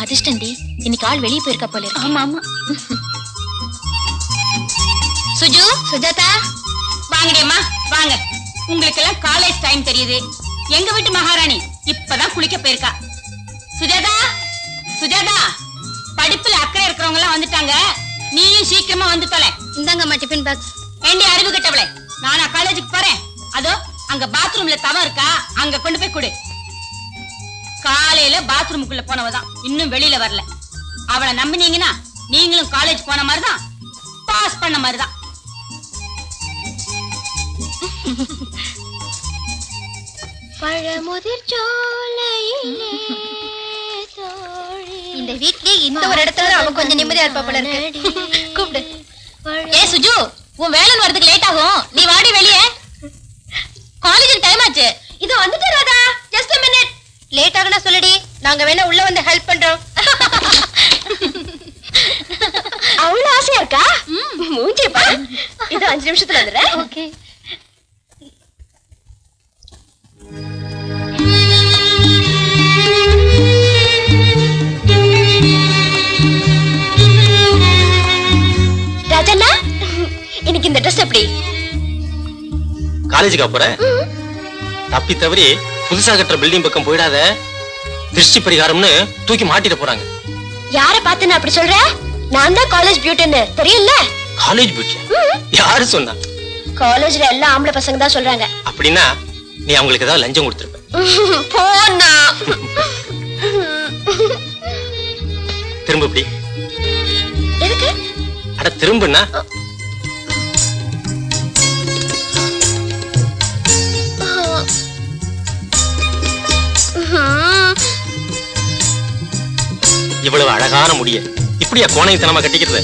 அதிர்ஷ்டண்டி இன்னைக்கு ஆள் வெளியே போயிருக்கா போல இருக்கு ஆமா ஆமா சுஜு சுஜாதா வாங்கடியம்மா வாங்க உங்களுக்கு எல்லாம் காலேஜ் டைம் தெரியுது எங்க வீட்டு மகாராணி இப்பதான் குளிக்க போயிருக்கா சுஜாதா சுஜாதா படிப்புல அக்கறை இருக்கிறவங்க எல்லாம் வந்துட்டாங்க நீயும் சீக்கிரமா வந்து தொலை இந்தாங்கம்மா டிஃபன் பாக்ஸ் ஏண்டி அறிவு கட்டவளே நானா காலேஜுக்கு போறேன் அதோ அங்க பாத்ரூம்ல தவம் இருக்கா அங்க கொண்டு போய் கொடு காலையில பாத்ரூமுக்குள்ள போனவதான் இன்னும் வெளியில வரல அவளை நம்பினீங்கன்னா நீங்களும் காலேஜ் போன மாதிரிதான் பாஸ் பண்ண மாதிரிதான் பழமுதிர் சோலையிலே இந்த வீட்லயே இந்த ஒரு இடத்துல அவன் கொஞ்சம் நிம்மதியா இருப்பா போல இருக்கு கூப்பிடு ஏ சுஜு உன் வேலை வரதுக்கு லேட் ஆகும் நீ வாடி வெளியே காலேஜுக்கு டைம் ஆச்சு இது வந்துட்டு Radha just a minute late ஆகுனா சொல்லுடி நாங்க வேணா உள்ள வந்து ஹெல்ப் பண்றோம் அவ்வளவு ஆசையா இருக்கா மூஞ்சி பாரு இது அஞ்சு நிமிஷத்துல வந்துடுறேன் ஓகே ராஜண்ணா இன்னைக்கு இந்த ட்ரெஸ் எப்படி காலேஜுக்கா போற தப்பி தவறி புதுசா கட்டுற பில்டிங் பக்கம் போயிடாத திருஷ்டி பரிகாரம்னு தூக்கி மாட்டிட போறாங்க யார பார்த்து நான் அப்படி சொல்ற நான் தான் காலேஜ் பியூட்டின்னு தெரியல காலேஜ் பியூட்டியா யாரு சொன்னா காலேஜ்ல எல்லா ஆம்பளை பசங்க தான் சொல்றாங்க அப்படின்னா நீ அவங்களுக்கு ஏதாவது லஞ்சம் கொடுத்துருப்ப போனா திரும்ப இப்படி எதுக்கு அட திரும்புன்னா இவ்வளவு அழகான முடிய இப்படியா கோணைத்தனமா கட்டிக்கிறது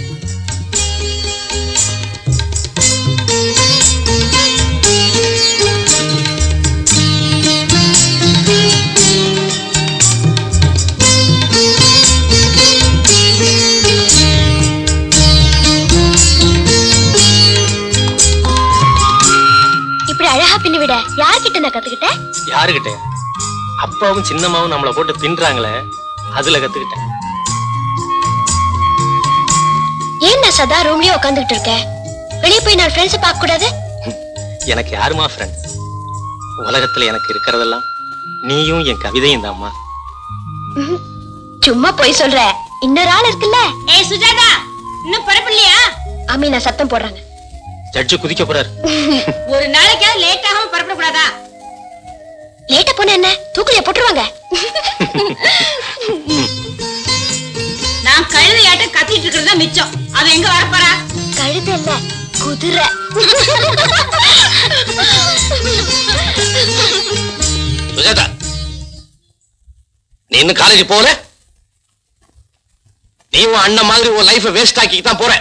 இப்படி அழகா பின்னி விட யார்கிட்ட நான் கத்துக்கிட்டேன் யாருகிட்ட அப்பாவும் சின்னம்மாவும் நம்மளை போட்டு பின்றாங்களே அதுல கத்துக்கிட்டேன் ஏன் நான் சதா ரூம்லயே உட்காந்துட்டு இருக்கேன் வெளியே போய் நான் ஃப்ரெண்ட்ஸ் பார்க்க கூடாது எனக்கு யாருமா ஃப்ரெண்ட் உலகத்துல எனக்கு இருக்கிறதெல்லாம் நீயும் என் கவிதையும் தாம்மா சும்மா போய் சொல்ற இன்னொரு ஆள் இருக்குல்ல ஏய் சுஜாதா இன்னும் பரப்பில்லையா அமீனா சத்தம் போடுறாங்க ஜட்ஜு குதிக்க போறாரு ஒரு நாளைக்காவது லேட் ஆகாம பரப்பக்கூடாதா லேட்டா போன என்ன தூக்குல போட்டுருவாங்க நான் கழுதையாட்டம் கத்திட்டு இருக்கிறது தான் மிச்சம் அவ எங்க வரப்போறா கழுது இல்ல குதிரை சுஜாதா நீ இன்னும் காலேஜ் போகல நீ உன் அண்ணன் மாதிரி உன் லைஃபை வேஸ்ட் ஆக்கி தான் போற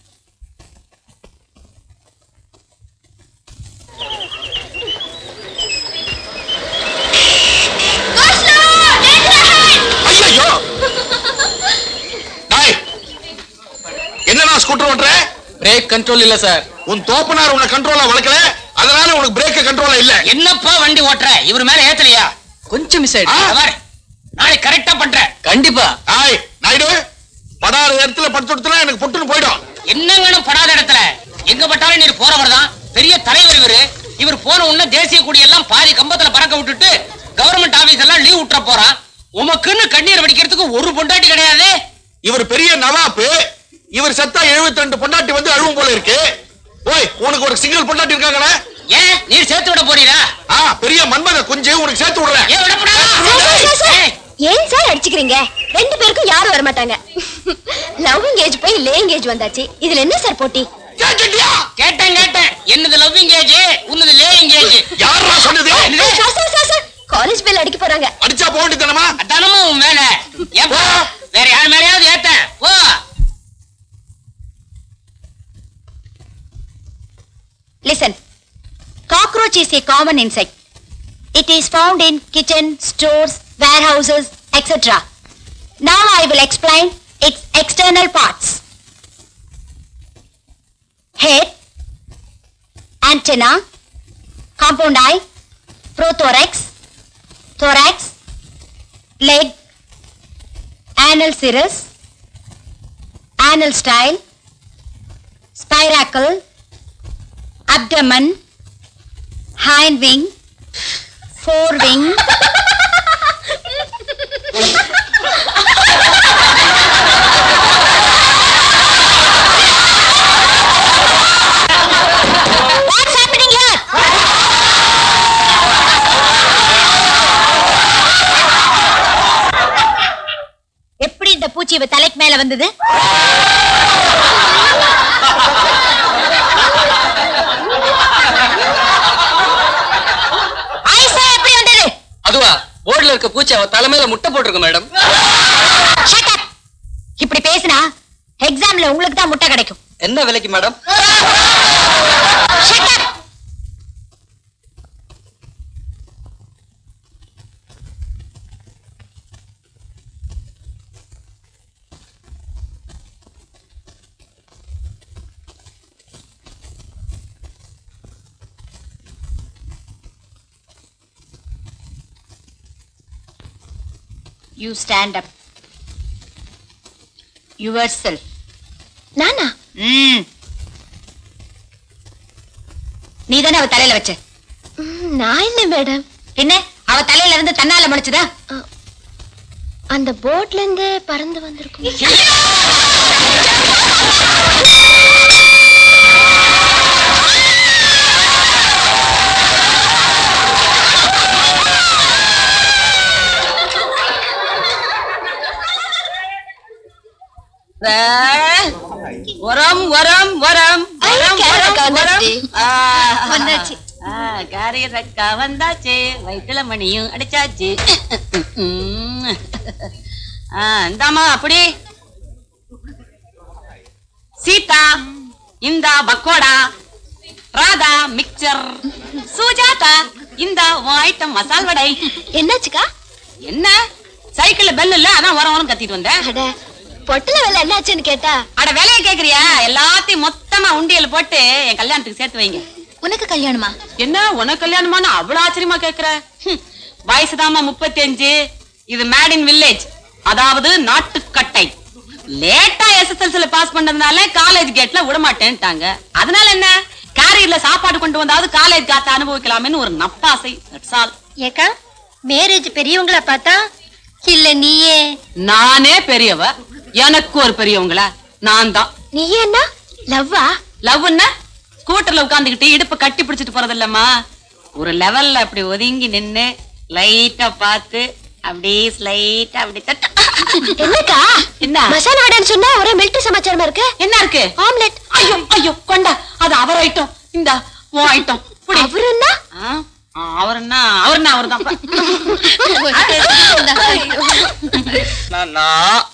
ஐயோ டாய் என்னடா ஸ்கூட்டர் ஓட்டுற பிரேக் கண்ட்ரோல் இல்ல சார் உன் தோப்பனார் உன்னை கண்ட்ரோலா வளர்க்கல அதனால உனக்கு பிரேக் கண்ட்ரோலா இல்ல என்னப்பா வண்டி ஓட்டுற இவர் மேல ஏத்தலையா கொஞ்சம் மிஸ் ஆயிடுச்சு நாளைக்கு கரெக்டா பண்றேன் கண்டிப்பா டாய் நாயுடு படாத இடத்துல படுத்து கொடுத்தனா எனக்கு பொட்டுன்னு போயிடும் என்னங்கன்னு படாத இடத்துல எங்க பட்டாலும் நீர் போறவர் தான் பெரிய தலைவர் இவரு இவர் போன உடனே தேசிய கொடி எல்லாம் பாதி கம்பத்துல பறக்க விட்டுட்டு கவர்மெண்ட் ஆபீஸ் எல்லாம் லீவ் விட்டுற போறான் உமக்குன்னு கண்ணீர் வடிக்கிறதுக்கு ஒரு பொண்டாட்டி கிடையாது இவர் பெரிய நவாப்பு இவர் செத்தா 72 ரெண்டு பொண்டாட்டி வந்து அழுவும் போல இருக்கு ஓய் உனக்கு ஒரு சிங்கிள் பொண்டாட்டி இருக்காங்கடா ஏன் நீர் சேர்த்து விட போறீரா ஆ பெரிய மன்மத குஞ்சு உனக்கு சேர்த்து விடுறேன் ஏன் விடப்படா ஏய், ஏன் சார் அடிச்சுக்கிறீங்க ரெண்டு பேருக்கும் யாரும் வர மாட்டாங்க லவ் எங்கேஜ் போய் லேங்கேஜ் வந்தாச்சு இதுல என்ன சார் போட்டி கேட்டுட்டியா கேட்டேன் கேட்டேன் என்னது லவ் எங்கேஜ் உன்னது லே எங்கேஜ் யாரா சொன்னது sir sir sir sir college bell அடிக்க போறாங்க அடிச்சா போக வேண்டியதானமா அதானமும் உன் வேலை ஏப்பா வேற யார் மேலயாவது ஏத்த போ Listen. Cockroach is a common insect. It is found in kitchen, stores, warehouses, etc. Now I will explain its external parts. Head, antenna, compound eye, prothorax, thorax, leg, anal cirrus, anal style, spiracle, abdomen, hind wing, forewing. What's happening here? எப்படி இந்த பூச்சி இவ தலைக்கு மேல வந்தது ஐசா எப்படி வந்தது அதுவா போர்டுல இருக்க பூச்சி அவ தலைமையில முட்டை போட்டிருக்கு மேடம் Shut up. இப்படி பேசினா எக்ஸாம்ல உங்களுக்கு தான் முட்டை கிடைக்கும் என்ன விலைக்கு madam Shut up. You stand up. Yourself. நானா ம் நீ தானே அவ தலையில வச்ச நான் என்ன மேடம் என்ன அவ தலையில இருந்து தன்னால முடிச்சுதா அந்த போட்ல இருந்து பறந்து வந்திருக்கும் உரம் உரம் உரம் ஐ, உரம், கேரக்கா உரம், உரம். வந்தாச்சு. ஆ, வந்தாச்சு. ஆ, காரியரக்கா வந்தாச்சு வயிற்றுல மணியும் அடிச்சாச்சு உம். ஆ, இந்தாம்மா அப்படி சீதா இந்தா பக்கோடா ராதா மிக்சர் சுஜாதா இந்தா உன் ஐட்டம் மசால் வடை என்னாச்சுக்கா என்ன சைக்கிள்ல பெல் இல்ல அதான் உரம் உரம் கத்திட்டு வந்தேன் அட பொட்டல வேலை என்னாச்சுன்னு கேட்டா அட வேலையை கேக்குறியா எல்லாத்தையும் மொத்தமா உண்டியல போட்டு என் கல்யாணத்துக்கு சேர்த்து வைங்க உனக்கு கல்யாணமா என்ன உனக்கு கல்யாணமான அவ்வளவு ஆச்சரியமா கேக்குற ஹம், வயசுதாம்மா முப்பத்தி அஞ்சு இது மேட் இன் வில்லேஜ் அதாவது நாட்டுக்கட்டை லேட்டா எஸ்எஸ்எல்சில பாஸ் பண்ணதுனால காலேஜ் கேட்ல விட மாட்டேன்ட்டாங்க அதனால என்ன கேரியர்ல சாப்பாடு கொண்டு வந்தாவது காலேஜ் காத்த அனுபவிக்கலாமேன்னு ஒரு நப்பாசை தட்ஸ் ஆல் ஏக்கா மேரேஜ் பெரியவங்கள பார்த்தா இல்ல நீயே நானே பெரியவ எனக்கு ஒரு பெரியவங்களா நான் தான் நீயே என்ன லவ்வா லவ்னா ஸ்கூட்டர்ல உட்காந்துக்கிட்டு இடுப்ப கட்டி பிடிச்சிட்டு போறது இல்லம்மா ஒரு லெவல்ல அப்படி ஒதுங்கி நின்னு லைட்டா பார்த்து அப்படியே ஸ்லைட்டா அப்படி தட்ட என்னக்கா என்ன? மசாலா வடைன்னு சொன்னா ஒரே மிலிட்டரி சமாச்சாரமா இருக்கு என்ன இருக்கு ஆம்லெட் ஐயோ ஐயோ கொண்டா அது அவர் ஐட்டம் இந்த உன் ஐட்டம் புடி. அவருன்னா ஆ, ஆ, அவருன்னா அவருன்னா அவர்தான் நான்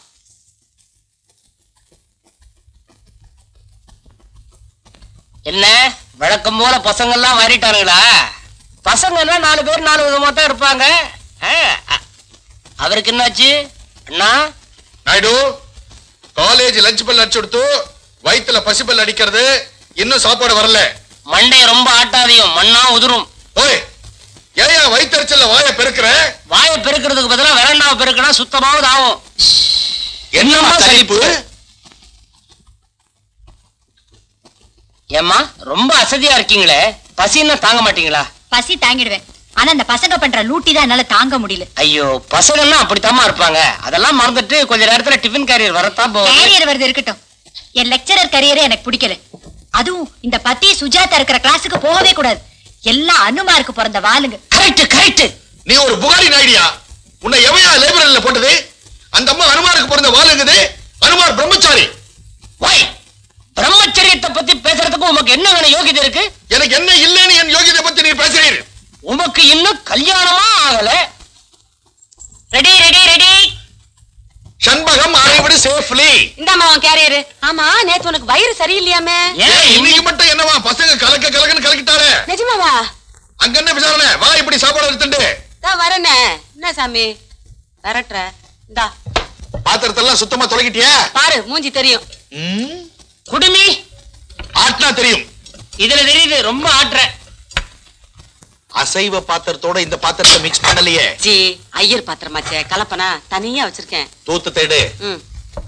என்ன வழக்கம் போல பசங்க எல்லாம் மாறிட்டானுங்களா பசங்கன்னா நாலு பேர் நாலு விதமா தான் இருப்பாங்க ஆ, அ- அவருக்கு என்னாச்சு அண்ணா நாயுடு காலேஜ் லஞ்ச் பெல் அடிச்சு கொடுத்து வயித்துல பசிபல் அடிக்கிறது இன்னும் சாப்பாடு வரல மண்டைய ரொம்ப ஆட்டாதையும் மண்ணா உதிரும் ஓய் ஏன் வயிற்றுச்சல்ல வாயை பெருக்கிற வாயை பெருக்கிறதுக்கு பதிலா வேண்டாவை பெருக்கினா சுத்தமாவது ஆகும் என்னம்மா சலிப்பு ஏம்மா ரொம்ப அசதியா இருக்கீங்களே பசின்னா தாங்க மாட்டீங்களா பசி தாங்கிடுவேன் ஆனா அந்த பசங்க பண்ற லூட்டி தான் என்னால தாங்க முடியல ஐயோ பசங்கன்னா அப்படித்தாம்மா இருப்பாங்க அதெல்லாம் மறந்துட்டு கொஞ்ச நேரத்துல டிஃபன் கேரியர் வரத்தான் போகுது கேரியர் வருது இருக்கட்டும் என் லெக்சரர் கரியரே எனக்கு பிடிக்கல அதுவும் இந்த பத்தி சுஜாதா இருக்கிற கிளாஸுக்கு போகவே கூடாது எல்லாம் அனுமாருக்கு பிறந்த வாளுங்க கரெக்ட் கரெக்ட் நீ ஒரு புகாரி நாயுடியா உன்னை எவையா லைப்ரரியில போட்டது அந்த அம்மா அனுமாருக்கு பிறந்த வாளுங்குது அனுமார் பிரம்மச்சாரி வை பிரம்மச்சரியத்தை பத்தி பேசுறதுக்கு உமக்கு என்ன வேணும் யோகிதை இருக்கு எனக்கு என்ன இல்லைன்னு என் யோகியதை பத்தி நீ பேசுறீர் உமக்கு இன்னும் கல்யாணமா ஆகல ரெடி ரெடி ரெடி சண்பகம் அனைவடு சேஃப்லி இந்தாம்மா உன் கேரியர் ஆமா நேத்து உனக்கு வயிறு சரியில்லையாமே ஏன் இன்னைக்கு மட்டும் என்னவா பசங்க கலக்க கலக்குன்னு கலக்கிட்டாரு நிஜமாவா அங்க என்ன விசாரணை வா இப்படி சாப்பாடு எடுத்துட்டு தான் வரேனே என்ன சாமி வரட்டுற இந்தா பாத்திரத்தெல்லாம் சுத்தமா தொலைக்கிட்டியா பாரு மூஞ்சி தெரியும் ம், குடுமி ஆட்டினா தெரியும் இதுல தெரியுது ரொம்ப ஆட்டுற அசைவ பாத்திரத்தோட இந்த பாத்திரத்தை மிக்ஸ் பண்ணலையே ஜி ஐயர் பாத்திரமாச்சே கலப்பனா தனியா வச்சிருக்கேன் தூத்து தேடு ம்.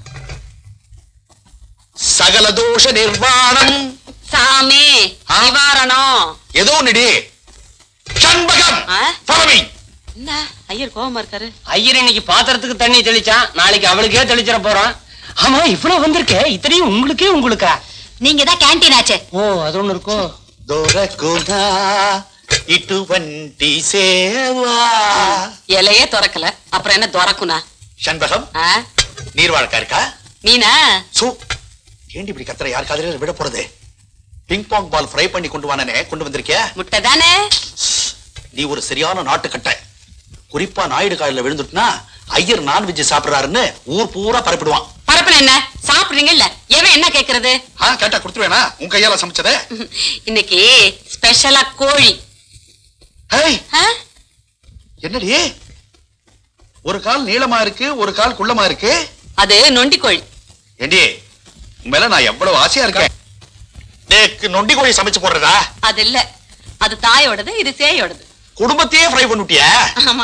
சகல தோஷ நிர்வாணம் சாமி ஆ? நிவாரணம் ஏதோ நிடி சண்பகம் ஆ? follow me. என்ன ஐயர் கோவமா இருக்காரு ஐயர் இன்னைக்கு பாத்திரத்துக்கு தண்ணி தெளிச்சான் நாளைக்கு அவளுக்கே தெளிச்சிட போறான் ஆமா இவ்வளவு வந்திருக்கே இத்தனையும் உங்களுக்கே உங்களுக்கா நீங்க தான் கேண்டீன் ஆச்சு ஓ அது ஒண்ணு இருக்கோ దొరకునా ఇటువంటి సేవా இலையே திறக்கல அப்புறம் என்ன துறக்குனா షణ్బகம் ஆ? நீர் வாழ்க்கா இருக்கா மீனா சோ ஏண்டி இப்படி கத்துற யார் காதல விட போறது பிங் பாங் பால் ஃப்ரை பண்ணி கொண்டு வானே கொண்டு வந்திருக்கியா முட்டை தானே நீ ஒரு சரியான நாட்டுக்கட்டை குறிப்பா நாயுடு காயில விழுந்துட்டுனா ஐயர் நான்வெஜ் சாப்பிடுறாருன்னு ஊர் பூரா பரப்பிடுவான் பரப்புன என்ன சாப்பிடுறீங்க இல்ல எவன் என்ன கேக்குறது ஆ கேட்டா கொடுத்துருவேனா உன் கையால சமைச்சதே இன்னைக்கு ஸ்பெஷலா கோழி ஹேய் ஆ? என்னடி ஒரு கால் நீளமா இருக்கு ஒரு கால் குள்ளமா இருக்கு அது நொண்டி கோழி ஏண்டி உன் மேல நான் எவ்வளவு ஆசையா இருக்கேன் நேக்கு நொண்டி கோழி சமைச்சு போடுறதா அது இல்ல அது தாயோடது இது சேயோடது குடும்பத்தையே ஃப்ரை பண்ணிட்டியா ஆமா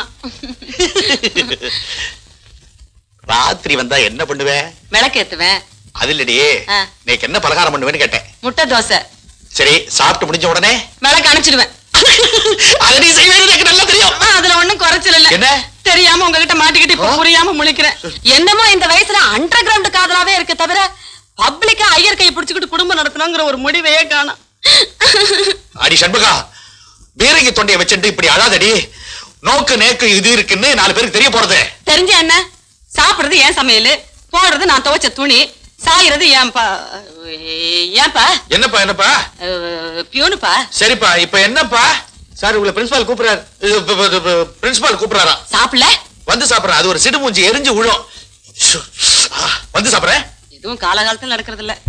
ராத்திரி வந்தா என்ன பண்ணுவேன் விளக்கேத்துவேன் அது இல்லடி ஆ. நேக்கு என்ன பலகாரம் பண்ணுவேன்னு கேட்டேன் முட்டை தோசை சரி சாப்பிட்டு முடிஞ்ச உடனே விளக்கு அணைச்சிடுவேன் அது நீ செய்வேன்னு எனக்கு நல்லா தெரியும் ஆ, அதுல ஒண்ணும் குறைச்சல் இல்ல என்ன? தெரியாம உங்ககிட்ட மாட்டிக்கிட்டு இப்ப புரியாம முழிக்கிறேன் என்னமோ இந்த வயசுல அண்டர் கிரவுண்ட் காதலாவே இருக்கு தவிர பப்ளிக்கா ஐயர் கை பிடிச்சுக்கிட்டு குடும்பம் நடத்தணுங்கிற ஒரு முடிவையே காணும் அடி சண்முகா பீரங்கி தொண்டையை வச்சுட்டு இப்படி அழாதடி நோக்கு நேக்கு இது இருக்குன்னு நாலு பேருக்கு தெரிய போறது தெரிஞ்ச என்ன சாப்பிடுறது ஏன் சமையல் போடுறது நான் துவைச்ச துணி சாயிறது ஏன்பா ஏன்பா என்னப்பா என்னப்பா அஹ், பியூனுப்பா சரிப்பா இப்ப என்னப்பா சார் உங்களை பிரின்சிபால் கூப்பிடுறாரு பிரின்சிபால் கூப்பிடுறாரா சாப்பிடல வந்து சாப்பிடுறேன் அது ஒரு சிடுமூஞ்சி எரிஞ்சு விழும் ஷு. ஆ, வந்து சாப்பிடுறேன் எதுவும் காலகாலத்துல நடக்கிறது இல்ல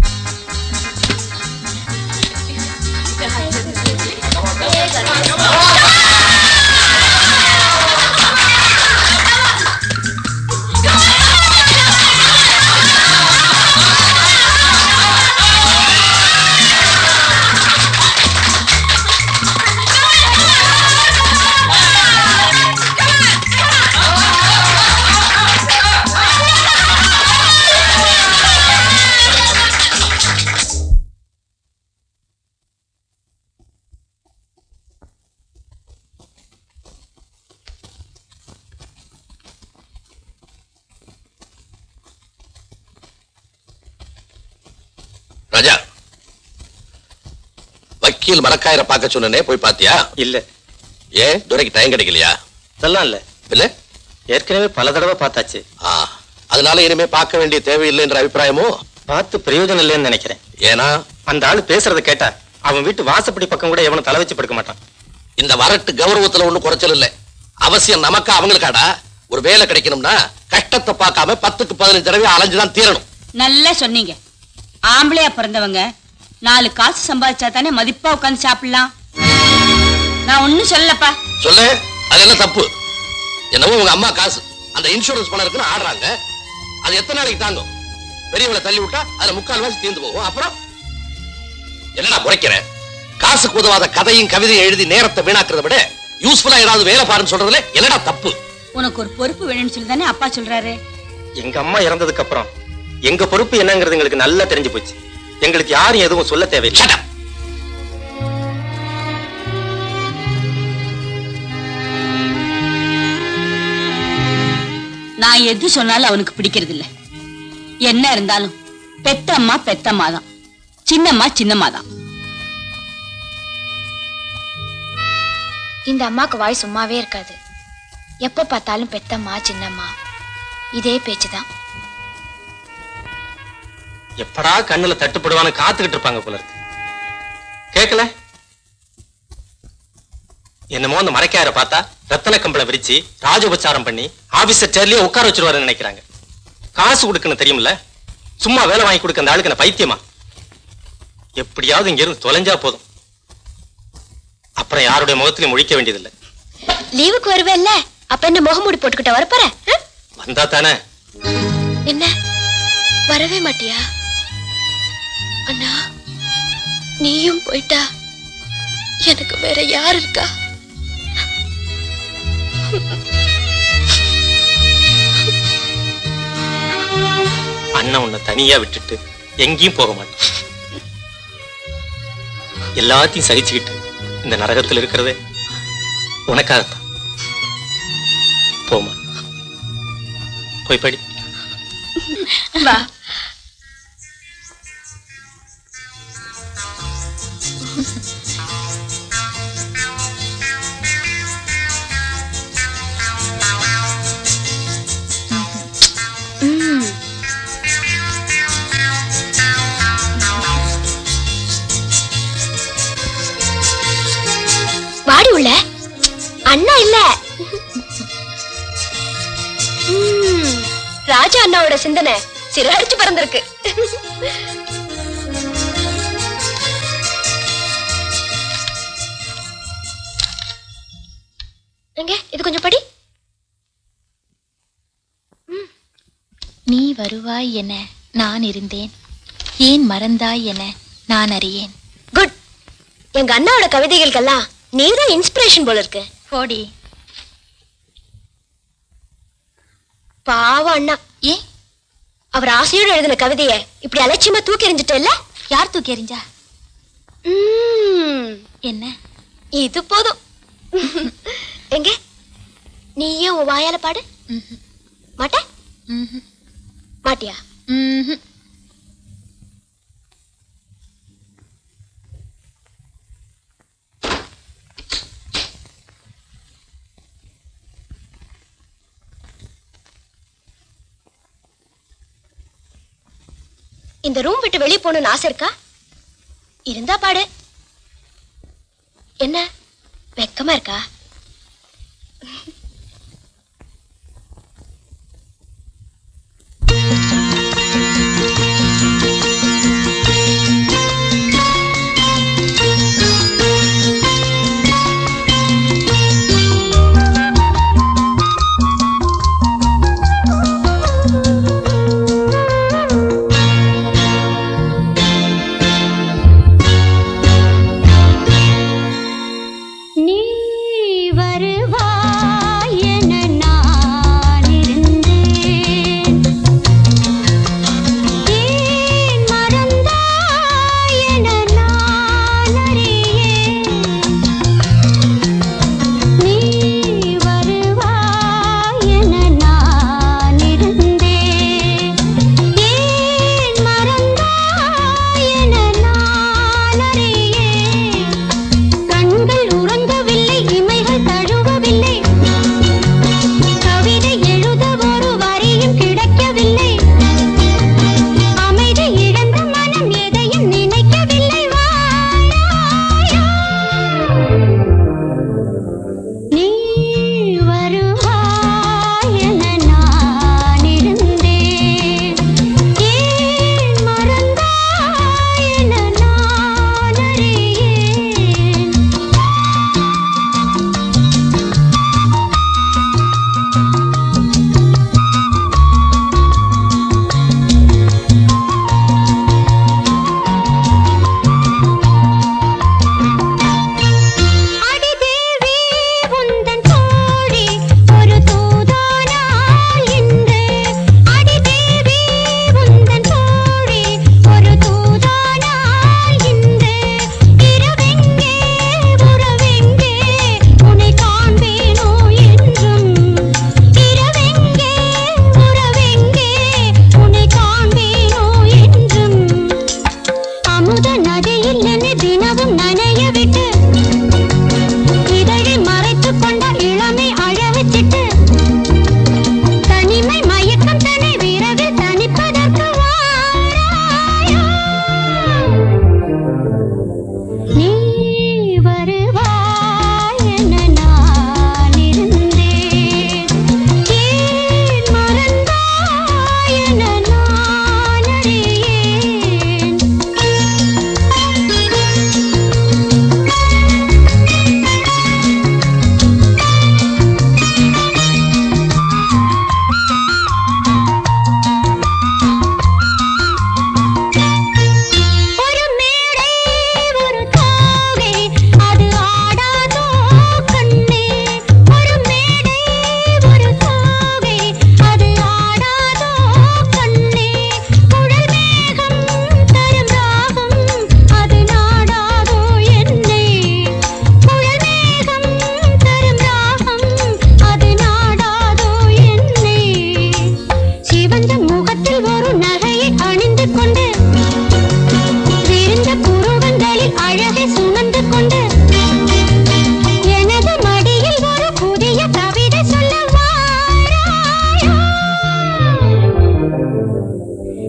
ராஜா வக்கீல் மரக்காயரை பார்க்க சொன்னனே போய் பாத்தியா இல்ல ஏன் துரைக்கு டைம் கிடைக்கலையா அதெல்லாம் இல்ல இல்ல ஏற்கனவே பல தடவை பார்த்தாச்சு ஆ, அதனால இனிமே பார்க்க வேண்டிய தேவையில்லை என்ற அபிப்பிராயமோ பார்த்து பிரயோஜனம் இல்லைன்னு நினைக்கிறேன் ஏன்னா அந்த ஆளு பேசுறத கேட்டா அவன் வீட்டு வாசப்படி பக்கம் கூட எவனும் தலை வச்சு படுக்க மாட்டான் இந்த வரட்டு கௌரவத்துல ஒண்ணும் குறைச்சல் இல்ல அவசியம் நமக்கா அவங்களுக்காடா ஒரு வேலை கிடைக்கணும்னா கஷ்டத்தை பார்க்காம பத்துக்கு பதினஞ்சு தடவை அலைஞ்சுதான் தீரணும் நல்லா சொன்னீங்க ஆம்பளையா பிறந்தவங்க நாலு காசு சம்பாதிச்சா தானே மதிப்பா உட்கார்ந்து சாப்பிடலாம் நான் ஒண்ணும் சொல்லப்பா சொல்லு அதெல்லாம் தப்பு என்னவோ உங்க அம்மா காசு அந்த இன்சூரன்ஸ் பணம் இருக்குன்னு ஆடுறாங்க அது எத்தனை நாளைக்கு தாங்கும் பெரியவளை தள்ளி விட்டா அதுல முக்கால் வாசி தீர்ந்து போகும் அப்புறம் என்னடா முறைக்கிற காசுக்கு உதவாத கதையும் கவிதையும் எழுதி நேரத்தை வீணாக்குறத விட யூஸ்ஃபுல்லா ஏதாவது வேலை பாருன்னு சொல்றதுல என்னடா தப்பு உனக்கு ஒரு பொறுப்பு வேணும்னு சொல்லி தானே அப்பா சொல்றாரு எங்க அம்மா இறந்ததுக்கு அப்புறம் எங்க பொறுப்பு என்னங்கிறது எங்களுக்கு நல்லா தெரிஞ்சு போச்சு எங்களுக்கு யாரும் எதுவும் சொல்ல தேவையில்லை Shut up. நான் எது சொன்னாலும் அவனுக்கு பிடிக்கிறது இல்ல என்ன இருந்தாலும் பெத்தம்மா பெத்தம்மா தான் சின்னம்மா சின்னம்மா தான் இந்த அம்மாக்கு வாய் சும்மாவே இருக்காது எப்ப பார்த்தாலும் பெத்தம்மா சின்னம்மா இதே பேச்சுதான் எப்படா கண்ணுல தட்டுப்படுவான்னு காத்துக்கிட்டு இருப்பாங்க போல இருக்கு கேக்கல என்னமோ அந்த மறைக்கார பார்த்தா ரத்தன கம்பளை விரிச்சு ராஜோபச்சாரம் பண்ணி ஆபீசர் சேர்லயே உட்கார வச்சிருவாருன்னு நினைக்கிறாங்க காசு கொடுக்கணும் தெரியுமில்ல சும்மா வேலை வாங்கி கொடுக்க அந்த ஆளுக்கு என்ன பைத்தியமா எப்படியாவது இங்க இருந்து தொலைஞ்சா போதும் அப்புறம் யாருடைய முகத்திலையும் முழிக்க வேண்டியதில்லை லீவுக்கு வருவேல்ல அப்ப என்ன முகமூடி போட்டுக்கிட்ட வரப்போற வந்தா தானே என்ன வரவே மாட்டியா அண்ணா நீயும் போயிட்டா எனக்கு வேற யார் இருக்கா அண்ணன் உன்னை தனியா விட்டுட்டு எங்கேயும் போக மாட்டான் எல்லாத்தையும் சகிச்சுக்கிட்டு இந்த நரகத்தில் இருக்கிறதே உனக்காகத்தான் போமா போய் படி வா வாடி உள்ள அண்ணா இல்ல ம், ராஜா அண்ணாவோட சிந்தனை சிறகடிச்சு பறந்திருக்கு எங்க இது கொஞ்சம் படி நீ வருவாய் என நான் இருந்தேன் ஏன் மறந்தாய் என நான் அறியேன் குட் எங்க அண்ணாவோட கவிதைகளுக்கெல்லாம் நீதான் இன்ஸ்பிரேஷன் போல இருக்கு போடி பாவம் அண்ணா ஏன் அவர் ஆசையோடு எழுதின கவிதைய இப்படி அலட்சியமா தூக்கி எறிஞ்சிட்டல்ல யார் தூக்கி எறிஞ்சா ம், என்ன இது போதும் எங்க நீயே உன் வாயால பாடு ம்ஹும். மாட்ட ம்ஹும். மாட்டியா ம்ஹும். இந்த ரூம் விட்டு வெளியே போகணும்னு ஆசை இருக்கா இருந்தா பாடு என்ன வெக்கமா இருக்கா நீ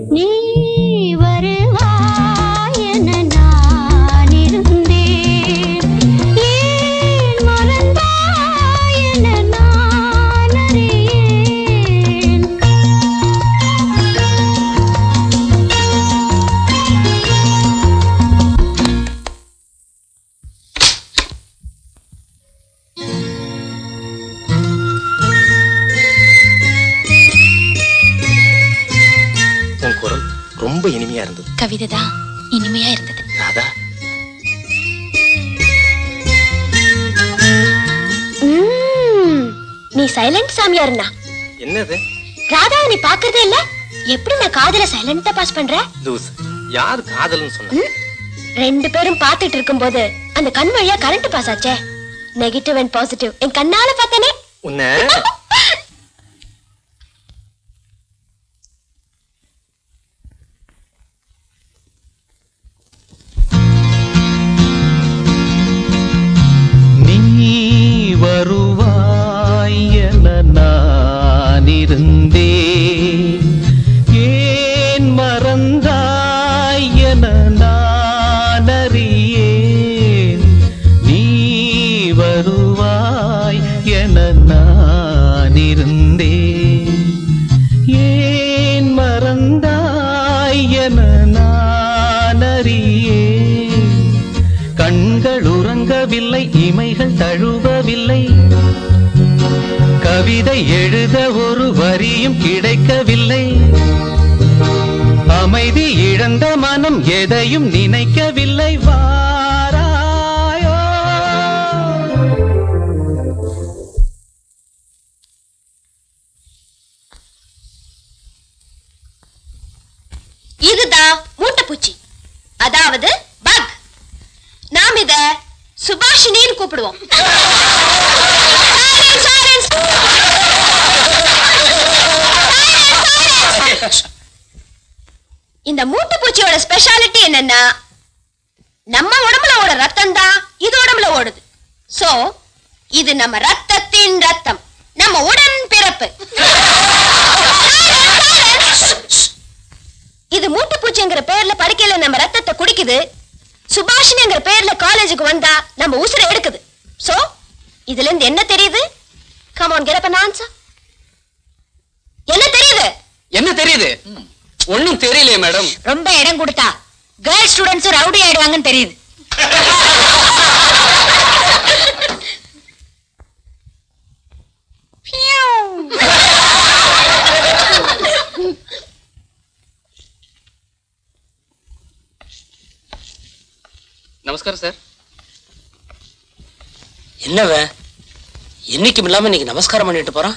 நீ வருவாய் என நான் இருந்தேன் ஏன் மறந்தாய் என நான் அறியேன் உன் குரல் ரொம்ப இனிமையா இருந்தது கவிதை தான் இனிமையா இருந்தது ராதா ம்ம். நீ சைலண்ட் சாமியாருண்ணா என்னது ராதாவை நீ பாக்குறதே இல்ல எப்படி நான் காதல சைலண்டா பாஸ் பண்ற லூஸ் யார் காதல்னு சொன்ன ம்? ரெண்டு பேரும் பாத்துட்டு இருக்கும்போது அந்த கண் வழியா கரண்ட் பாஸ் ஆச்சே நெகட்டிவ் அண்ட் பாசிட்டிவ் என் கண்ணால பார்த்தனே உன்னை நீ வருவாய் என நான் இருந்தேன் ஏன் மறந்தாய் என நான் அறியேன் நீ வருவாய் என நான் இருந்தேன் ஏன் மறந்தாய் என நான் அறியேன் கண்கள் உறங்கவில்லை இமைகள் தழுவவில்லை கவிதை எழுத ஒரு வரியும் கிடைக்கவில்லை அமைதி இழந்த மனம் எதையும் நினைக்கவில்லை வாராயோ இதுதான் மூட்டைப்பூச்சி அதாவது பக் நாம் இத சுபாஷினின்னு கூப்பிடுவோம் Silence, silence. Silence. இந்த மூட்டைப்பூச்சியோட ஸ்பெஷாலிட்டி என்னன்னா நம்ம உடம்புல ஓட ரத்தம் தான் இது உடம்புல ஓடுது சோ இது நம்ம ரத்தத்தின் ரத்தம் நம்ம உடன் பிறப்பு இது மூட்டைப்பூச்சிங்கிற பேர்ல படிக்கையில நம்ம ரத்தத்தை குடிக்குது சுபாஷினிங்கிற பேர்ல காலேஜுக்கு வந்தா நம்ம உசுரை எடுக்குது சோ இதுல இருந்து என்ன தெரியுது come on get up answer என்ன தெரியுது என்ன தெரியுது ஒண்ணும் தெரியலையே மேடம் ரொம்ப இடம் கொடுத்தா கேர்ள் ஸ்டூடெண்ட்ஸ் ரவுடி ஆயிடுவாங்கன்னு தெரியுது நமஸ்காரம் சார் என்னவ என்னைக்கும் இல்லாம இன்னைக்கு நமஸ்காரம் பண்ணிட்டு போறான்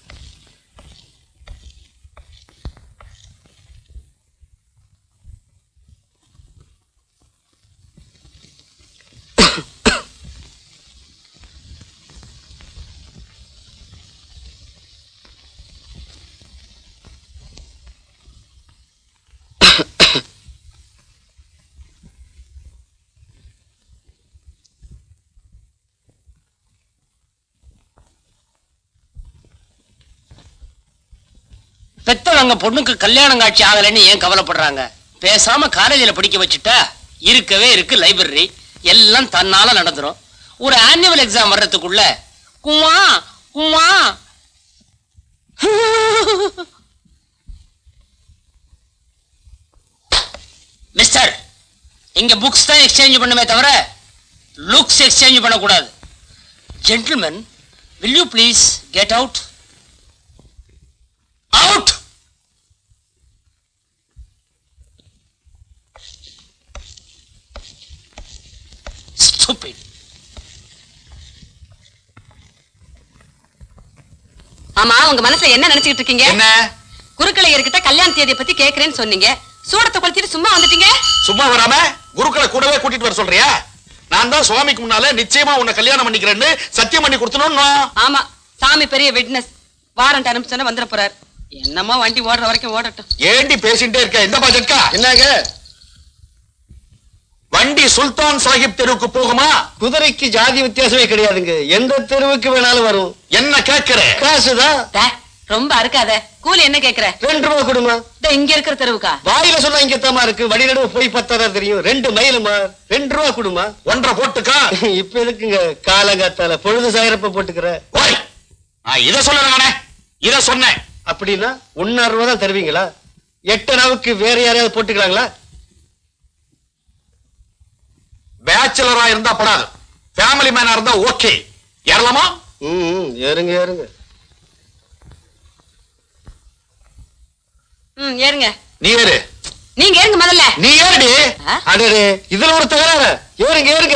பெத்தவங்க பொண்ணுக்கு கல்யாணம் காட்சி ஆகலைன்னு ஏன் கவலைப்படுறாங்க பேசாம காலேஜில் படிக்க வச்சுட்டா இருக்கவே இருக்கு லைப்ரரி எல்லாம் தன்னால நடந்துரும் ஒரு ஆனுவல் எக்ஸாம் வர்றதுக்குள்ள குமா குமா மிஸ்டர் இங்க புக்ஸ் தான் எக்ஸ்சேஞ்ச் பண்ணுமே தவிர லுக்ஸ் எக்ஸ்சேஞ்ச் பண்ணக்கூடாது gentleman will you please get out out stupid ஆமா உங்க மனசுல என்ன நினைச்சிட்டு இருக்கீங்க என்ன குருக்கலையர்கிட்ட கல்யாண தேதியை பத்தி கேக்குறேன்னு சொன்னீங்க சூடத்தை கொளுத்திட்டு சும்மா வந்துட்டீங்க சும்மா வராம குருக்களை கூடவே கூட்டிட்டு வர சொல்றியா நான் தான் சுவாமிக்கு முன்னால நிச்சயமா உன்னை கல்யாணம் பண்ணிக்கிறேன்னு சத்தியம் பண்ணி கொடுத்தனும் ஆமா சாமி பெரிய விட்னஸ் வாரண்ட் அனுப்பிச்சோன்னா வந்துட போறாரு என்னமோ வண்டி ஓடுற வரைக்கும் ஓடட்டும் ஏண்டி பேசிட்டே இருக்க இந்த பட்ஜெட்கா என்னங்க வண்டி சுல்தான் சாஹிப் தெருவுக்கு போகுமா குதிரைக்கு ஜாதி வித்தியாசமே கிடையாதுங்க எந்த தெருவுக்கு வேணாலும் வரும் என்ன கேட்கிற காசுதான் டே, ரொம்ப அறுக்காத கூலி என்ன கேக்குற ரெண்டு ரூபா கொடுமா டே இங்க இருக்கிற தெருவுக்கா வாயில சொன்னா இங்க தாமா இருக்கு வழி நடுவு போய் பார்த்தா தெரியும் ரெண்டு மைலுமா ரெண்டு ரூபா கொடுமா ஒன்றரை போட்டுக்கா இப்ப எதுக்குங்க காலங்காத்தால பொழுது சாயிரப்ப போட்டுக்கிற ஓய் நான் இத சொல்லணுங்க இத சொன்னேன் அப்படின்னா ஒன்னாறு ரூபா தான் தருவீங்களா எட்டனாவுக்கு வேற யாரையாவது போட்டுக்கலாங்களா பேச்சுலரா இருந்தா படாது ஃபேமிலி மேனா இருந்தா ஓகே ஏறலாமா ம் ம், ஏறுங்க ஏறுங்க ம் ஏறுங்க நீ ஏறு நீங்க ஏறுங்க முதல்ல நீ ஏறுடி ஆ? அடடே இதுல ஒரு தகராறு ஏறுங்க ஏறுங்க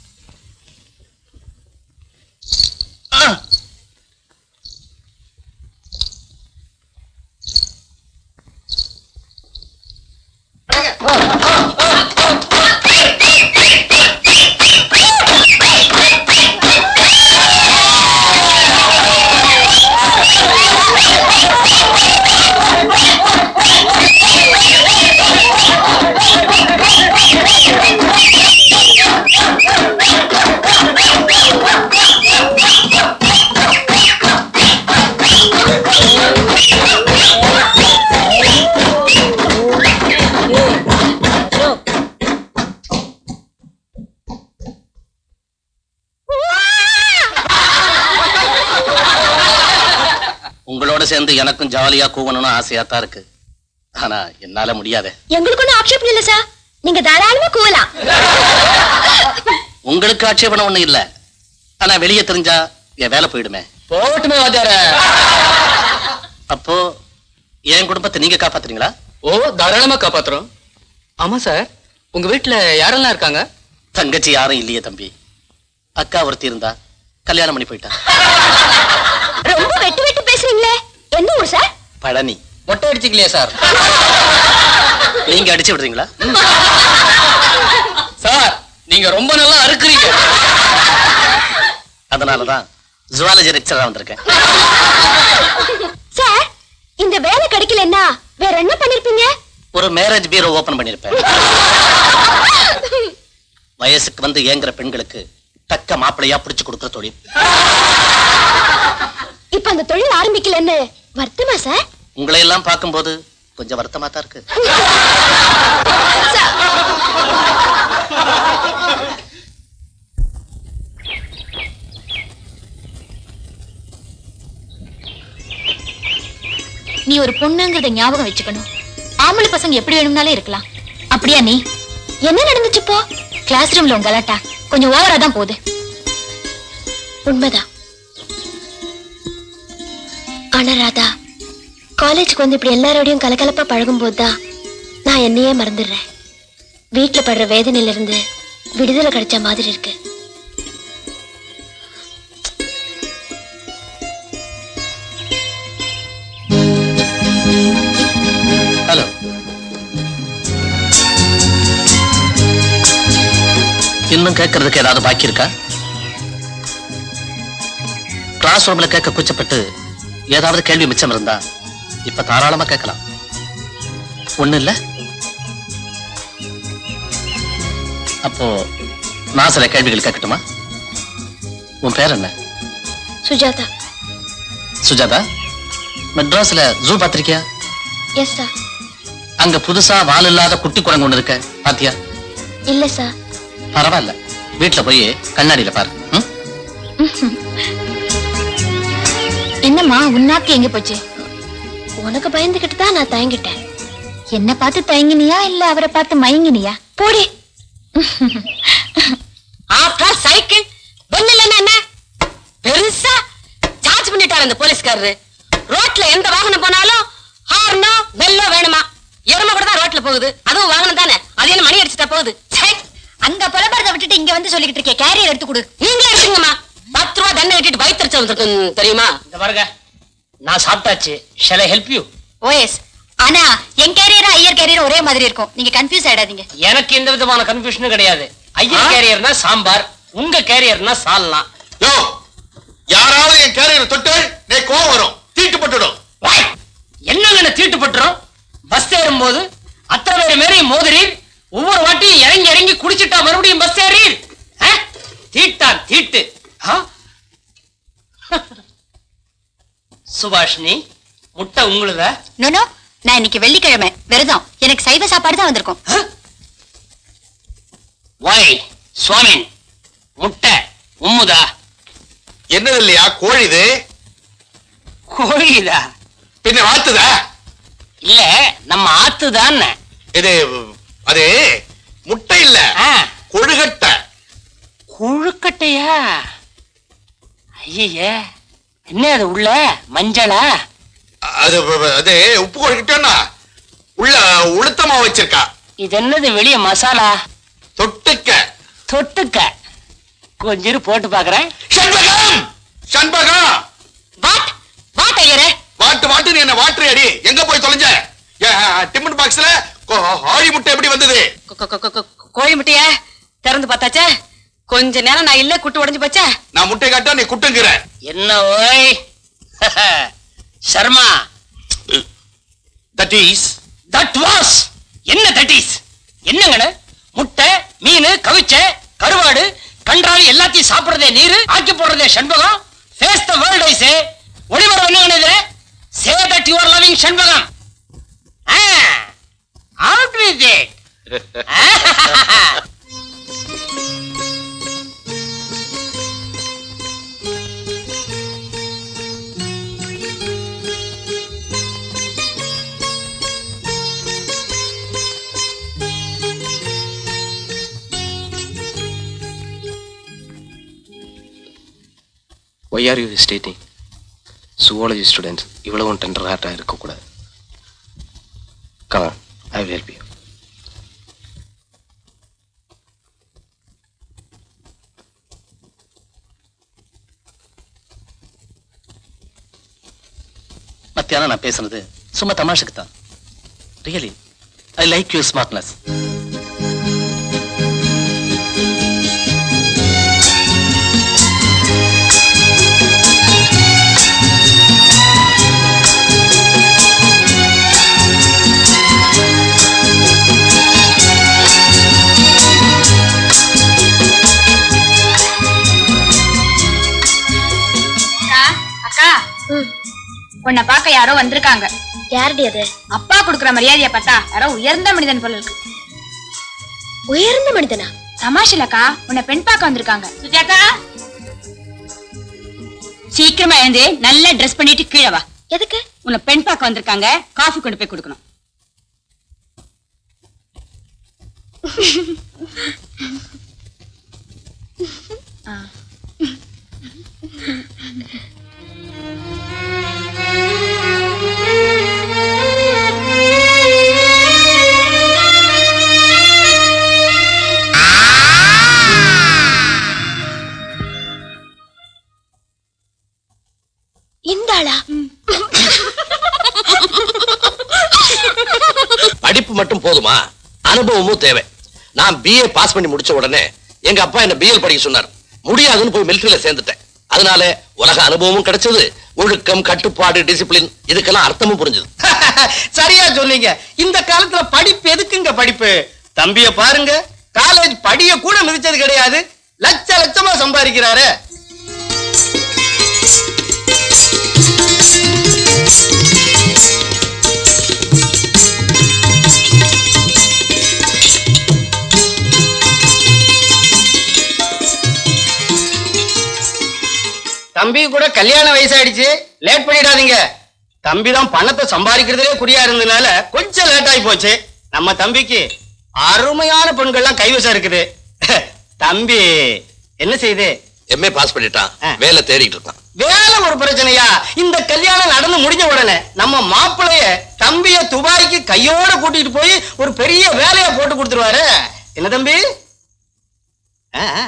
உங்களோட சேர்ந்து எனக்கும் ஜாலியா கூவணும்னு ஆசையா தான் இருக்கு ஆனா என்னால முடியாதே எங்களுக்கு ஒன்றும் ஆட்சேபம் இல்லை சார் நீங்க தாராளமா கூவலாம் உங்களுக்கு ஆட்சேபணம் ஒண்ணு இல்ல ஆனா வெளியே தெரிஞ்சா என் வேலை போயிடுமே போகட்டுமே வாத்தியார அப்போ என் குடும்பத்தை நீங்க காப்பாத்துறீங்களா ஓ தாராளமா காப்பாத்துறோம் ஆமா சார் உங்க வீட்டுல யாரெல்லாம் இருக்காங்க தங்கச்சி யாரும் இல்லையே தம்பி அக்கா ஒருத்தி இருந்தா கல்யாணம் பண்ணி போயிட்டா ரொம்ப வெட்டு வெட்டு பேசுறீங்களே எந்த ஊர் சார் பழனி மொட்டை அடிச்சுக்கலையா சார் நீங்க அடிச்சு விடுறீங்களா சார் நீங்க ரொம்ப நல்லா அறுக்குறீங்க அதனாலதான் ஜுவாலஜி லெக்சரா வந்திருக்கேன் சார் இந்த வேலை கிடைக்கலன்னா வேற என்ன பண்ணிருப்பீங்க ஒரு மேரேஜ் பீரோ ஓபன் பண்ணிருப்பேன் வயசுக்கு வந்து ஏங்குற பெண்களுக்கு தக்க மாப்பிளையா பிடிச்சு கொடுக்குற தொழில் இப்ப அந்த தொழில் ஆரம்பிக்கலன்னு வருத்தமா சார் உங்களை எல்லாம் பார்க்கும்போது கொஞ்சம் வருத்தமா தான் இருக்கு நீ ஒரு பொண்ணுங்கிறத ஞாபகம் வச்சுக்கணும் ஆம்பளை பசங்க எப்படி வேணும்னாலே இருக்கலாம் அப்படியா நீ என்ன நடந்துச்சு இப்போ கிளாஸ் ரூம்ல உங்க கலாட்டா கொஞ்சம் ஓவரா தான் போகுது உண்மைதான் ஆனா ராதா காலேஜுக்கு வந்து இப்படி எல்லாரோடையும் கலகலப்பா பழகும் போதுதான் நான் என்னையே மறந்துடுறேன் வீட்டுல படுற வேதனையில இருந்து விடுதலை கிடைச்ச மாதிரி இருக்கு ஹலோ இன்னும் கேட்கறதுக்கு ஏதாவது பாக்கி இருக்கா கிளாஸ் ரூம்ல கேட்க கூச்சப்பட்டு ஏதாவது கேள்வி மிச்சம் இருந்தா இப்ப தாராளமா கேட்கலாம் ஒண்ணு இல்ல அப்போ நான் சில கேள்விகள் கேட்கட்டுமா உன் பேர் என்ன சுஜாதா சுஜாதா மெட்ராஸ்ல ஜூ பாத்திருக்கியா எஸ் சார் அங்க புதுசா வால் இல்லாத குட்டி குரங்கு ஒண்ணு இருக்க பாத்தியா இல்ல சார் பரவாயில்ல வீட்டுல போய் கண்ணாடியில பாரு ம்? என்னம்மா உன்னாக்கு எங்க போச்சு உனக்கு பயந்துகிட்டு தான் நான் தயங்கிட்டேன் என்ன பார்த்து தயங்கினியா இல்ல அவரை பார்த்து மயங்கினியா போடி ஆஃப்டர் சைக்கிள் பெல் இல்லைன்னா என்ன பெருசா சார்ஜ் பண்ணிட்டாரு அந்த போலீஸ்காரரு ரோட்ல எந்த வாகனம் போனாலும் ஹார்னோ பெல்லோ வேணுமா எருமை கூட தான் ரோட்ல போகுது அதுவும் வாகனம் தானே அது என்ன மணி அடிச்சுட்டா போகுது ச்சை, அங்க புலம்பரத்தை விட்டுட்டு இங்க வந்து சொல்லிக்கிட்டு இருக்கே கேரியர் எடுத்து கொடு நீங்களே எடுத்துங்கம்மா பத்து ரூபா தண்டனை கட்டிட்டு வயிற்றுச்சல் வந்திருக்கு தெரியுமா இந்த பாருங்க நான் சாப்பிட்டாச்சு ஷெல் ஐ ஹெல்ப் யூ ஓஎஸ் ஆனா என் கேரியரும் ஐயர் கேரியரும் ஒரே மாதிரி இருக்கும் நீங்க கன்ஃபியூஸ் ஆயிடாதீங்க எனக்கு எந்த விதமான கன்ஃபியூஷனும் கிடையாது ஐயர் கேரியர்னா சாம்பார் உங்க கேரியர்னா சால்னா யோ யாராவது என் கேரியர் தொட்டு நீ கோவம் வரும் தீட்டுப்பட்டுடும் என்னங்க தீட்டுப்பட்டுரும் பஸ் ஏறும்போது அத்தனை பேர் மாரி மோதுறீர் ஒவ்வொரு வாட்டியும் இறங்கி இறங்கி குடிச்சிட்டா மறுபடியும் பஸ் ஏறீர் ஆ? தீட்டான் தீட்டு ஆ? சுபாஷினி முட்டை உங்களுத நோனோ நான் இன்னைக்கு வெள்ளிக்கிழமை விரதம் எனக்கு சைவ சாப்பாடு தான் வந்திருக்கும் வாய் சுவாமி முட்டை உம்முதா என்னது இல்லையா கோழி இது கோழிதா பின்ன வாத்துதா இல்ல நம்ம ஆத்துதான் இது அது முட்டை இல்ல கொழுகட்டை கொழுக்கட்டையா ஐய என்ன அது உள்ள மஞ்சளா அது அது உப்பு கொழுக்கட்டைன்னா உள்ள உளுத்தமா வச்சிருக்கா இது என்னது வெளிய மசாலா தொட்டுக்க தொட்டுக்க கொஞ்சம் இரு போட்டு பாக்குறேன் சண்பகம் சண்பகம் வாட் வாட் ஐயரே வாட்டு வாட்டு நீ என்ன வாட்டு அடி எங்க போய் தொலைஞ்ச டிஃபன் பாக்ஸ்ல ஆழி முட்டை எப்படி வந்தது கோழி முட்டைய திறந்து பார்த்தாச்சே கொஞ்ச நேரம் நான் இல்ல குட்டு உடைஞ்சு போச்சே நான் முட்டை காட்டா நீ குட்டுங்கிற என்ன ஓய் Sharma that is that was என்ன தட் இஸ் என்னங்கண்ணு முட்டை மீன் கவிச்ச கருவாடு கன்றாவி எல்லாத்தையும் சாப்பிடுறதே நீரு ஆக்கி போடுறதே Shenbagam face the world is ஒளிவரம் என்னங்கண்ணு இதுல say that you are loving Shenbagam out with it why are you stating zoology students இவ்வளவும் டெண்டர் ஹார்ட்டாக இருக்கக்கூடாது கமா ஐ வில் ஹெல்ப் யூ மத்தியானம் நான் பேசுனது சும்மா தமாஷுக்கு தான் really I like your smartness அக்கா உன்னை பார்க்க யாரோ வந்திருக்காங்க யாருடி அது அப்பா கொடுக்குற மரியாதைய பார்த்தா யாரோ உயர்ந்த மனிதன் போல இருக்கு உயர்ந்த மனிதனா தமாஷிலக்கா உன்னை பெண் பார்க்க வந்திருக்காங்க சுஜாதா சீக்கிரமா எழுந்து நல்லா ட்ரெஸ் பண்ணிட்டு கீழே வா எதுக்கு உன்னை பெண் பார்க்க வந்திருக்காங்க காஃபி கொண்டு போய் கொடுக்கணும் இந்த ஆளா படிப்பு மட்டும் போதுமா அனுபவமும் தேவை நான் பிஏ பாஸ் பண்ணி முடிச்ச உடனே எங்க அப்பா என்ன பிஎல் படிக்க சொன்னார் முடியாதுன்னு போய் மிலிட்டரியில சேர்ந்துட்டேன் அதனால உலக அனுபவமும் கிடைச்சது ஒழுக்கம் கட்டுப்பாடு டிசிப்ளின் இதுக்கெல்லாம் அர்த்தமும் புரிஞ்சது சரியா சொன்னீங்க இந்த காலத்துல படிப்பு எதுக்குங்க படிப்பு தம்பிய பாருங்க காலேஜ் படிய கூட மிதிச்சது கிடையாது லட்ச லட்சமா சம்பாதிக்கிறாரு தம்பி கூட கல்யாண வயசாயிடுச்சு லேட் பண்ணிடாதீங்க தம்பி தான் பணத்தை சம்பாதிக்கிறதுலே குறியா இருந்ததுனால கொஞ்சம் லேட் ஆகி போச்சு நம்ம தம்பிக்கு அருமையான பெண்கள்லாம் கைவசம் இருக்குது தம்பி என்ன செய்யுது எம்ஏ பாஸ் பண்ணிட்டான் ஆ. வேலை தேடிட்டு இருக்கான் வேலை ஒரு பிரச்சனையா இந்த கல்யாணம் நடந்து முடிஞ்ச உடனே நம்ம மாப்பிளைய தம்பிய துபாய்க்கு கையோட கூட்டிட்டு போய் ஒரு பெரிய வேலையை போட்டு கொடுத்துருவாரு என்ன தம்பி ஆ, ஆ.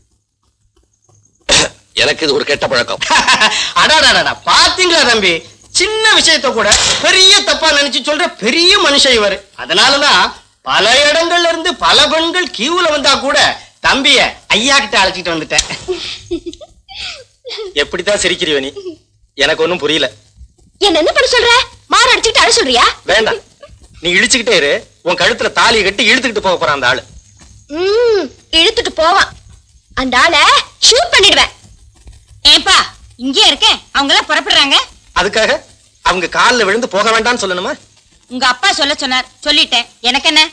எனக்கு இது ஒரு கெட்ட பழக்கம் அடாடாடா பாத்தீங்களா தம்பி சின்ன விஷயத்த கூட பெரிய தப்பா நினைச்சு சொல்ற பெரிய மனுஷன் இவர் அதனாலதான் பல இடங்கள்ல இருந்து பல பெண்கள் கியூல வந்தா கூட தம்பிய ஐயா கிட்ட அழைச்சிட்டு வந்துட்டேன் எப்படித்தான் சிரிக்கிறீ நீ எனக்கு ஒன்றும் புரியல என்ன என்ன பண்ண சொல்ற மாற அடிச்சுக்கிட்டு அழ சொல்றியா வேண்டாம் நீ இழிச்சுக்கிட்டே இரு உன் கழுத்துல தாலியை கட்டி இழுத்துக்கிட்டு போக போறான் அந்த ஆளு ம் இழுத்துட்டு போவான் அந்த ஆளை ஷூட் பண்ணிடுவேன் ஏப்பா இங்கே இருக்கேன் அவங்க எல்லாம் புறப்படுறாங்க அதுக்காக அவங்க காலில் விழுந்து போக வேண்டாம்னு சொல்லணுமா உங்க அப்பா சொல்ல சொன்னார் சொல்லிட்டேன் எனக்கு என்ன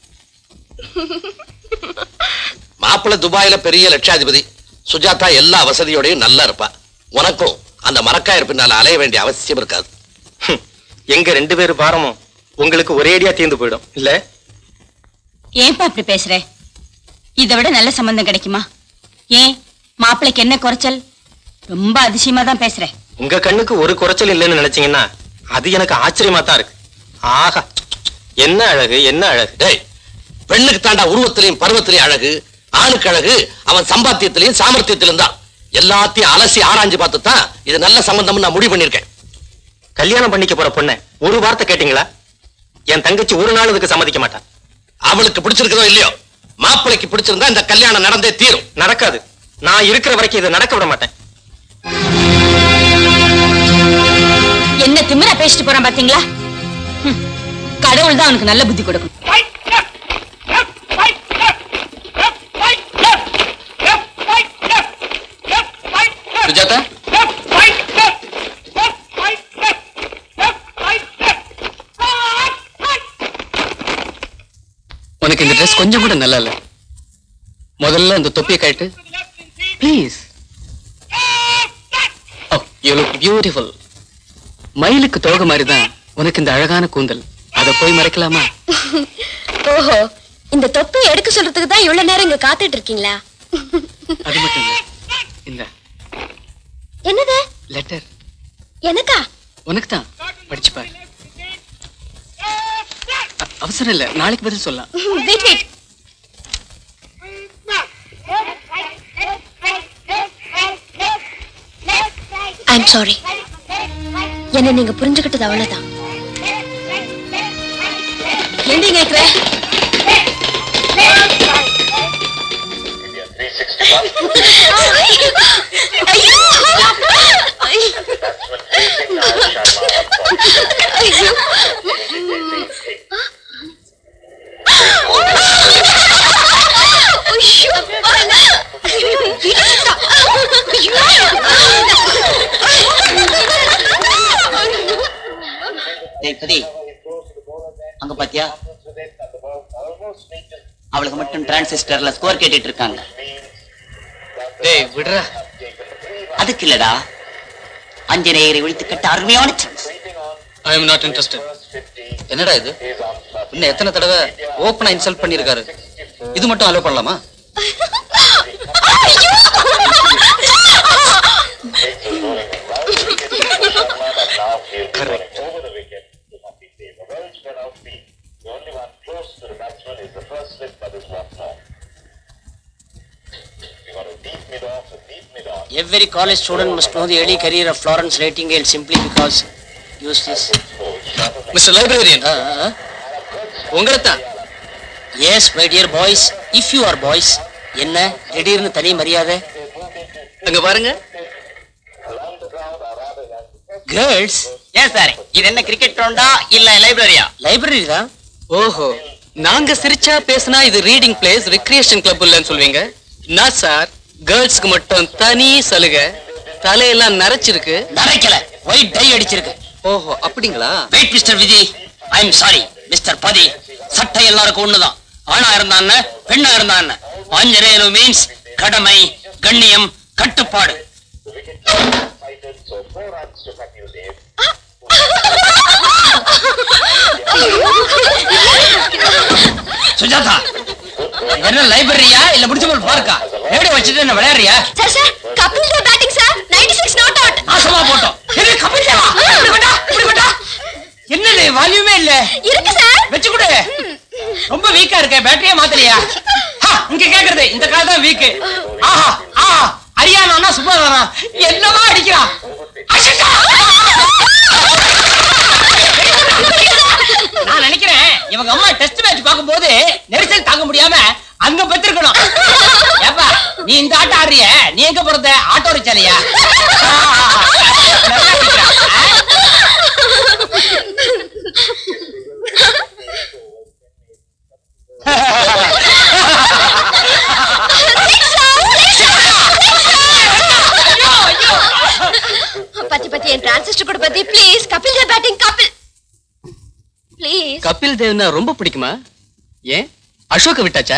மாப்பிள்ளை துபாயில பெரிய லட்சாதிபதி சுஜாதா எல்லா வசதியோடையும் நல்லா இருப்பா உனக்கும் அந்த மரக்காயர் பின்னால அலைய வேண்டிய அவசியம் இருக்காது ஹம், எங்க ரெண்டு பேரு பாரமும் உங்களுக்கு ஒரேடியா தீர்ந்து போயிடும் இல்ல ஏன்பா இப்படி பேசுற இதை விட நல்ல சம்பந்தம் கிடைக்குமா ஏன் மாப்பிள்ளைக்கு என்ன குறைச்சல் ரொம்ப அதிசயமா தான் பேசுற உங்க கண்ணுக்கு ஒரு குறைச்சல் இல்லைன்னு நினைச்சீங்கன்னா அது எனக்கு ஆச்சரியமா தான் இருக்கு ஆஹா என்ன அழகு என்ன அழகு டேய் பெண்ணுக்கு தாண்டா உருவத்திலையும் பருவத்திலையும் அழகு ஆணுக்கு அழகு அவன் சம்பாத்தியத்திலையும் சாமர்த்தியத்திலும் தான் எல்லாத்தையும் அலசி ஆராய்ஞ்சு பார்த்து தான் இது நல்ல சம்பந்தம்னு நான் முடிவு பண்ணிருக்கேன் கல்யாணம் பண்ணிக்க போற பொண்ண ஒரு வார்த்தை கேட்டீங்களா என் தங்கச்சி ஒரு நாள் இதுக்கு சம்மதிக்க மாட்டா அவளுக்கு பிடிச்சிருக்கதோ இல்லையோ மாப்பிள்ளைக்கு பிடிச்சிருந்தா இந்த கல்யாணம் நடந்தே தீரும் நடக்காது நான் இருக்கிற வரைக்கும் இதை நடக்க விட மாட்டேன் என்ன திமிரா பேசிட்டு போறான் பாத்தீங்களா ஹம், கடவுள் தான் அவனுக்கு நல்ல புத்தி கொடுக்கும் சுஜாதா உனக்கு இந்த ட்ரெஸ் கொஞ்சம் கூட நல்லா இல்ல முதல்ல அந்த தொப்பியை கட்டு please oh you look beautiful மயிலுக்கு தோகை மாதிரி தான் உனக்கு இந்த அழகான கூந்தல் அதை போய் மறைக்கலாமா ஓஹோ இந்த தொப்பியை எடுக்க சொல்றதுக்கு தான் இவ்வளவு நேரம் இங்க காத்துட்டு இருக்கீங்களா அது மட்டும் இல்ல இந்த என்னது லெட்டர் எனக்கா உனக்கு தான் படிச்சு பாரு அ- அவசரம் இல்ல நாளைக்கு பதில் சொல்லலாம் வெயிட் வெயிட் ஐம் சாரி என்ன நீங்க புரிஞ்சுக்கிட்டது அவ்வளவுதான் ஏண்டி கேக்குற டேய் கதி அங்க பாத்தியா அவளுக்கு மட்டும் டிரான்சிஸ்டர்ல ஸ்கோர் கேட்டுட்டு இருக்காங்க டேய் விடுறா அதுக்கு இல்லடா அஞ்சனேயரை ஒழித்து கட்ட அருமையான chance I am not interested என்னடா இது இன்னும் எத்தனை தடவை ஓப்பனா இன்சல்ட் பண்ணிருக்காரு இது மட்டும் அலோ பண்ணலாமா Every college student must know the early career of Florence Nightingale simply because use this. Mister librarian உங்களை தான் Yes, my dear boys, if you are boys, என்ன திடீர்னு தனி மரியாதை அங்க பாருங்க கேர்ள்ஸ் ஏன் சார் இது என்ன கிரிக்கெட் கிரவுண்டா இல்ல லைப்ரரியா லைப்ரரி தான் ஓஹோ நாங்க சிரிச்சா பேசினா இது ரீடிங் பிளேஸ் ரிக்ரியேஷன் கிளப் இல்லைன்னு சொல்வீங்க நான் சார் கேர்ள்ஸ்க்கு மட்டும் தனி சலுகை தலையெல்லாம் நரைச்சிருக்கு நரைக்கல ஒயிட் டை அடிச்சிருக்கு ஓஹோ அப்படிங்களா wait mister Vijay I am sorry mister Pathi சட்டை எல்லாருக்கும் ஒண்ணுதான் ஆணா இருந்தா என்ன பெண்ணா இருந்தா என்ன ஆஞ்சநேயனு மீன்ஸ் கடமை கண்ணியம் கட்டுப்பாடு சுஜாதா இது என்ன லைப்ரரியா இல்ல முடிச்சு போல் பார்க்கா ரேடியோ வச்சுட்டு என்ன விளையாடுறியா sir sir Kapil Dev batting sir 96 not out நாசமா போட்டோம் இது கபில் தேவா இப்படி கொண்டா இப்படி கொண்டா என்னது வால்யூமே இல்ல இருக்கு சார் வச்சு கொடு ரொம்ப வீக்கா இருக்க பேட்டரியே மாத்தலையா ஹா, இங்க கேக்குறது இந்த கால் தான் வீக்கு ஆஹா ஆஹா ஹரியானா சுபாதானா என்னவா அடிக்கிறான் அஷிஷா! நான் நினைக்கிறேன் இவங்க அம்மா டெஸ்ட் மேட்ச் பார்க்கும்போது நெரிசல் தாங்க முடியாம அங்க பெற்றிருக்கணும் ஏப்பா நீ இந்த ஆட்டம் ஆடுறிய நீ எங்க போறது ஆட்டோ ரிச்சாலையா நல்லா அடிக்கிறா. பத்தி பத்தி என் டிரான்சிஸ்டர் கூட பத்தி please Kapil Dev batting Kapil please Kapil தேவ்னா ரொம்ப பிடிக்குமா ஏன் அசோக விட்டாச்சா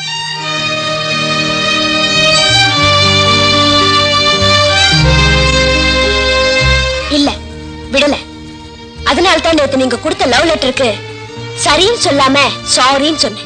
இல்ல விடல அதனால தான் நேத்து நீங்க கொடுத்த லவ் லெட்டருக்கு சரின்னு சொல்லாம சாரின்னு சொன்னேன்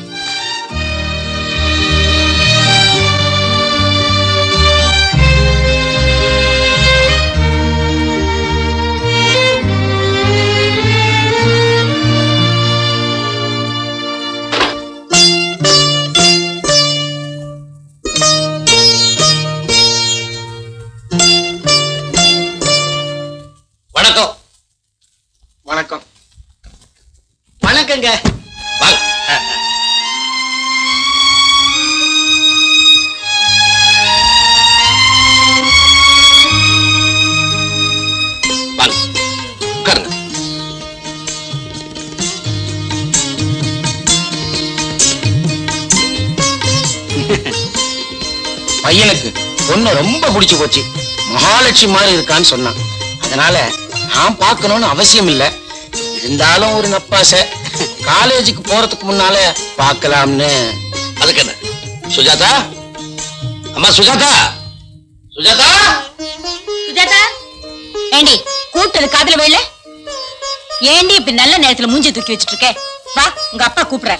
வணக்கம் வணக்கம் வணக்கங்க வாங்க வாங்க உட்காருங்க பையனுக்கு பொண்ணு ரொம்ப பிடிச்சு போச்சு மகாலட்சுமி மாதிரி இருக்கான்னு சொன்னான் அதனால நான் பார்க்கணும்னு அவசியம் இல்ல இருந்தாலும் ஒரு நப்பாசை காலேஜுக்கு போறதுக்கு முன்னால பார்க்கலாம்னு அதுக்கு என்ன சுஜாதா அம்மா சுஜாதா சுஜாதா சுஜாதா ஏண்டி கூப்பிட்டது காதுல விழல ஏண்டி இப்படி நல்ல நேரத்துல மூஞ்சி தூக்கி வச்சிட்டு இருக்க வா உங்க அப்பா கூப்பிடுற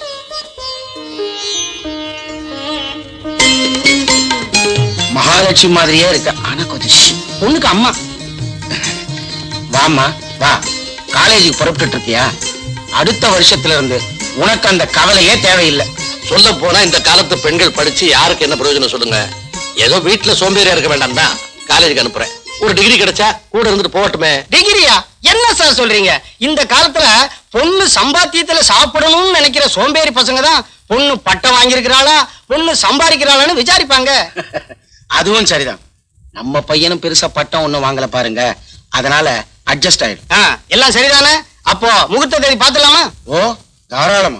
மகாலட்சுமி மாதிரியே இருக்க ஆனா கொஞ்சம் ஷ், பொண்ணுக்கு அம்மா வாம்மா வா காலேஜுக்கு புறப்பட்டு இருக்கியா அடுத்த வருஷத்துல இருந்து உனக்கு அந்த கவலையே தேவையில்லை சொல்ல போனா இந்த காலத்து பெண்கள் படிச்சு யாருக்கு என்ன பிரயோஜனம் சொல்லுங்க ஏதோ வீட்டுல சோம்பேறியா இருக்க வேண்டாம் தான் காலேஜுக்கு அனுப்புறேன் ஒரு டிகிரி கிடைச்சா கூட இருந்துட்டு போகட்டுமே டிகிரியா என்ன சார் சொல்றீங்க இந்த காலத்துல பொண்ணு சம்பாத்தியத்துல சாப்பிடணும்னு நினைக்கிற சோம்பேறி பசங்க தான் பொண்ணு பட்டம் வாங்கியிருக்கிறாளா பொண்ணு சம்பாதிக்கிறாளான்னு விசாரிப்பாங்க அதுவும் சரிதான் நம்ம பையனும் பெருசா பட்டம் ஒண்ணும் வாங்கல பாருங்க அதனால அட்ஜஸ்ட் ஆயிடும் எல்லாம் சரிதானே அப்போ முகூர்த்த தேதி பாத்துலாமா ஓ தாராளமா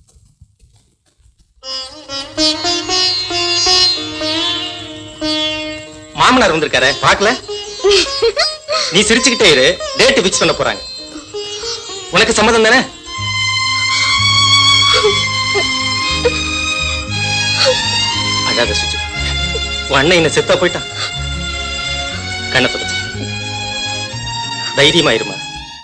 மாமனார் வந்திருக்காரு பார்க்கல நீ சிரிச்சுக்கிட்டே இரு டேட் ஃபிக்ஸ் பண்ண போறாங்க உனக்கு சம்மதம் தானே அழாத சுஜி உன் அண்ணன் என்ன செத்தா போயிட்டான் கண்ணை தொடச்சு தைரியமா இருமா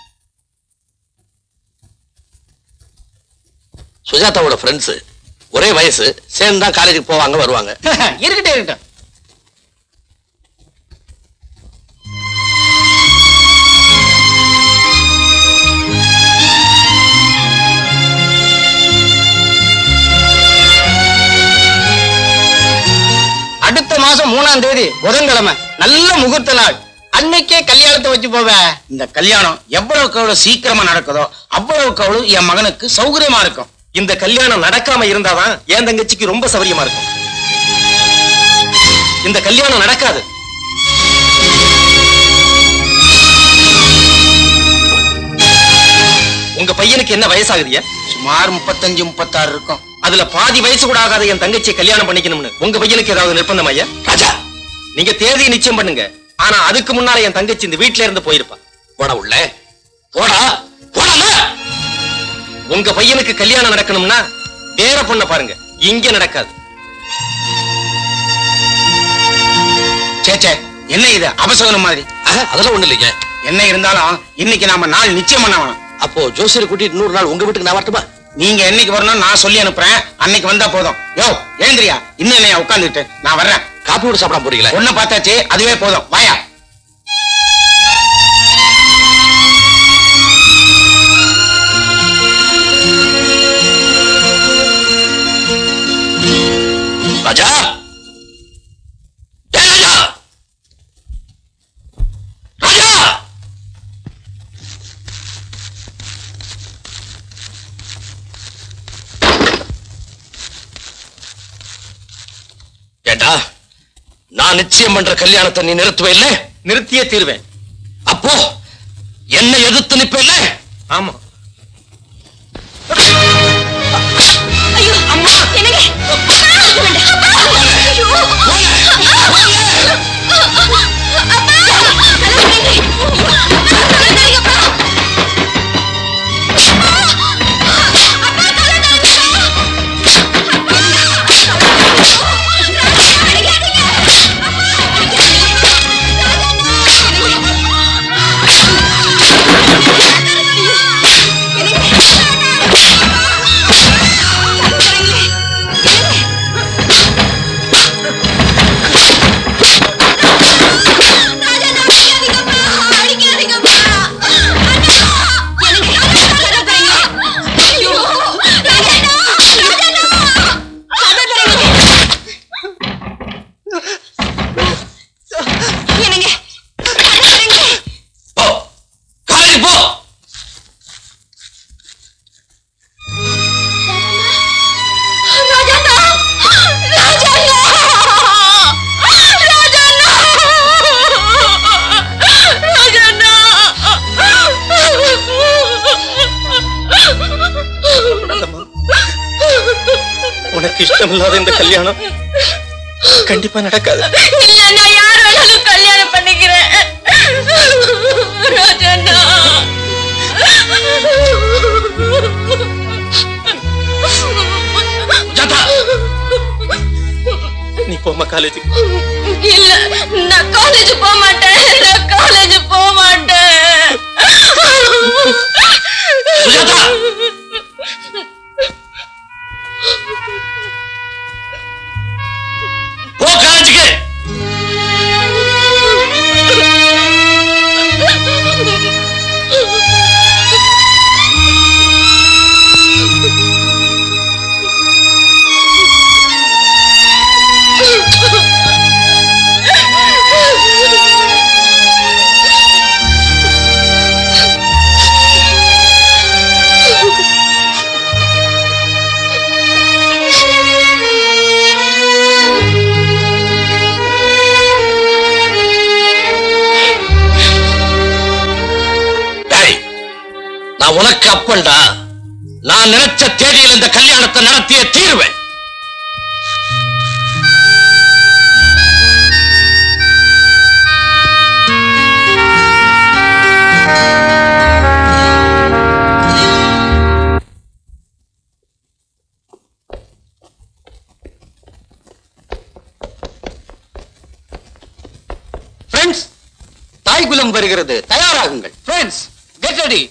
சுஜாதாவோட ஃப்ரெண்ட்ஸ் ஒரே வயசு சேர்ந்து தான் காலேஜுக்கு போவாங்க வருவாங்க இருக்கட்டும் இருக்கட்டும் அடுத்த மாசம் மூணாம் தேதி புதன்கிழமை நல்ல முகூர்த்த நாள் அன்னைக்கே கல்யாணத்தை வச்சு போவேன் இந்த கல்யாணம் எவ்வளவுக்கு எவ்வளவு சீக்கிரமா நடக்குதோ அவ்வளவுக்கு அவ்வளவு என் மகனுக்கு சௌகரியமா இருக்கும் இந்த கல்யாணம் நடக்காம இருந்தாதான் என் தங்கச்சிக்கு ரொம்ப சௌரியமா இருக்கும் இந்த கல்யாணம் நடக்காது உங்க பையனுக்கு என்ன வயசாகுதியா சுமார் முப்பத்தஞ்சு முப்பத்தாறு இருக்கும் அதுல பாதி வயசு கூட ஆகாத என் தங்கச்சியை கல்யாணம் பண்ணிக்கணும்னு உங்க பையனுக்கு ஏதாவது நிர்பந்தம் ஐயா ராஜா நீங்க தேதியை நிச்சயம் பண்ணுங்க ஆனா அதுக்கு முன்னால என் தங்கச்சி இந்த வீட்ல இருந்து போயிருப்பா போட உள்ள போடா போடல உங்க பையனுக்கு கல்யாணம் நடக்கணும்னா வேற பொண்ண பாருங்க இங்க நடக்காது சேச்சே என்ன இது அபசகனம் மாதிரி அதெல்லாம் ஒண்ணு இல்லைங்க என்ன இருந்தாலும் இன்னைக்கு நாம நாள் நிச்சயம் பண்ண வேணும் அப்போ ஜோசியரை கூட்டிட்டு இன்னொரு நாள் உங்க வீட்டுக்கு நான் வரட்டுமா நீங்க என்னைக்கு வரணும் நான் சொல்லி அனுப்புறேன் அன்னைக்கு வந்தா போதும் யோ எழுந்திரியா இன்னும் என்ன உட்காந்துட்டு நான் வர்றேன் காப்பி கூட சாப்பிடாம போறீங்களா ஒண்ணு பார்த்தாச்சு அதுவே போதும் வாயா ராஜா ஏய் ராஜா ராஜா ஏண்டா நான் நிச்சயம் பண்ற கல்யாணத்தை நீ நிறுத்துவே இல்ல நிறுத்தியே தீருவேன் அப்போ என்ன எதிர்த்து நிப்ப இல்ல ஆமா ஐயோ அம்மா என்னங்க அப்பா உனக்கு இஷ்டம் இல்லாத இந்த கல்யாணம் கண்டிப்பா நடக்காது இல்ல நான் யார் வேணாலும் கல்யாணம் பண்ணிக்கிறேன் ராஜண்ணா நீ போமா காலேஜுக்கு இல்ல நான் காலேஜ் போக மாட்டேன் நான் காலேஜ் போக மாட்டேன் போ காலேஜுக்கு டேய், நான் உனக்கு அப்பன்டா நான் நினைச்ச தேதியில் இந்த கல்யாணத்தை நடத்திய தீர்வேன் ஃப்ரெண்ட்ஸ் தாய்குலம் வருகிறது தயாராகுங்கள் ஃப்ரெண்ட்ஸ் கெட் ரெடி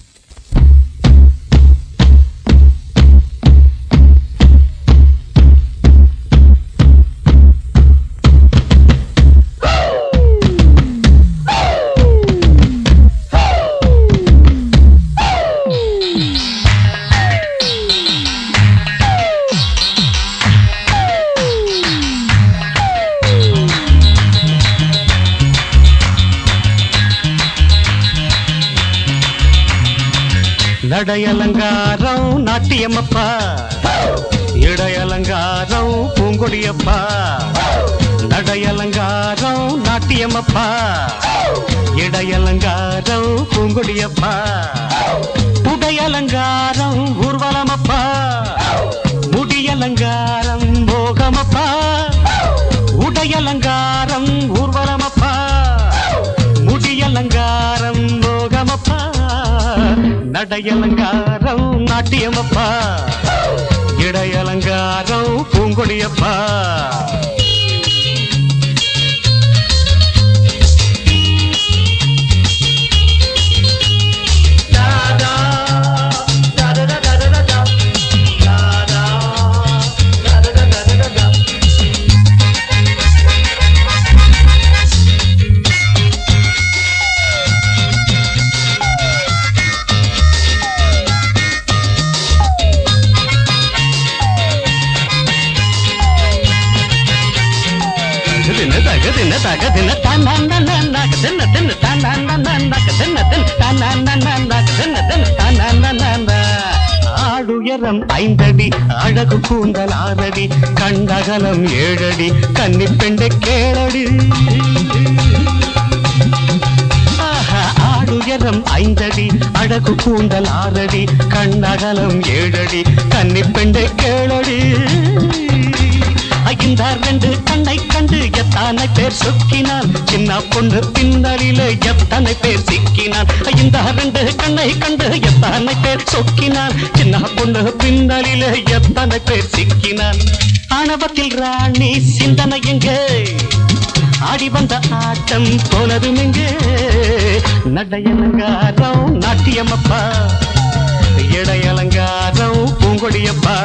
நடையலங்காரம் நாட்டியம்மப்பா இடையலங்காரம் பூங்கொடியப்பா நடையலங்காரம் நாட்டியம்மப்பா இடையலங்காரம் பூங்கொடியப்பா உடையலங்காரம் ஊர்வலமப்பா முடியலங்காரம் மோகமப்பா உடையலங்காரம் ஊர்வலமப்பா முடியலங்காரம் மோகமப்பா நடையலங்காரம் நாட்டியமப்பா இடையலங்காரம் பூங்கொடியப்பா தின தக தின தக தின தன்னன்னன்னக தின தின தன்னன்னன்னக தின தின தன்னன்னன்னக தின தின தன்னன்னன்னக ஆடுயரம் ஐந்தடி அழகு கூந்தல் ஆறடி கண்டகலம் ஏழடி கன்னி பெண்டை கேளடி ஆஹா, ஆடுயரம் ஐந்தடி அழகு கூந்தல் ஆறடி கண்ணகலம் ஏழடி கன்னி பெண்டை கேளடி இந்த ரெண்டு கண்ணை கண்டு எத்தனை பேர் சொக்கினான் சின்ன பொண்ணு பின்னலிலே எத்தனை பேர் சிக்கினான் இந்த ரெண்டு கண்ணை கண்டு எத்தனை பேர் சொக்கினான் சின்ன பொண்ணு பின்னலிலே எத்தனை பேர் சிக்கினான் ஆணவத்தில் ராணி சிந்தனை எங்கே ஆடி வந்த ஆட்டம் போனதும் எங்கே நடையலங்காரம் நாட்டியம்மப்பா இடையலங்காரம் பூங்கொடியப்பா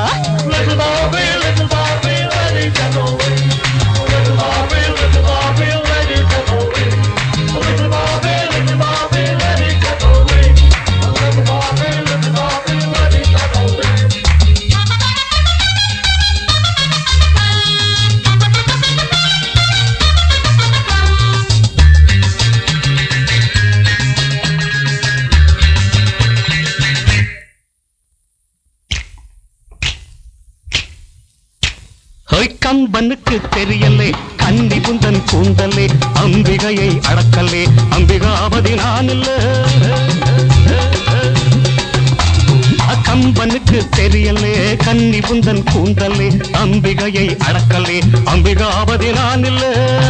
ஹொய் கம்பனுக்கு தெரியலே கன்னி புந்தன் கூந்தலே அம்பிகையை அடக்கலே அம்பிகாபதி நான் இல்ல கம்பனுக்கு தெரியலே கன்னி புந்தன் கூந்தலே அம்பிகையை அடக்கலே அம்பிகாவதி நான் இல்ல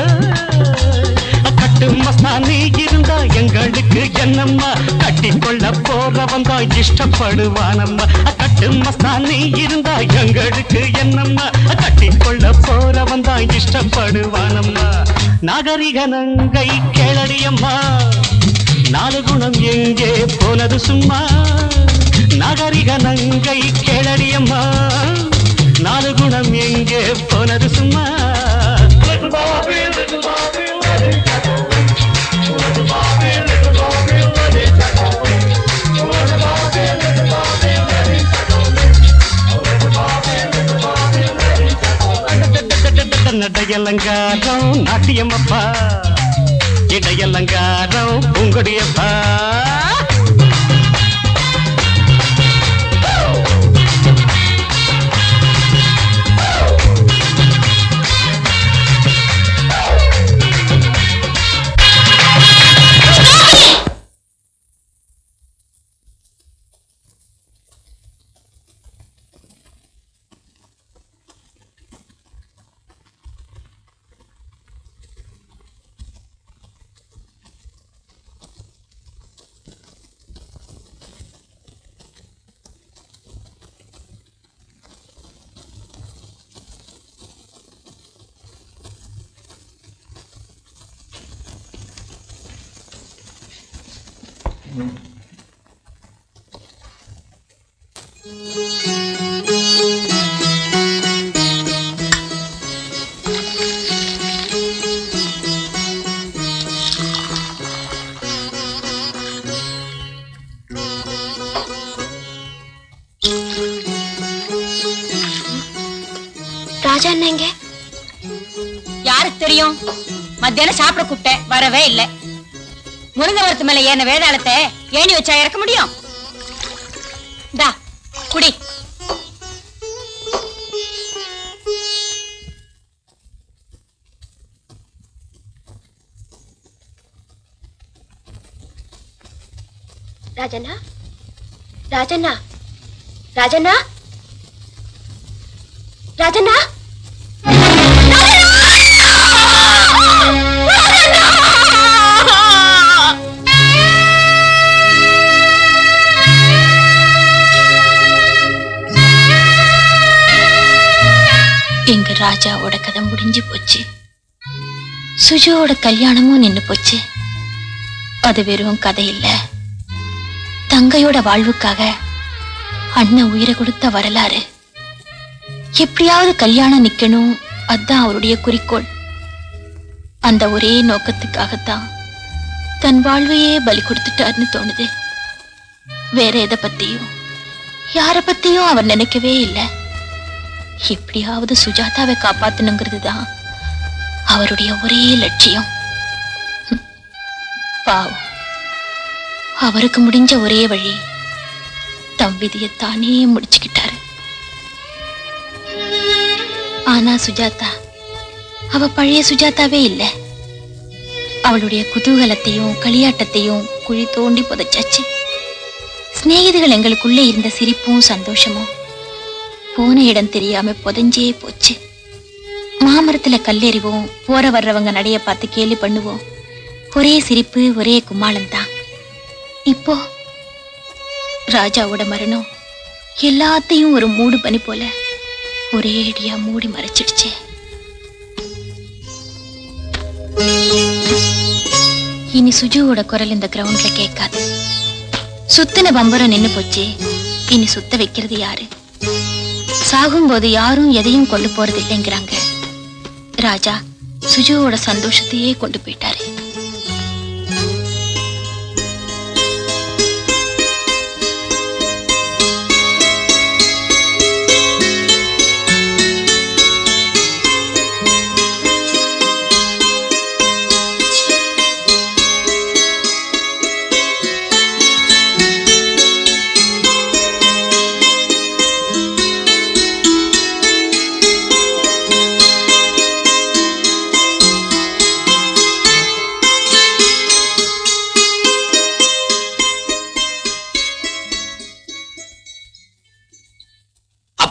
கட்டு மஸ்தா நீ இருந்தா எங்களுக்கு என்னம்மா கட்டிக்கொள்ள போறவன் தான் இஷ்டப்படுவானம்மா கட்டு மஸ்தா நீ இருந்தா எங்களுக்கு என்னம்மா கட்டிக்கொள்ள போறவன் தான் இஷ்டப்படுவானம்மா நாகரிக நங்கை கேளடியம்மா நாலு குணம் எங்கே போனது சும்மா நாகரிக நங்கை கேளடியம்மா நாலு குணம் எங்கே போனது சும்மா நடையலங்காரம் நாட்டியம்மப்பா இடையலங்காரம் உங்களுடையப்பா ராஜா என்ன எங்க யாருக்கு தெரியும் மத்தியானம் சாப்பிட கூப்பிட்டேன் வரவே இல்ல முருங்க மரத்து மேல ஏன வேதாளத்தை ஏணி வச்சா இறக்க முடியும் தா குடி ராஜண்ணா ராஜண்ணா ராஜண்ணா ராஜண்ணா எங்க ராஜாவோட கதை முடிஞ்சு போச்சு சுஜுவோட கல்யாணமும் நின்னு போச்சு அது வெறும் கதை இல்ல தங்கையோட வாழ்வுக்காக அண்ணன் உயிரை கொடுத்த வரலாறு எப்படியாவது கல்யாணம் நிக்கணும் அதான் அவருடைய குறிக்கோள் அந்த ஒரே நோக்கத்துக்காகத்தான் தன் வாழ்வையே பலி கொடுத்துட்டாருன்னு தோணுது வேற எதை பத்தியும் யார பத்தியும் அவர் நினைக்கவே இல்லை எப்படியாவது சுஜாதாவை காப்பாத்தணுங்கிறது தான் அவருடைய ஒரே லட்சியம் ஹம். பாவம் அவருக்கு முடிஞ்ச ஒரே வழி தம் விதியை தானே முடிச்சுக்கிட்டாரு ஆனா சுஜாதா அவ பழைய சுஜாதாவே இல்ல அவளுடைய குதூகலத்தையும் களியாட்டத்தையும் குழி தோண்டி புதைச்சாச்சு சிநேகிதிகள் எங்களுக்குள்ளே இருந்த சிரிப்பும் சந்தோஷமும் போன இடம் தெரியாம புதைஞ்சே போச்சு மாமரத்துல கல்லெறிவோம் போற வர்றவங்க நடைய பார்த்து கேலி பண்ணுவோம் ஒரே சிரிப்பு ஒரே கும்மாளம் தான் இப்போ ராஜாவோட மரணம் எல்லாத்தையும் ஒரு மூடு பனி போல ஒரேடியா மூடி மறைச்சிடுச்சே இனி சுஜுவோட குரல் இந்த கிரவுண்ட்ல கேட்காது சுத்தின பம்பரம் நின்னு போச்சு இனி சுத்த வைக்கிறது யாரு சாகும்போது யாரும் எதையும் கொண்டு போறது இல்லைங்கிறாங்க ராஜா சுஜுவோட சந்தோஷத்தையே கொண்டு போயிட்டாரு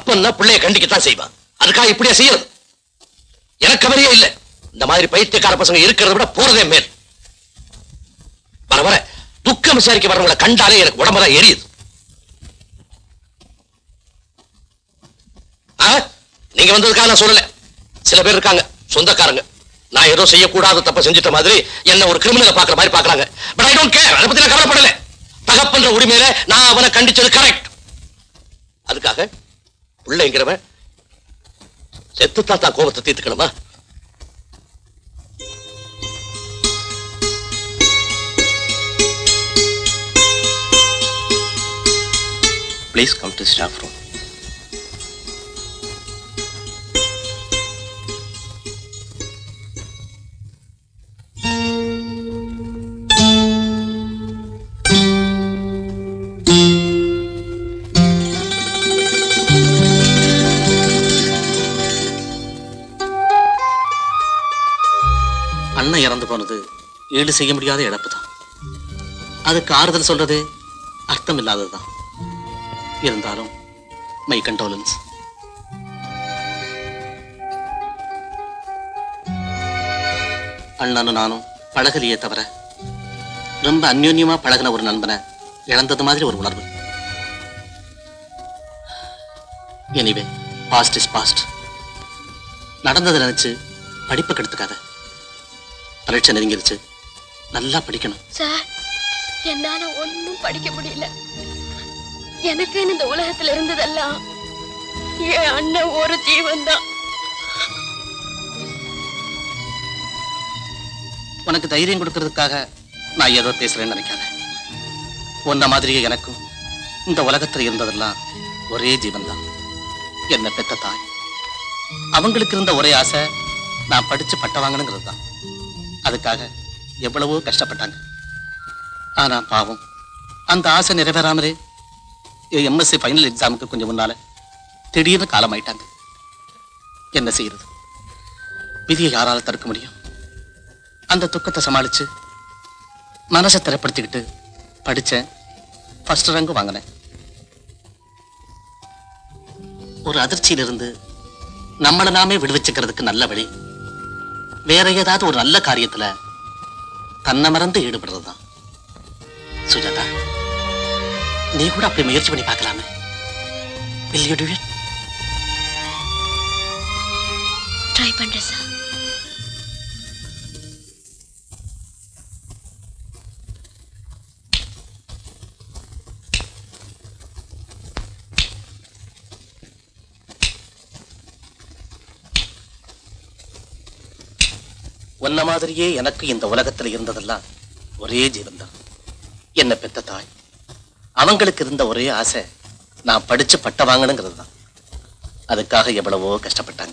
அப்பன்னா பிள்ளைய கண்டிக்கத்தான் செய்வான் அதுக்காக இப்படியா செய்யறது எனக்கு கவலையே இல்ல இந்த மாதிரி பைத்தியக்கார பசங்க இருக்கிறத விட போறதே மேல் வர வர துக்கம் விசாரிக்க வரவங்களை கண்டாலே எனக்கு உடம்பெல்லாம் எரியுது ஆ? நீங்க வந்ததுக்காக நான் சொல்லல சில பேர் இருக்காங்க சொந்தக்காரங்க நான் ஏதோ செய்யக்கூடாத தப்ப செஞ்சிட்ட மாதிரி என்ன ஒரு கிரிமினலை பாக்குற மாதிரி பாக்குறாங்க பட் ஐ டோன்ட் கேர் அதை பத்தி நான் கவலைப்படல தகப்பன்ற உரிமையில நான் அவனை கண்டிச்சது கரெக்ட் அதுக்காக பிள்ளைங்கிறவன் செத்துத்தான் தான் கோபத்தை தீர்த்துக்கணுமா please come to staff room அண்ணன் இறந்து போனது ஈடு செய்ய முடியாத இழப்பு தான் அதுக்கு ஆறுதல் சொல்றது அர்த்தம் இல்லாததுதான் இருந்தாலும் மை கண்டோலன்ஸ் அண்ணனும் நானும் பழகலையே தவிர ரொம்ப அந்யோன்யமா பழகின ஒரு நண்பனை இழந்தது மாதிரி ஒரு உணர்வு எனிவே பாஸ்ட் இஸ் பாஸ்ட் நடந்ததை நினைச்சு படிப்பை கெடுத்துக்காத பரீட்சை நெருங்கிருச்சு நல்லா படிக்கணும் சார் என்னால ஒண்ணும் படிக்க முடியல எனக்கு இந்த உலகத்துல இருந்ததெல்லாம் என் அண்ணன் ஒரு ஜீவன் தான் உனக்கு தைரியம் கொடுக்கறதுக்காக நான் ஏதோ பேசுறேன்னு நினைக்காத உன்ன மாதிரியே எனக்கும் இந்த உலகத்துல இருந்ததெல்லாம் ஒரே ஜீவன் தான் என்ன பெத்த தாய் அவங்களுக்கு இருந்த ஒரே ஆசை நான் படிச்சு பட்ட வாங்கணுங்கிறது தான் அதுக்காக எவ்வளவோ கஷ்டப்பட்டாங்க ஆனா பாவம் அந்த ஆசை நிறைவேறாமலே எம்எஸ்சி ஃபைனல் எக்ஸாமுக்கு கொஞ்சம் முன்னால திடீர்னு காலமாயிட்டாங்க என்ன செய்யறது விதியை யாரால தடுக்க முடியும் அந்த துக்கத்தை சமாளிச்சு மனசை திறப்படுத்திக்கிட்டு படிச்சேன் ஃபர்ஸ்ட் ரேங்கும் வாங்கினேன் ஒரு அதிர்ச்சியிலிருந்து நம்மளை நாமே விடுவிச்சுக்கிறதுக்கு நல்ல வழி வேற ஏதாவது ஒரு நல்ல காரியத்துல தன்னை மறந்து ஈடுபடுறது தான் சுஜாதா நீ கூட அப்படி முயற்சி பண்ணி பார்க்கலாமே Will you do it? Try பண்றேன் சார் உன்ன மாதிரியே எனக்கு இந்த உலகத்துல இருந்ததெல்லாம் ஒரே ஜீவன்தான் என்ன பெத்த தாய் அவங்களுக்கு இருந்த ஒரே ஆசை நான் படிச்சு பட்ட வாங்கணுங்கிறது தான் அதுக்காக எவ்வளவோ கஷ்டப்பட்டாங்க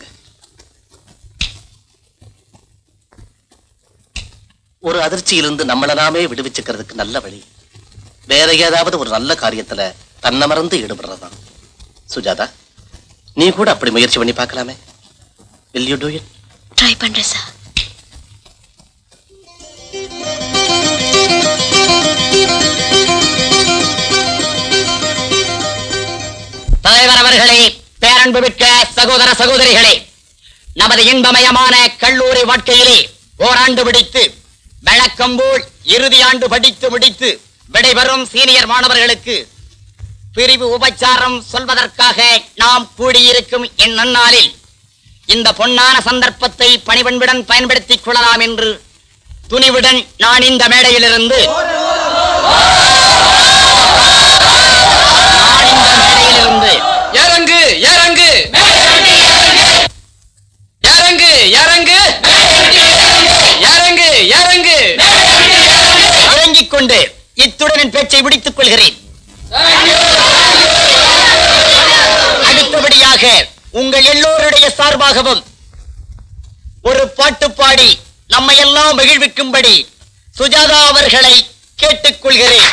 ஒரு அதிர்ச்சியிலிருந்து நம்மள நாமே விடுவிச்சுக்கிறதுக்கு நல்ல வழி வேற ஏதாவது ஒரு நல்ல காரியத்துல தன்னை மறந்து ஈடுபடுறதுதான் சுஜாதா நீ கூட அப்படி முயற்சி பண்ணி பார்க்கலாமே will you do it try பண்றேன் சார் தலைவர் அவர்களே பேரன்பு மிக்க சகோதர சகோதரிகளே நமது இன்பமயமான கல்லூரி வாழ்க்கையிலே ஓராண்டு பிடித்து வழக்கம் போல் இறுதி ஆண்டு படித்து முடித்து விடைபெறும் சீனியர் மாணவர்களுக்கு பிரிவு உபச்சாரம் சொல்வதற்காக நாம் கூடியிருக்கும் இந்நன்னாளில் இந்த பொன்னான சந்தர்ப்பத்தை பணிவன்புடன் பயன்படுத்திக் கொள்ளலாம் என்று துணிவுடன் நான் இந்த மேடையிலிருந்து நான் இந்த மேடையிலிருந்து இறங்கு இறங்கு இறங்கு இறங்கு இறங்கு இறங்கு இறங்கிக் கொண்டு இத்துடன் என் பேச்சை முடித்துக் கொள்கிறேன் அடுத்தபடியாக உங்கள் எல்லோருடைய சார்பாகவும் ஒரு பாட்டு பாடி நம்மை எல்லாம் மகிழ்விக்கும்படி சுஜாதா அவர்களை கேட்டுக்கொள்கிறேன்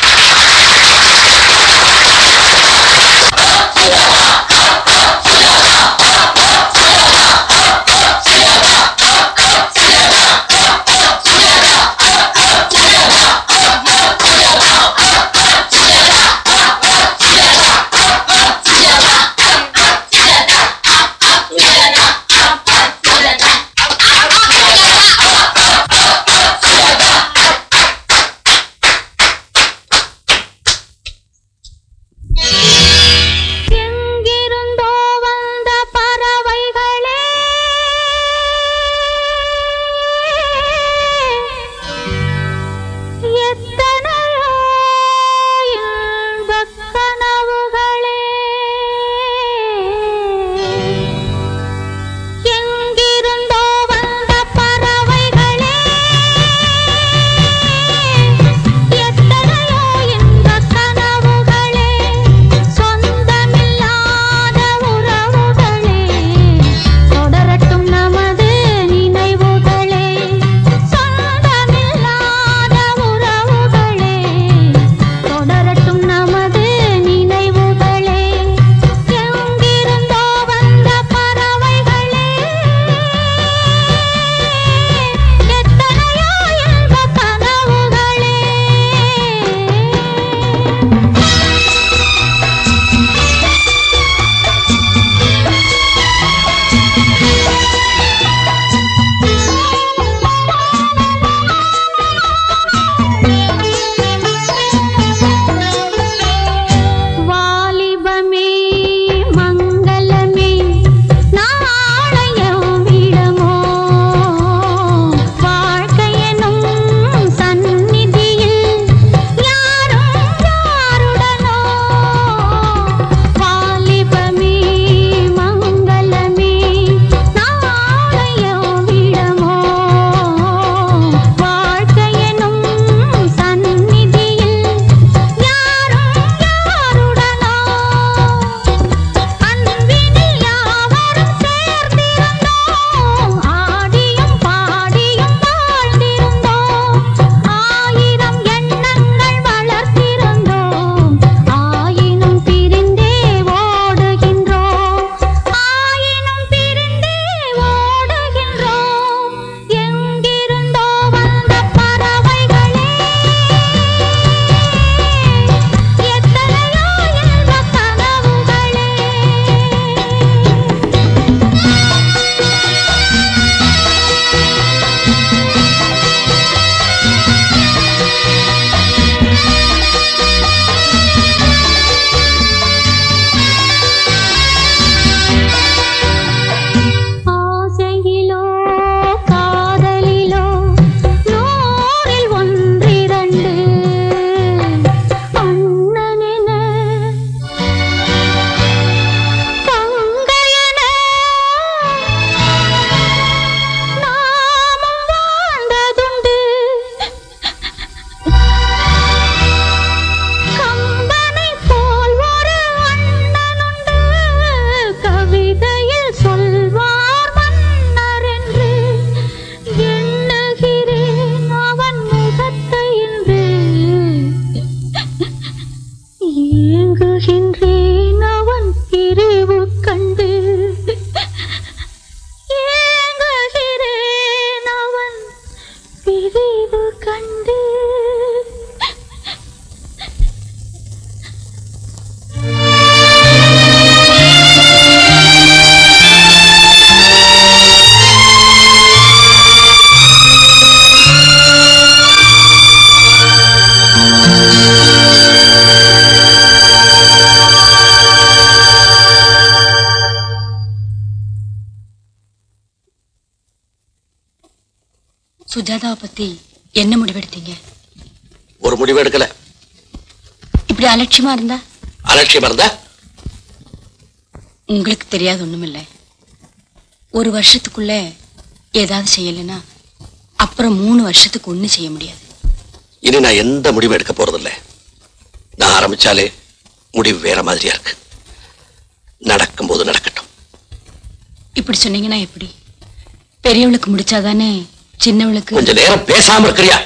சுஜாதாவை பத்தி என்ன முடிவெடுத்தீங்க ஒரு முடிவு எடுக்கல இப்படி அலட்சியமா இருந்தா அலட்சியமா இருந்தா உங்களுக்கு தெரியாது ஒண்ணுமில்ல ஒரு வருஷத்துக்குள்ள ஏதாவது செய்யலைன்னா அப்புறம் மூணு வருஷத்துக்கு ஒண்ணு செய்ய முடியாது இனி நான் எந்த முடிவு எடுக்க போறதில்ல நான் ஆரம்பிச்சாலே முடிவு வேற மாதிரியா இருக்கு நடக்கும்போது நடக்கட்டும் இப்படி சொன்னீங்கன்னா எப்படி பெரியவளுக்கு முடிச்சாதானே சின்னவளுக்கு கொஞ்ச நேரம் பேசாம இருக்கிறியா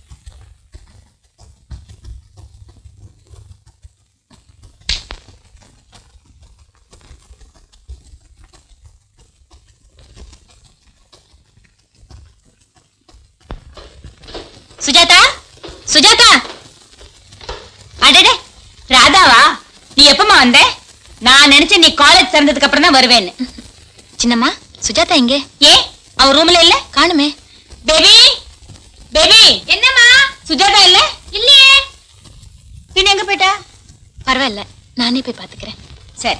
சுஜாதா சுஜாதா அடடே ராதாவா நீ எப்பமா வந்த நான் நினைச்சேன் நீ காலேஜ் திறந்ததுக்கு அப்புறம் தான் வருவேன்னு சின்னம்மா சுஜாதா எங்கே ஏ அவ ரூம்ல இல்ல காணுமே பேபி பேபி என்னம்மா சுஜாதா இல்ல இல்லையே பின்ன எங்க போயிட்டா பரவாயில்ல நானே போய் பாத்துக்கிறேன் சரி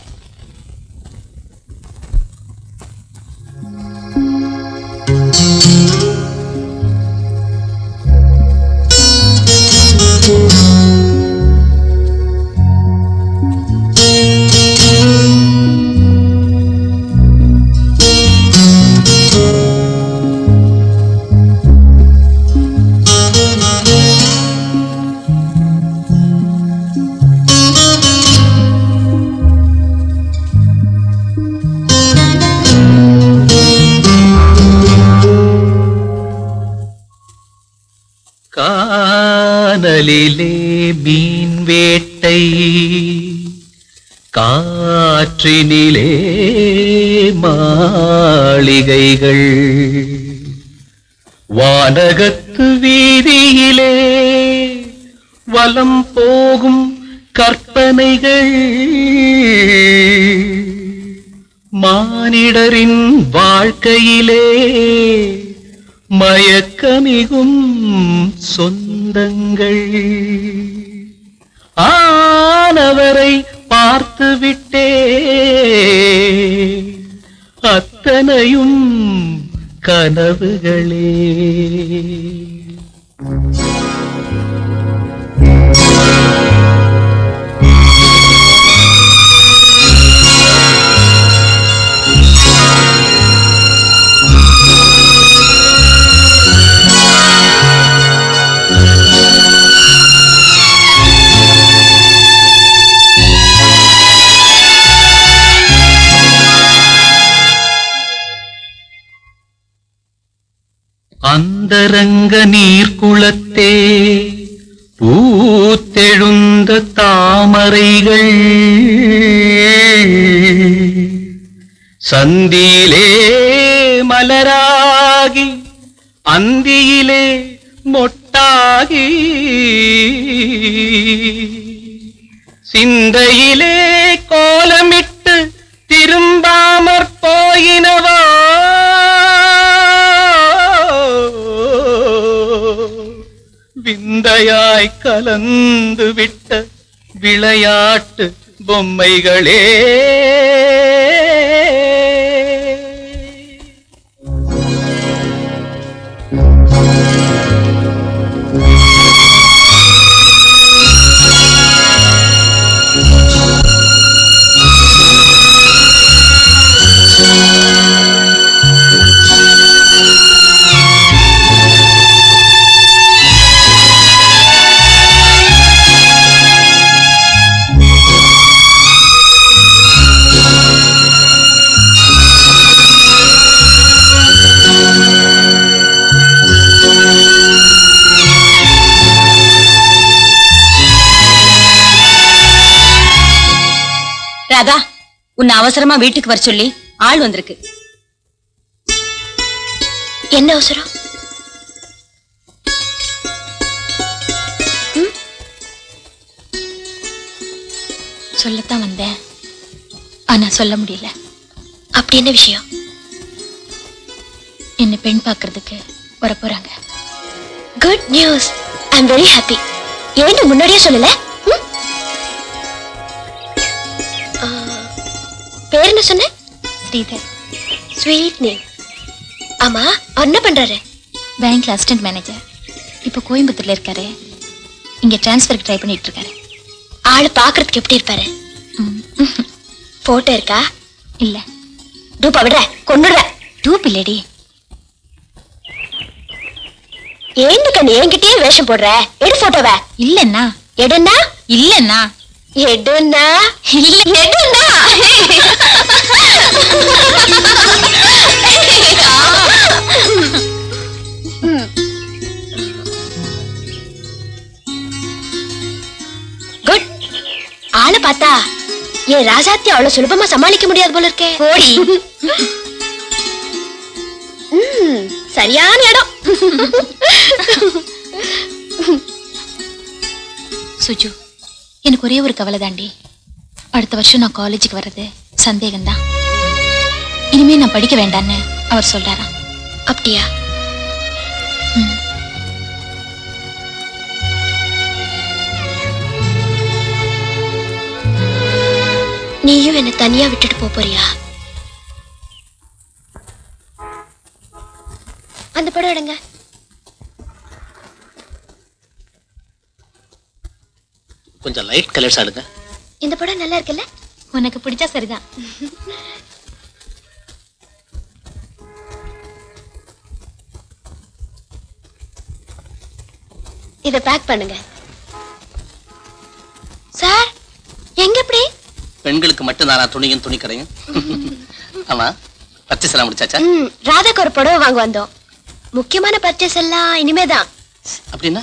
கானலிலே மீன் வேட்டை காற்றினிலே மாளிகைகள் வானகத்து வீதியிலே வலம் போகும் கற்பனைகள் மானிடரின் வாழ்க்கையிலே மயக்கமிகும் சொந்தங்கள் ஆனவரை பார்த்து விட்டே அத்தனையும் கனவுகளே அந்தரங்க நீர்க்குளத்தே பூத்தெழுந்த தாமரைகள் சந்தியிலே மலராகி அந்தியிலே மொட்டாகி சிந்தையிலே கோலமிட்டு திரும்பாமற் போயினவோ விந்தையாய் கலந்து விட்ட விளையாட்டு பொம்மைகளே ராதா உன்னை அவசரமா வீட்டுக்கு வர சொல்லி ஆள் வந்திருக்கு என்ன அவசரம் சொல்லத்தான் வந்தேன் ஆனா சொல்ல முடியல அப்படி என்ன விஷயம் என்ன பெண் பார்க்கறதுக்கு வர போறாங்க good news I am very happy ஏன்னு முன்னாடியே சொல்லல ம்? ஆ, பேர் என்ன சொன்ன ஸ்ரீதர் ஸ்வீட் நேம் ஆமா அவர் என்ன பண்றாரு பேங்க்ல அசிஸ்டன்ட் மேனேஜர் இப்போ கோயம்புத்தூர்ல இருக்காரு இங்க டிரான்ஸ்ஃபருக்கு ட்ரை பண்ணிட்டு இருக்காரு ஆளு பாக்குறதுக்கு எப்படி இருப்பாரு போட்டோ இருக்கா இல்ல டூப்பா விடுற கொண்டுடுற டூப் இல்லடி ஏந்து கண்ணு என்கிட்டயே வேஷம் போடுற எடு போட்டோவ இல்லன்னா எடுன்னா இல்லன்னா எடுன்னா இல்ல எடுன்னா குட் ஆளை பார்த்தா என் ராசாத்தி அவ்வளவு சுலபமா சமாளிக்க முடியாது போல இருக்கே போடி ம், சரியான இடம் சுஜு எனக்கு ஒரே ஒரு கவலை தாண்டி அடுத்த வருஷம் நான் காலேஜுக்கு வர்றது சந்தேகம்தான் இனிமே நான் படிக்க வேண்டான்னு அவர் சொல்றாராம் அப்படியா நீயும் என்ன தனியா விட்டுட்டு போப் போறியா அந்த படம் எடுங்க கொஞ்சம் லைட் கலர்ஸ் ஆடுங்க இந்த படம் நல்லா இருக்குல்ல உனக்கு பிடிச்சா சரிதான் இத பேக் பண்ணுங்க சார் எங்க எப்படி பெண்களுக்கு மட்டும் தானா துணியும் துணி கடையும் ஆமா பர்ச்சேஸ் எல்லாம் முடிச்சாச்சா ம், ராதாக்கு ஒரு புடவை வாங்க வந்தோம் முக்கியமான பர்ச்சேஸ் எல்லாம் இனிமேதான் அப்படின்னா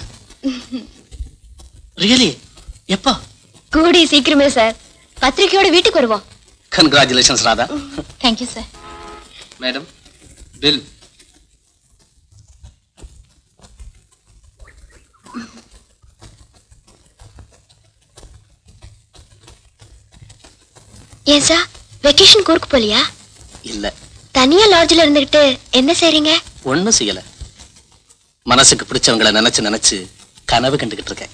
ரியலி எப்போ கூடி சீக்கிரமே சார் பத்திரிக்கையோட வீட்டுக்கு வருவோம் congratulations Radha thank you sir madam bill ஏன் சார் வெக்கேஷன் கூருக்கு போலியா இல்ல தனியா லாட்ஜில் இருந்துகிட்டு என்ன செய்றீங்க ஒண்ணும் செய்யல மனசுக்கு பிடிச்சவங்கள நினைச்சு நினைச்சு கனவு கண்டுகிட்டு இருக்கேன்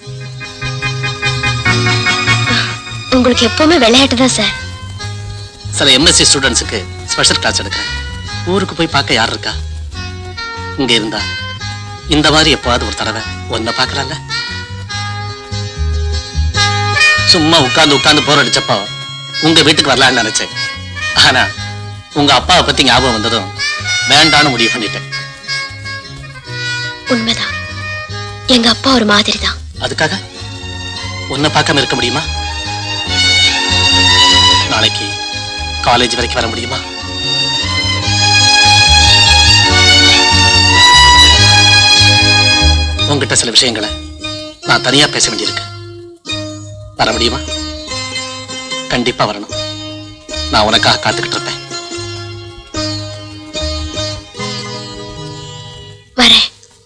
உங்களுக்கு எப்பவுமே விளையாட்டு தான் சார் சில எம்எஸ்சி ஸ்டூடெண்ட்ஸுக்கு ஸ்பெஷல் கிளாஸ் எடுக்கிறேன் ஊருக்கு போய் பார்க்க யார் இருக்கா இங்க இருந்தா இந்த மாதிரி எப்பவாவது ஒரு தடவை ஒன்ன பார்க்கலாம்ல சும்மா உட்கார்ந்து உட்கார்ந்து போர் அடிச்சப்போ உங்க வீட்டுக்கு வரலாம்னு நினைச்சேன் ஆனா உங்க அப்பாவை பத்தி ஞாபகம் வந்ததும் வேண்டான்னு முடிவு பண்ணிட்டேன் உண்மைதான் எங்க அப்பா ஒரு மாதிரி தான் அதுக்காக உன்னை பார்க்காம இருக்க முடியுமா நாளைக்கு காலேஜ் வரைக்கும் வர முடியுமா உங்ககிட்ட சில விஷயங்களை நான் தனியா பேச வேண்டியிருக்கு வர முடியுமா கண்டிப்பா வரணும் நான் உனக்காக காத்துக்கிட்டு இருப்பேன் வரேன்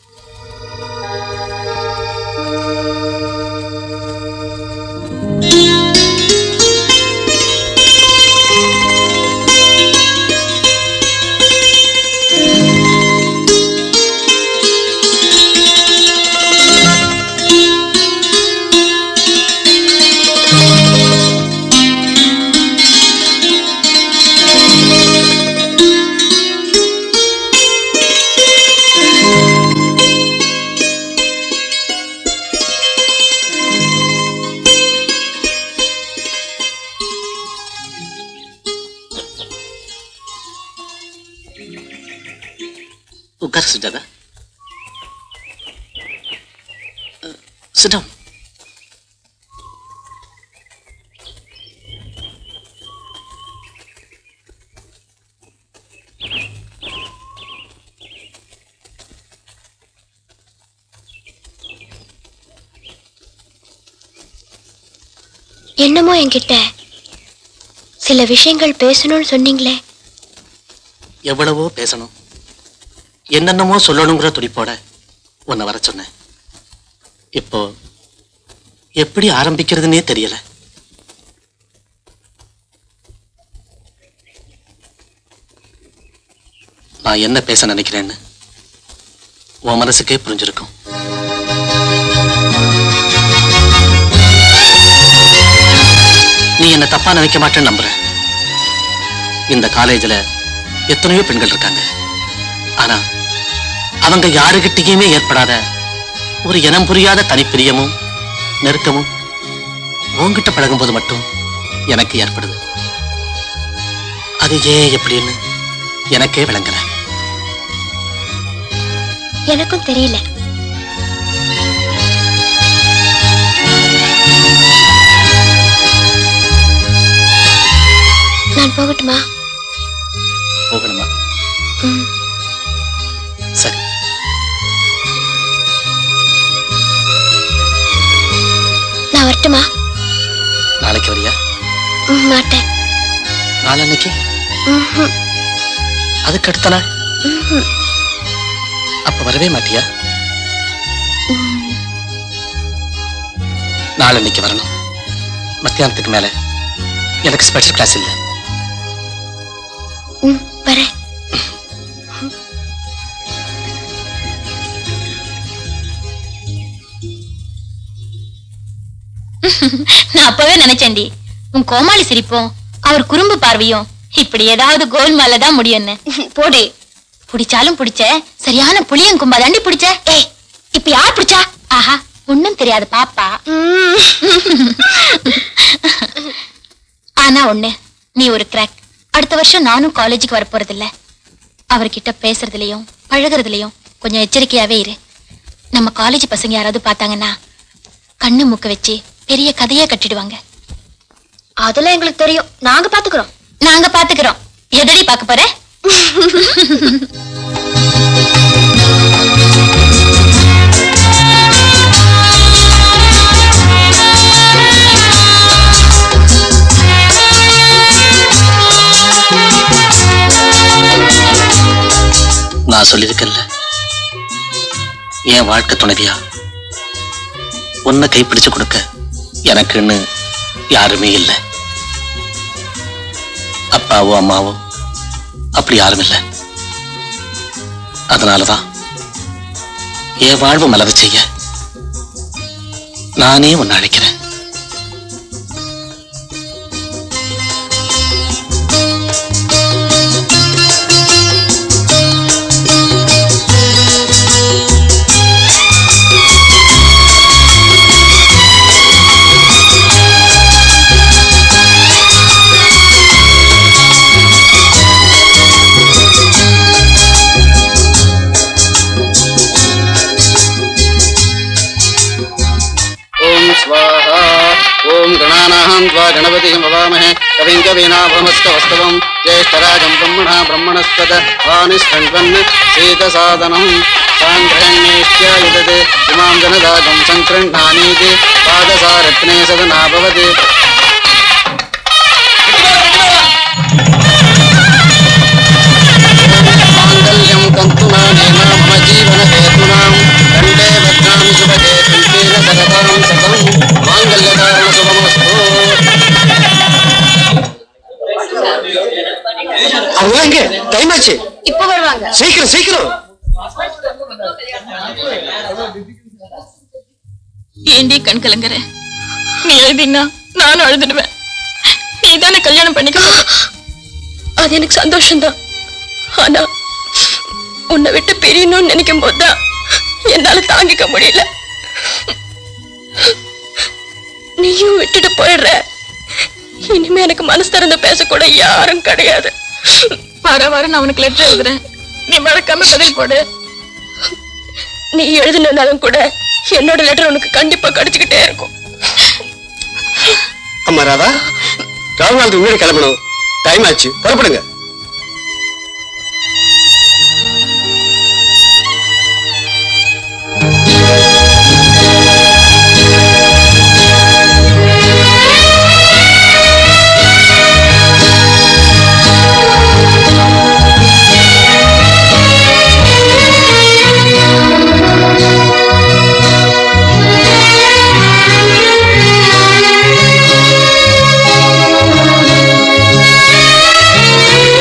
உட்கார் சுஜாதா சிடம் என்னமோ என்கிட்ட சில விஷயங்கள் பேசணும்னு சொன்னீங்களே எவ்வளவோ பேசணும் என்னென்னமோ சொல்லணுங்கிற துடிப்போட உன்னை வர சொன்னேன் இப்போ எப்படி ஆரம்பிக்கிறதுனே தெரியல நான் என்ன பேச நினைக்கிறேன்னு உன் மனசுக்கே புரிஞ்சிருக்கும் நீ என்ன தப்பா நினைக்க மாட்டேன்னு நம்புறேன் இந்த காலேஜ்ல எத்தனையோ பெண்கள் இருக்காங்க ஆனா அவங்க யாருகிட்டயுமே ஏற்படாத ஒரு இனம் புரியாத தனிப்பிரியமும் நெருக்கமும் உன்கிட்ட பழகும்போது மட்டும் எனக்கு ஏற்படுது அது ஏன் எப்படின்னு எனக்கே விளங்கல எனக்கும் தெரியல நான் போகட்டுமா போகணுமா ம். சரி நான் வரட்டுமா நாளைக்கு வரியா ம், மாட்டேன் நாளன்னைக்கு ம்ஹும். அதுக்கு அடுத்த நாள் ம்ஹும். அப்ப வரவே மாட்டியா ம். நாளன்னைக்கு வரணும் மத்தியானத்துக்கு மேல எனக்கு ஸ்பெஷல் கிளாஸ் இல்லை ம், வரேன் நான் அப்பவே நினைச்சேன்டி உன் கோமாளி சிரிப்பும் அவர் குறும்பு பார்வையும் இப்படி ஏதாவது கோல்மால தான் முடியும்னு போடி பிடிச்சாலும் பிடிச்ச சரியான புளியன் கும்பா தாண்டி பிடிச்ச ஏய் இப்ப யார் பிடிச்சா ஆஹா ஒண்ணும் தெரியாது பாப்பா ஆனா ஒண்ணு நீ ஒரு கிராக் அடுத்த வருஷம் நானும் காலேஜுக்கு வர போறதில்ல அவர்கிட்ட பேசுறதுலயும் பழகுறதுலயும் கொஞ்சம் எச்சரிக்கையாவே இரு நம்ம காலேஜ் பசங்க யாராவது பார்த்தாங்கன்னா கண்ணு மூக்க வச்சு பெரிய கதையா கட்டிடுவாங்க அதெல்லாம் எங்களுக்கு தெரியும் நாங்க பாத்துக்கிறோம் நாங்க பாத்துக்கிறோம் எதடி பார்க்க போற நான் சொல்லியிருக்கேன்ல என் வாழ்க்கை துணைவியா உன்னை கைப்பிடிச்சு கொடுக்க எனக்குன்னு யாருமே இல்லை அப்பாவோ அம்மாவோ அப்படி யாரும் இல்லை அதனாலதான் என் வாழ்வு மலர செய்ய நானே உன்னை அழைக்கிறேன் ओम स्वाहा ओम गणानाहं त्वा गणपतिं भवामहे कविं कवीनाभमस्तवस्तवं ज्येष्ठराजं ब्रह्मणा ब्रह्मणस्पद आनिष्ठन्वन् शीतसादनं साङ्ग्रहण्येष्ट्यायुधते इमां जनदागं सङ्कृह्णानीति पादसारत्ने सदना भवति माङ्गल्यं तन्तुनानेन मम जीवनहेतूनां कण्ठे बध्नामि शुभगे कण्ठेन सरतां सतं माङ्गल्यकारणशुभमस्तु அவங்க எங்க டைம் ஆச்சு இப்ப வருவாங்க சீக்கிரம் சீக்கிரம் ஏண்டி கண் கலங்குற நீ எழுதினா நானும் அழுதுடுவேன் நீ தானே கல்யாணம் பண்ணிக்க அது எனக்கு சந்தோஷம்தான் ஆனா உன்னை விட்டு பிரியணும்னு நினைக்கும் போதுதான் என்னால தாங்கிக்க முடியல நீயும் விட்டுட்டு போயிடுற இனிமே எனக்கு மனசு திறந்து பேசக்கூட யாரும் கிடையாது வர வர நான் உனக்கு லெட்டர் எழுதுறேன் நீ மறக்காம பதில் போடு நீ எழுதினாலும் கூட என்னோட லெட்டர் உனக்கு கண்டிப்பா கிடைச்சுக்கிட்டே இருக்கும் அம்மா ராதா ராகு நாளுக்கு முன்னாடி கிளம்பணும் டைம் ஆச்சு புறப்படுங்க ஆ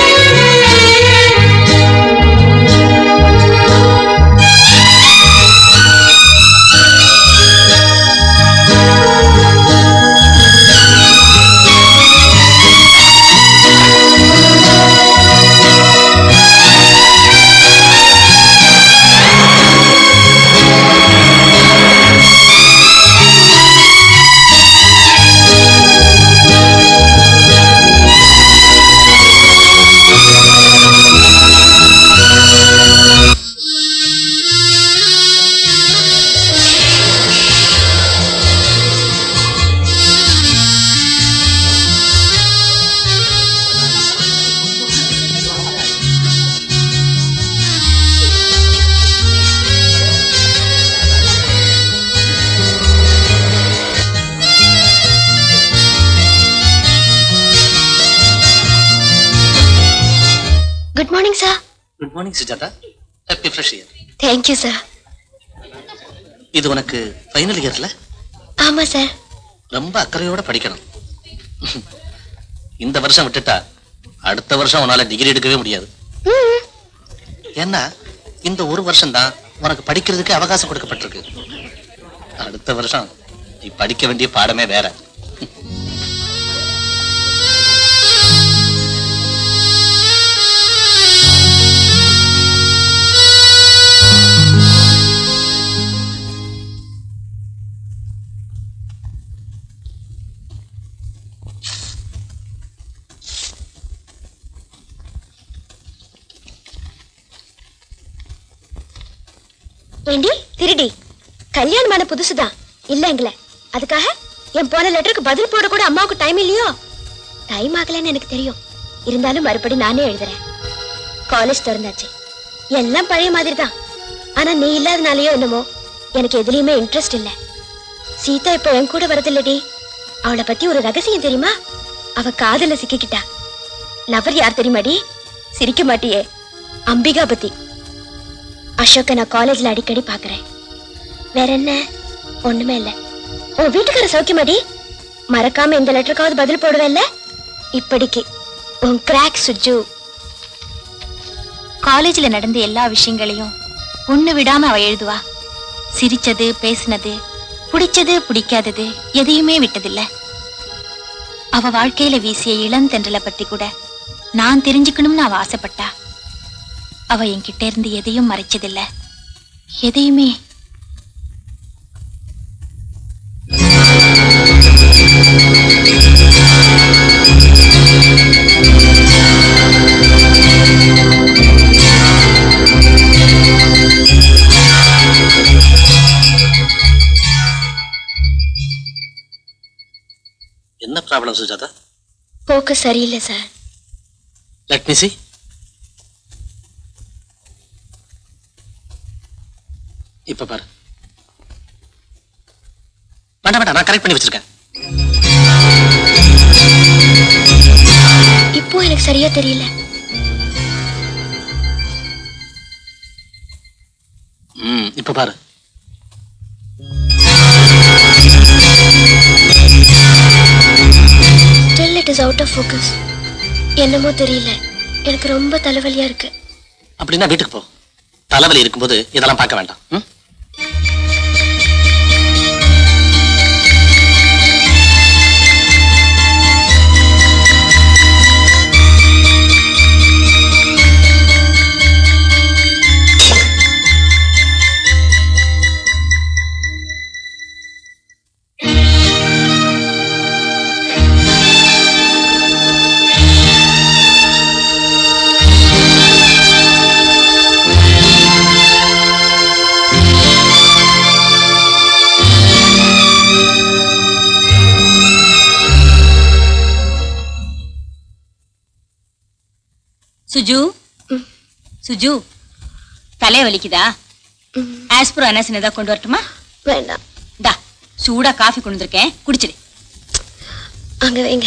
morning sir good morning Sujatha happy fresh year thank you sir இது உனக்கு ஃபைனல் இயர்ல ஆமா சார் ரொம்ப அக்கறையோட படிக்கணும் இந்த வருஷம் விட்டுட்டா அடுத்த வருஷம் உன்னால டிகிரி எடுக்கவே முடியாது ஏன்னா இந்த ஒரு வருஷம் தான் உனக்கு படிக்கிறதுக்கு அவகாசம் கொடுக்கப்பட்டிருக்கு அடுத்த வருஷம் நீ படிக்க வேண்டிய பாடமே வேற ஏண்டி திருடி கல்யாணமான புதுசுதான் இல்லைங்களே அதுக்காக என் போன லெட்டருக்கு பதில் போட கூட அம்மாவுக்கு டைம் இல்லையோ டைம் ஆகலன்னு எனக்கு தெரியும் இருந்தாலும் மறுபடி நானே எழுதுறேன் காலேஜ் திறந்தாச்சு எல்லாம் பழைய மாதிரி தான் ஆனா நீ இல்லாதனாலயோ என்னமோ எனக்கு எதுலயுமே இன்ட்ரெஸ்ட் இல்ல சீதா இப்ப என் கூட வரதில்லடி அவளை பத்தி ஒரு ரகசியம் தெரியுமா அவ காதல சிக்கிக்கிட்டா லவர் யார் தெரியுமாடி சிரிக்க மாட்டியே அம்பிகா பத்தி அசோக்க நான் காலேஜ்ல அடிக்கடி பாக்குறேன் வேற என்ன ஒண்ணுமே இல்ல உன் வீட்டுக்கார சௌக்கியமாடி மறக்காம இந்த லெட்டருக்காவது பதில் போடுவேல்ல இப்படிக்கு உன் கிராக் சுஜு காலேஜ்ல நடந்த எல்லா விஷயங்களையும் ஒண்ணு விடாம அவ எழுதுவா சிரிச்சது பேசினது பிடிச்சது பிடிக்காதது எதையுமே விட்டதில்ல அவ வாழ்க்கையில வீசிய இளந்தென்றலை பத்தி கூட நான் தெரிஞ்சுக்கணும்னு அவ ஆசைப்பட்டா அவ என்கிட்ட இருந்து எதையும் மறைச்சதில்ல எதையுமே என்ன ப்ராப்ளம் சுஜாதா போக்கு சரியில்லை சார் லெட் மீ சி இப்ப பாரு வேண்டாம் வேண்டாம் நான் கரெக்ட் பண்ணி வச்சிருக்கேன் இப்போ எனக்கு சரியா தெரியல ம் இப்ப பாரு still it is out of focus என்னமோ தெரியல எனக்கு ரொம்ப தலைவலியா இருக்கு அப்படின்னா வீட்டுக்கு போ தலைவலி இருக்கும்போது இதெல்லாம் பார்க்க வேண்டாம் ம்? சுஜு சுஜு தலை வலிக்குதா ஆஸ்ப்ரோ அனாசின் ஏதாவது கொண்டு வரட்டுமா வேண்டாம் டா சூடா காஃபி கொண்டு வந்திருக்கேன் குடிச்சிடு அங்க வைங்க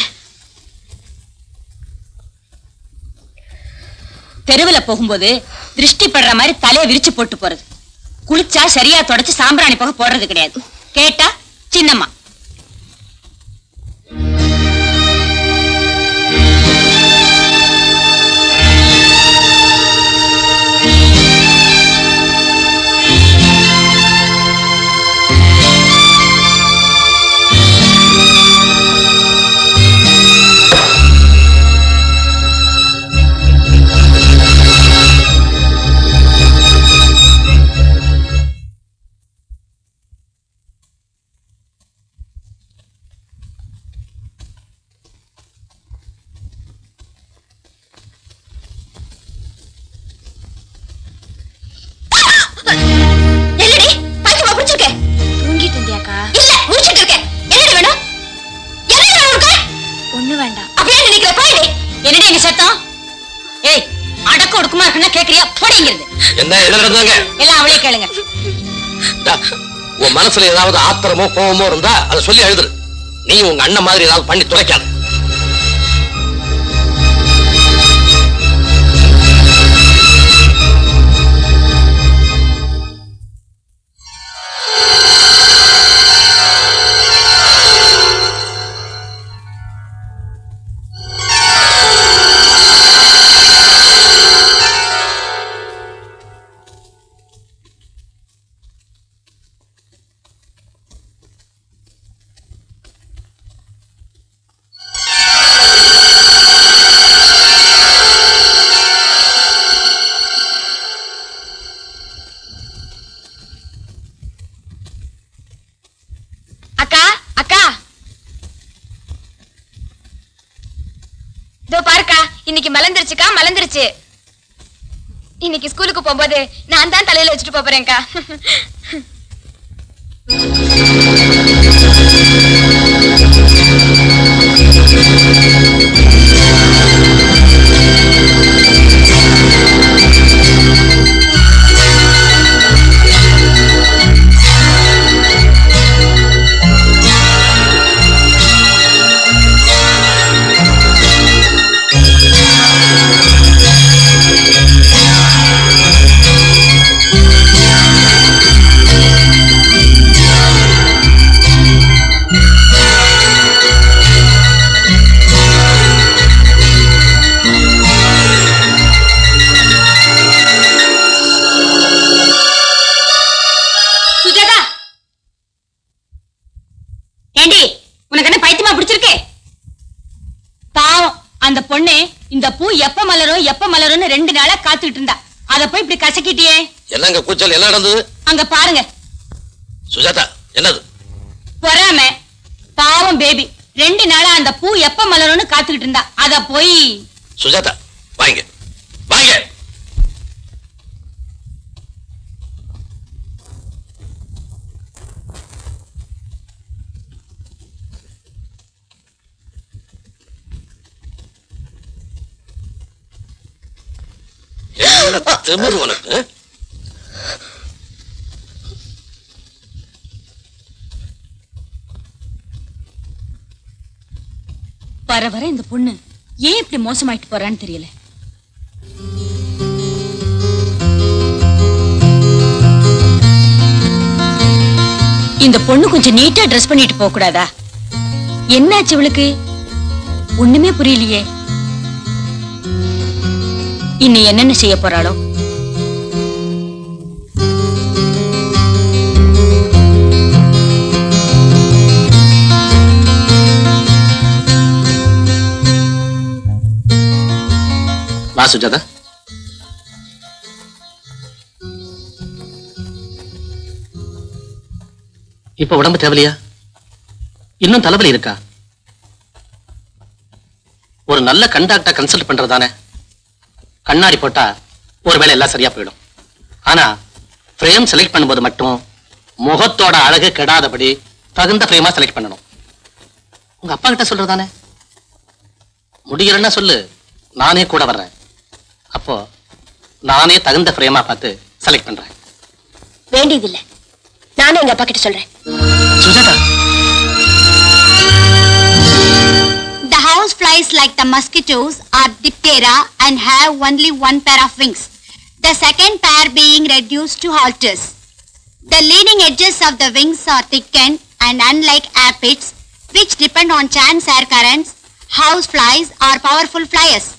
தெருவுல போகும்போது திருஷ்டி படுற மாதிரி தலையை விரிச்சு போட்டு போறது குளிச்சா சரியா தொடச்சு சாம்பிராணி போக போடுறது கிடையாது கேட்டா சின்னம்மா இல்லடி பைத்தியமா பிடிச்சிருக்க தூங்கிட்டு இருந்தியாக்கா இல்ல முடிச்சிட்டு இருக்கேன் என்னடி வேணும் என்னடி வேணும் உனக்கு ஒண்ணு வேண்டாம் அப்படியே நினைக்கிற போயிடு என்னடி எங்க சத்தம் ஏய் அடக்க ஒடுக்குமா இருக்குன்னா கேக்குறியா போடிங்கிறது என்ன என்ன நடந்தாங்க எல்லாம் அவளே கேளுங்க உன் மனசுல ஏதாவது ஆத்திரமோ கோவமோ இருந்தா அதை சொல்லி எழுதுரு நீ உங்க அண்ணன் மாதிரி ஏதாவது பண்ணி துடைக்காத இன்னைக்கு மலர்ந்துருச்சுக்கா மலர்ந்துருச்சு இன்னைக்கு ஸ்கூலுக்கு போகும்போது நான் தான் தலையில வச்சுட்டு போறேன்க்கா சுஜாதா ஏண்டி உனக்கு என்ன பைத்தியமா பிடிச்சிருக்கு பாவம் அந்த பொண்ணு இந்த பூ எப்ப மலரும் எப்ப மலரும்னு ரெண்டு நாளா காத்துக்கிட்டு இருந்தா அத போய் இப்படி கசக்கிட்டியே என்னங்க கூச்சல் என்ன நடந்தது அங்க பாருங்க சுஜாதா என்னது பொறாம பாவம் பேபி ரெண்டு நாளா அந்த பூ எப்ப மலரும்னு காத்துக்கிட்டு இருந்தா அத போய் சுஜாதா வாங்க வாங்க என்ன திமிரு உனக்கு வர வர இந்த பொண்ணு ஏன் இப்படி மோசமாயிட்டு போறான்னு தெரியல இந்த பொண்ணு கொஞ்சம் நீட்டா ட்ரெஸ் பண்ணிட்டு போக கூடாதா என்னாச்சு இவளுக்கு ஒண்ணுமே புரியலையே இன்னி என்னென்ன செய்ய போறாளோ வா சுஜாதா இப்ப உடம்பு தேவலையா இன்னும் தலைவலி இருக்கா ஒரு நல்ல கண் டாக்டர் கன்சல்ட் பண்றதானே கண்ணாடி போட்டா ஒருவேளை எல்லாம் சரியா போயிடும் ஆனா ஃப்ரேம் செலக்ட் பண்ணும்போது மட்டும் முகத்தோட அழகு கெடாதபடி தகுந்த ஃப்ரேமா செலக்ட் பண்ணணும் உங்க அப்பா கிட்ட சொல்றதானே முடியலன்னா சொல்லு நானே கூட வர்றேன் அப்போ நானே தகுந்த ஃப்ரேமா பார்த்து செலக்ட் பண்றேன் வேண்டியதில்லை நானும் எங்க அப்பா கிட்ட சொல்றேன் Sujatha The house flies like the mosquitoes are diptera and have only one pair of wings, the second pair being reduced to halters. The leading edges of the wings are thickened and unlike aphids, which depend on chance air currents, house flies are powerful flyers.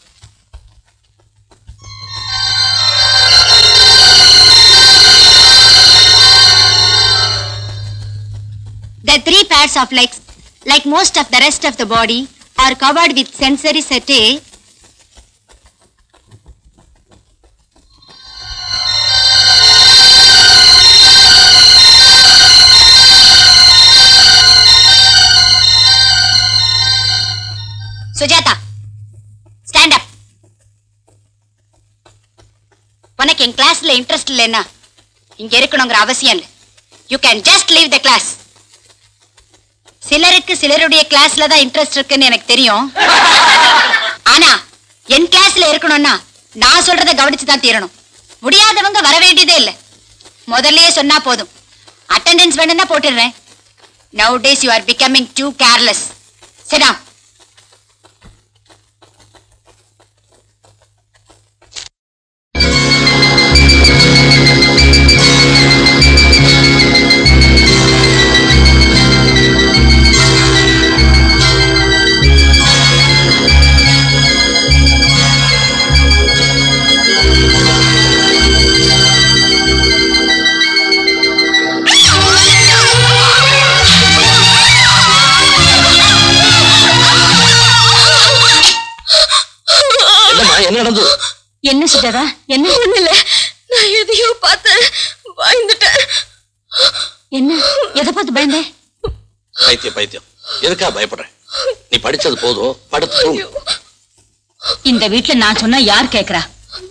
The three pairs of legs, like most of the rest of the body, are covered with sensory setae. Sujata, stand up. உனக்கு என் கிளாஸ்ல interest இல்லைன்னா இங்க இருக்கணுங்கிற அவசியம் இல்லை you can just leave the class சிலருக்கு சிலருடைய கிளாஸ்ல தான் இன்ட்ரெஸ்ட் இருக்குன்னு எனக்கு தெரியும் ஆனா என் கிளாஸ்ல இருக்கணும்னா நான் சொல்றத கவனிச்சு தான் தீரணும் முடியாதவங்க வர வேண்டியதே இல்லை முதல்லயே சொன்னா போதும் அட்டெண்டன்ஸ் வேணும்னா போட்டுடுறேன் nowadays you are becoming too careless சிடா என்னம்மா என்ன நடந்தது என்ன சுஜாதா என்ன ஒண்ணு இல்ல நான் எதையோ பார்த்தேன் பயந்துட்டேன் என்ன எதை பார்த்து பயந்தே பைத்தியம் பைத்தியம் எதுக்கா பயப்படுறேன் நீ படிச்சது போதும் படுத்து தூங்கு இந்த வீட்டுல நான் சொன்னா யார் கேக்குறா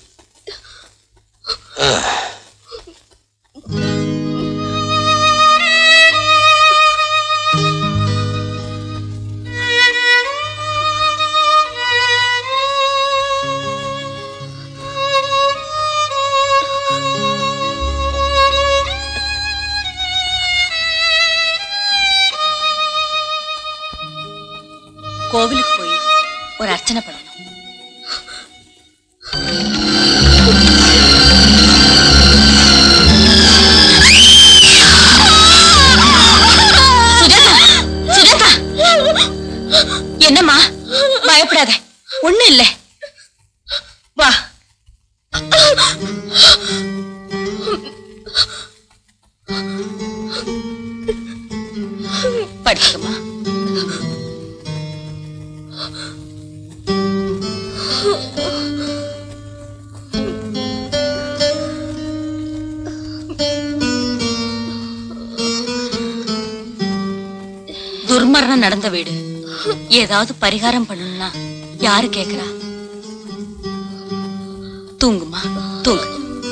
கோவிலுக்கு போய் ஒரு அர்ச்சனை பண்ணணும் சுஜாதா சுஜாதா என்னம்மா பயப்படாத ஒண்ணு இல்ல வா படிச்சுக்கம்மா துர்மரணம் நடந்த வீடு ஏதாவது பரிகாரம் பண்ணணும்னா யாரு கேக்குறா தூங்குமா தூங்கு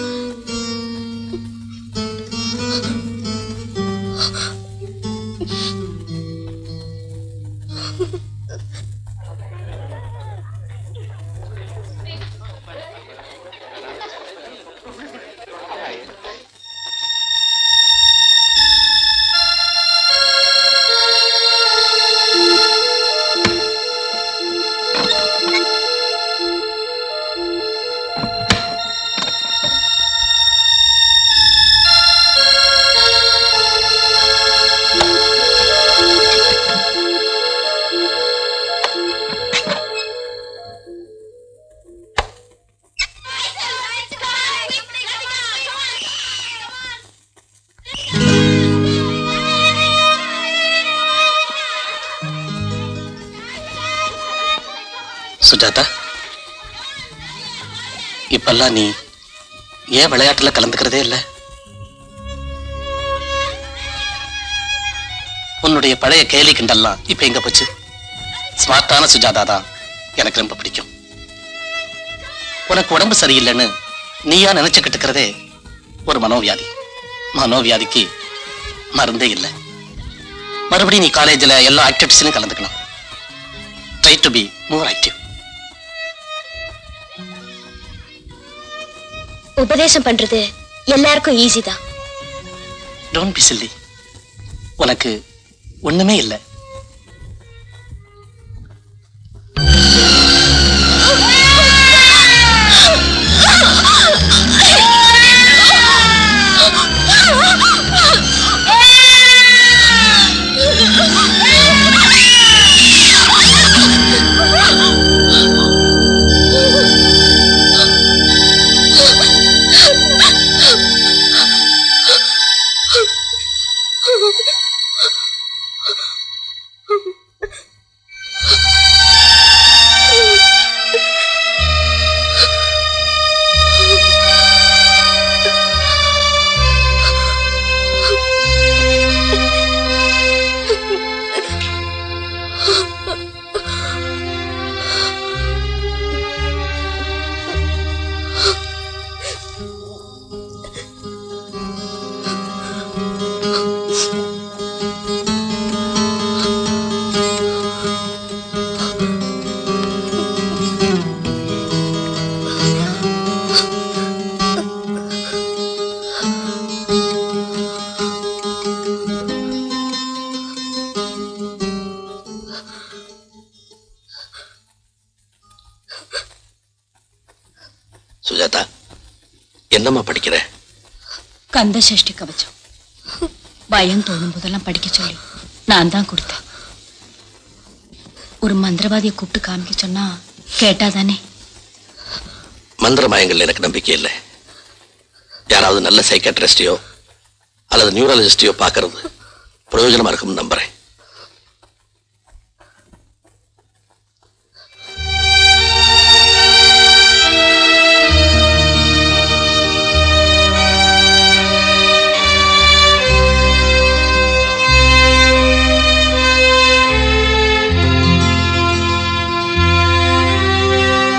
சுஜாதா இப்பெல்லாம் நீ ஏன் விளையாட்டுல கலந்துக்கிறதே இல்ல உன்னுடைய பழைய கேலி கிண்டல்லாம் இப்ப எங்க போச்சு ஸ்மார்ட்டான சுஜாதா தான் எனக்கு ரொம்ப பிடிக்கும் உனக்கு உடம்பு சரியில்லைன்னு நீயா நினைச்சுக்கிட்டு இருக்கிறதே ஒரு மனோவியாதி மனோவியாதிக்கு மருந்தே இல்லை மறுபடியும் நீ காலேஜ்ல எல்லா ஆக்டிவிட்டிஸ்லயும் கலந்துக்கணும் try to be more active உபதேசம் பண்றது எல்லாருக்கும் ஈஸி தான் டோன்ட் பி சில்லி உனக்கு ஒண்ணுமே இல்லை சுஜாதா என்னம்மா படிக்கிற கந்த சஷ்டி கவச்சம் பயம் தோணும் போதெல்லாம் படிக்க சொல்லி நான் தான் கொடுத்தேன் ஒரு மந்திரவாதியை கூப்பிட்டு காமிக்க சொன்னா கேட்டாதானே மந்திர மயங்கள்ல எனக்கு நம்பிக்கை இல்லை யாராவது நல்ல சைக்காட்ரிஸ்டையோ அல்லது நியூரலஜிஸ்டையோ பார்க்கறது பிரயோஜனமா இருக்கும்னு நம்புறேன் ஆ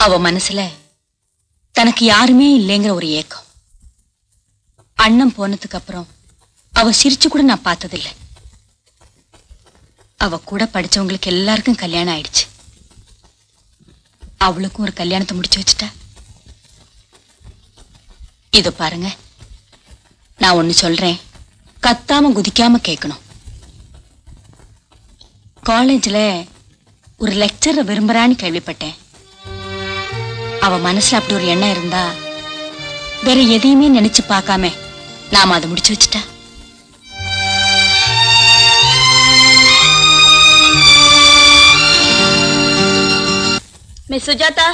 அவ மனசுல தனக்கு யாருமே இல்லைங்கிற ஒரு ஏக்கம் அண்ணன் போனதுக்கு அப்புறம் அவ சிரிச்சு கூட நான் பார்த்ததில்ல அவ கூட படிச்சவங்களுக்கு எல்லாருக்கும் கல்யாணம் ஆயிடுச்சு அவளுக்கும் ஒரு கல்யாணத்தை முடிச்சு வச்சுட்டா இத பாருங்க நான் ஒண்ணு சொல்றேன் கத்தாம குதிக்காம கேட்கணும் காலேஜ்ல ஒரு லெக்சரை விரும்புறான்னு கேள்விப்பட்டேன் அவ மனசுல அப்படி ஒரு எண்ணம் இருந்தா வேற எதையுமே நினைச்சு பார்க்காம நாம அதை முடிச்சு வச்சுட்டா மிஸ் சுஜாதா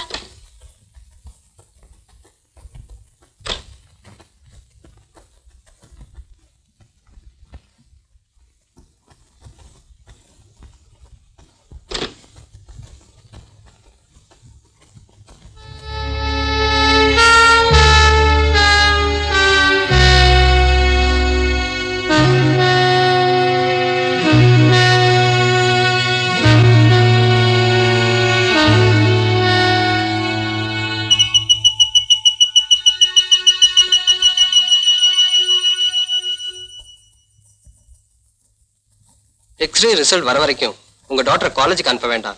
எக்ஸ்ரே ரிசல்ட் வர வரைக்கும் உங்க டாக்டர் காலேஜுக்கு அனுப்ப வேண்டாம்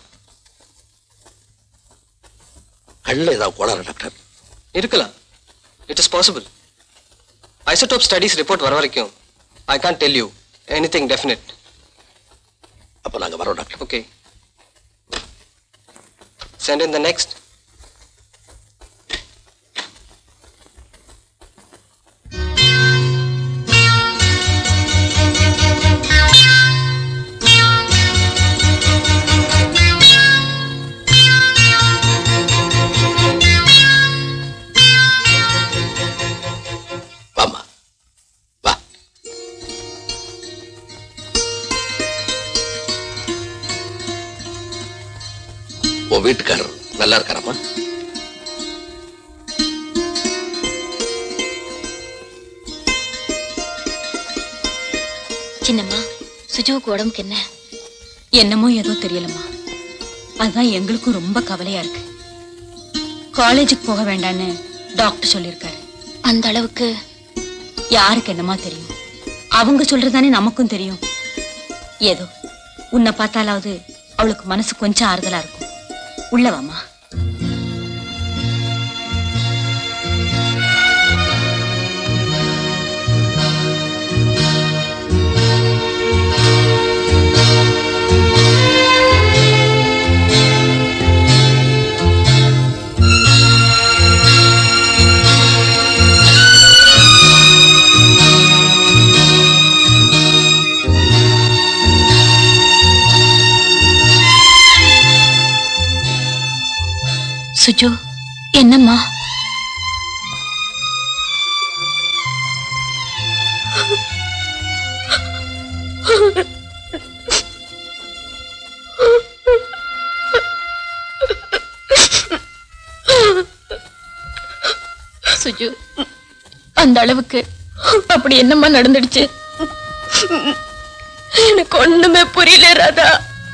கண்ணில் ஏதாவது கோளாறு டாக்டர் இருக்கலாம் it is possible isotope studies report வர வரைக்கும் I can't tell you anything definite அப்போ நாங்கள் வரோம் doctor okay send in the next வாம்மா வா உன் வீட்டுக்காரர் நல்லா இருக்காரம்மா சின்னம்மா சுஜுவுக்கு உடம்புக்கு என்ன என்னமோ ஏதோ தெரியலம்மா அதுதான் எங்களுக்கும் ரொம்ப கவலையா இருக்கு காலேஜுக்கு போக வேண்டான்னு டாக்டர் சொல்லியிருக்காரு அந்த அளவுக்கு யாருக்கு என்னமா தெரியும் அவங்க சொல்றதுதானே நமக்கும் தெரியும் ஏதோ உன்னை பார்த்தாலாவது அவளுக்கு மனசு கொஞ்சம் ஆறுதலா இருக்கும் உள்ள வாம்மா சுஜு என்னம்மா சுஜு அந்த அளவுக்கு அப்படி என்னம்மா நடந்துடுச்சு எனக்கு ஒண்ணுமே புரியல ராதா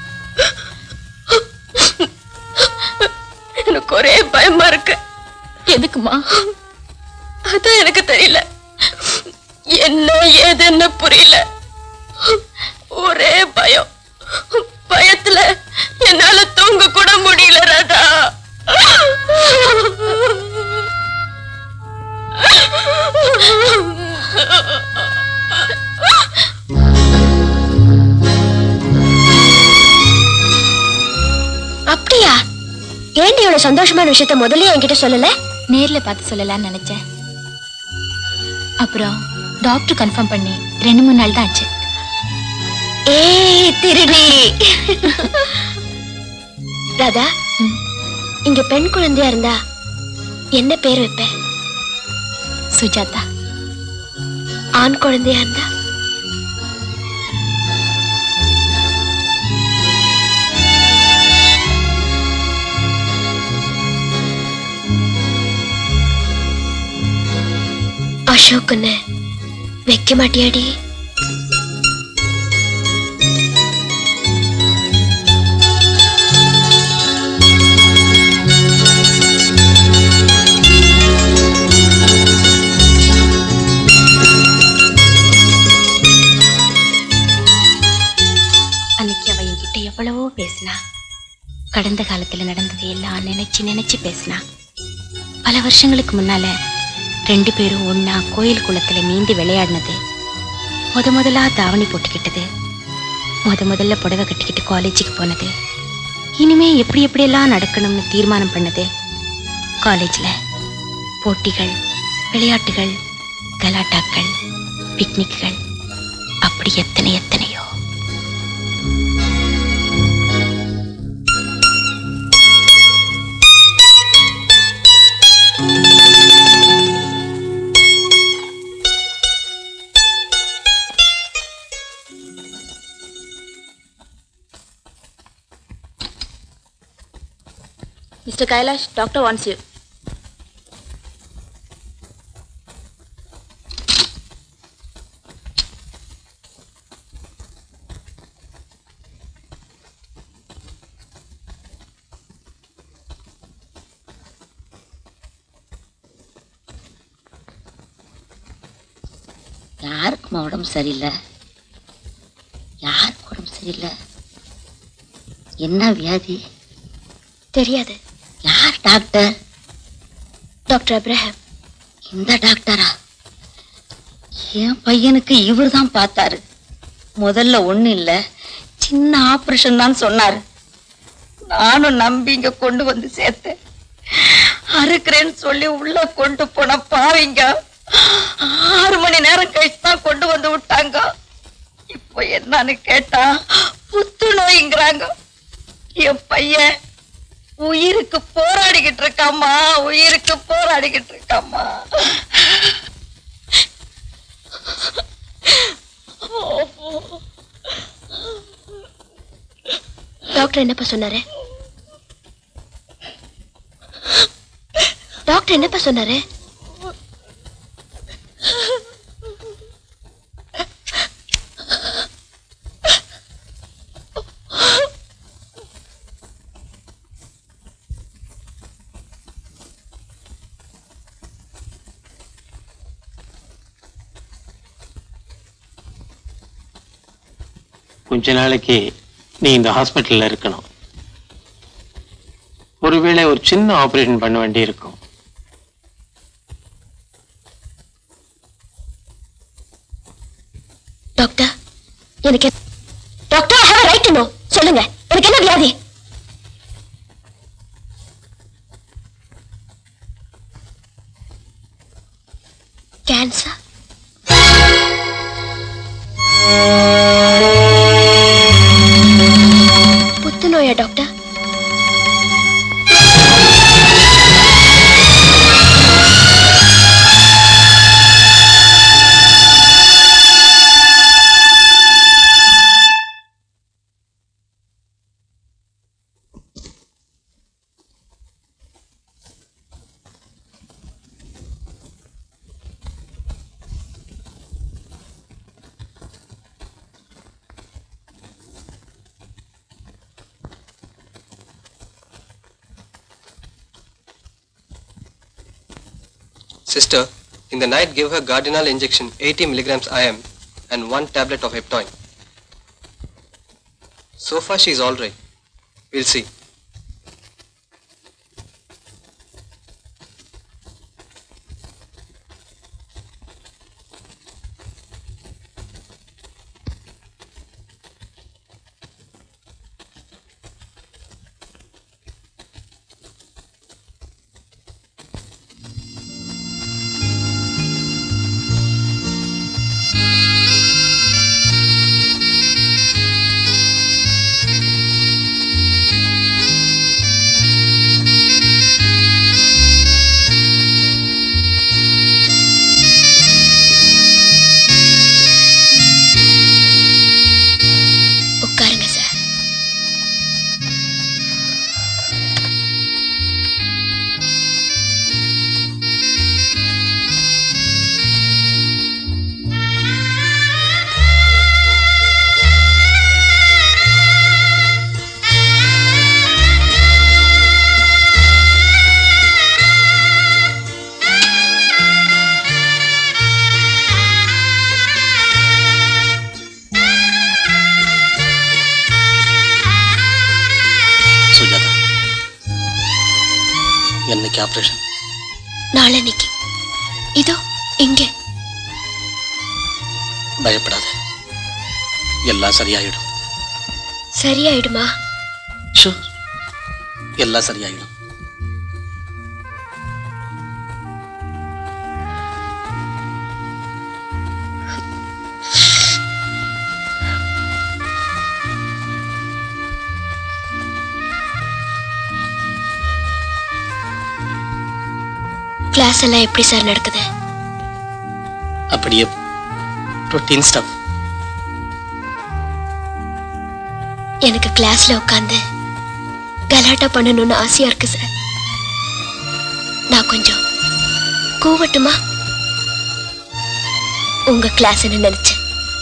எனக்கு ஒரே பயமா இருக்கு எதுக்குமா அதான் எனக்கு தெரியல என்ன ஏதுன்னு புரியல ஒரே பயம் பயத்துல என்னால தூங்க கூட முடியல ராதா அப்படியா ஏண்டி இவ்வளவு சந்தோஷமான விஷயத்த முதல்ல என்கிட்ட சொல்லல நேர்ல பார்த்து சொல்லலாம்னு நினைச்சேன் அப்புறம் டாக்டர் கன்ஃபார்ம் பண்ணி ரெண்டு மூணு நாள் தான் ஆச்சு ஏய் திருடி ராதா இங்க பெண் குழந்தையா இருந்தா என்ன பேர் வைப்ப சுஜாதா ஆண் குழந்தையா இருந்தா அசோக்குன்னு வைக்க மாட்டியாடி கடந்த காலத்துல நடந்ததை எல்லாம் நினைச்சு நினைச்சு பேசினா பல வருஷங்களுக்கு முன்னால ரெண்டு பேரும் ஒண்ணா கோயில் குளத்துல நீந்தி விளையாடினது முத முதலா தாவணி போட்டுக்கிட்டது முத முதல்ல புடவை கட்டிக்கிட்டு காலேஜுக்கு போனது இனிமே எப்படி எப்படியெல்லாம் நடக்கணும்னு தீர்மானம் பண்ணது காலேஜ்ல போட்டிகள் விளையாட்டுகள் கலாட்டாக்கள் பிக்னிக்குகள் அப்படி எத்தனை எத்தனையோ Mr. Kailash, doctor wants you. யாருக்குமா உடம்பு சரியில்லை யாருக்கு உடம்பு சரியில்லை என்ன வியாதி தெரியாது யார் டாக்டர் டாக்டர் அப்ரஹாம் இந்த டாக்டரா என் பையனுக்கு இவர் தான் பார்த்தாரு முதல்ல ஒண்ணு இல்ல சின்ன ஆபரேஷன் தான் சொன்னாரு நானும் நம்பி இங்க கொண்டு வந்து சேர்த்தேன் அறுக்கிறேன்னு சொல்லி உள்ள கொண்டு போன பாவிங்க ஆறு மணி நேரம் கழிச்சு தான் கொண்டு வந்து விட்டாங்க இப்போ என்னன்னு கேட்டா புத்து நோய்ங்கிறாங்க என் பையன் உயிருக்கு போராடிக்கிட்டு இருக்காம்மா உயிருக்கு போராடிக்கிட்டு இருக்காம்மா டாக்டர் என்னப்பா சொன்னாரு டாக்டர் என்னப்பா சொன்னாரு கொஞ்ச நாளைக்கு நீ இந்த ஹாஸ்பிட்டல்ல இருக்கணும் ஒருவேளை ஒரு சின்ன ஆபரேஷன் பண்ண வேண்டி இருக்கும் டாக்டர் எனக்கு doctor have right to know சொல்லுங்க எனக்கு என்ன வியாதி கேன்சர் புத்துநோயா doctor Sister, in the night give her Gardinal injection 80 milligrams IM and one tablet of Heptoin. So far she is alright. We'll see. என்னைக்கு ஆபரேஷன் நாளன்னைக்கு இதோ இங்கே பயப்படாத எல்லாம் சரியாயிடும் சரியாயிடுமா ஷூ எல்லாம் சரியாயிடும் கிளாஸ் எல்லாம் எப்படி சார் நடக்குது அப்படியே ரொட்டீன் ஸ்டப் எனக்கு கிளாஸ்ல உட்காந்து கலாட்டா பண்ணணும்னு ஆசையா இருக்கு சார் நான் கொஞ்சம் கூவட்டுமா உங்க கிளாஸ் நினைச்சேன்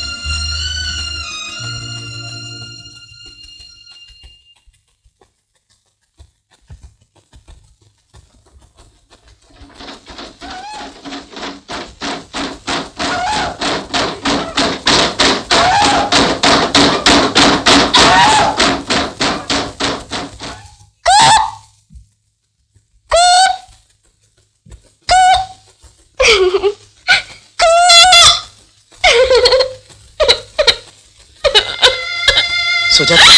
சுஜாதா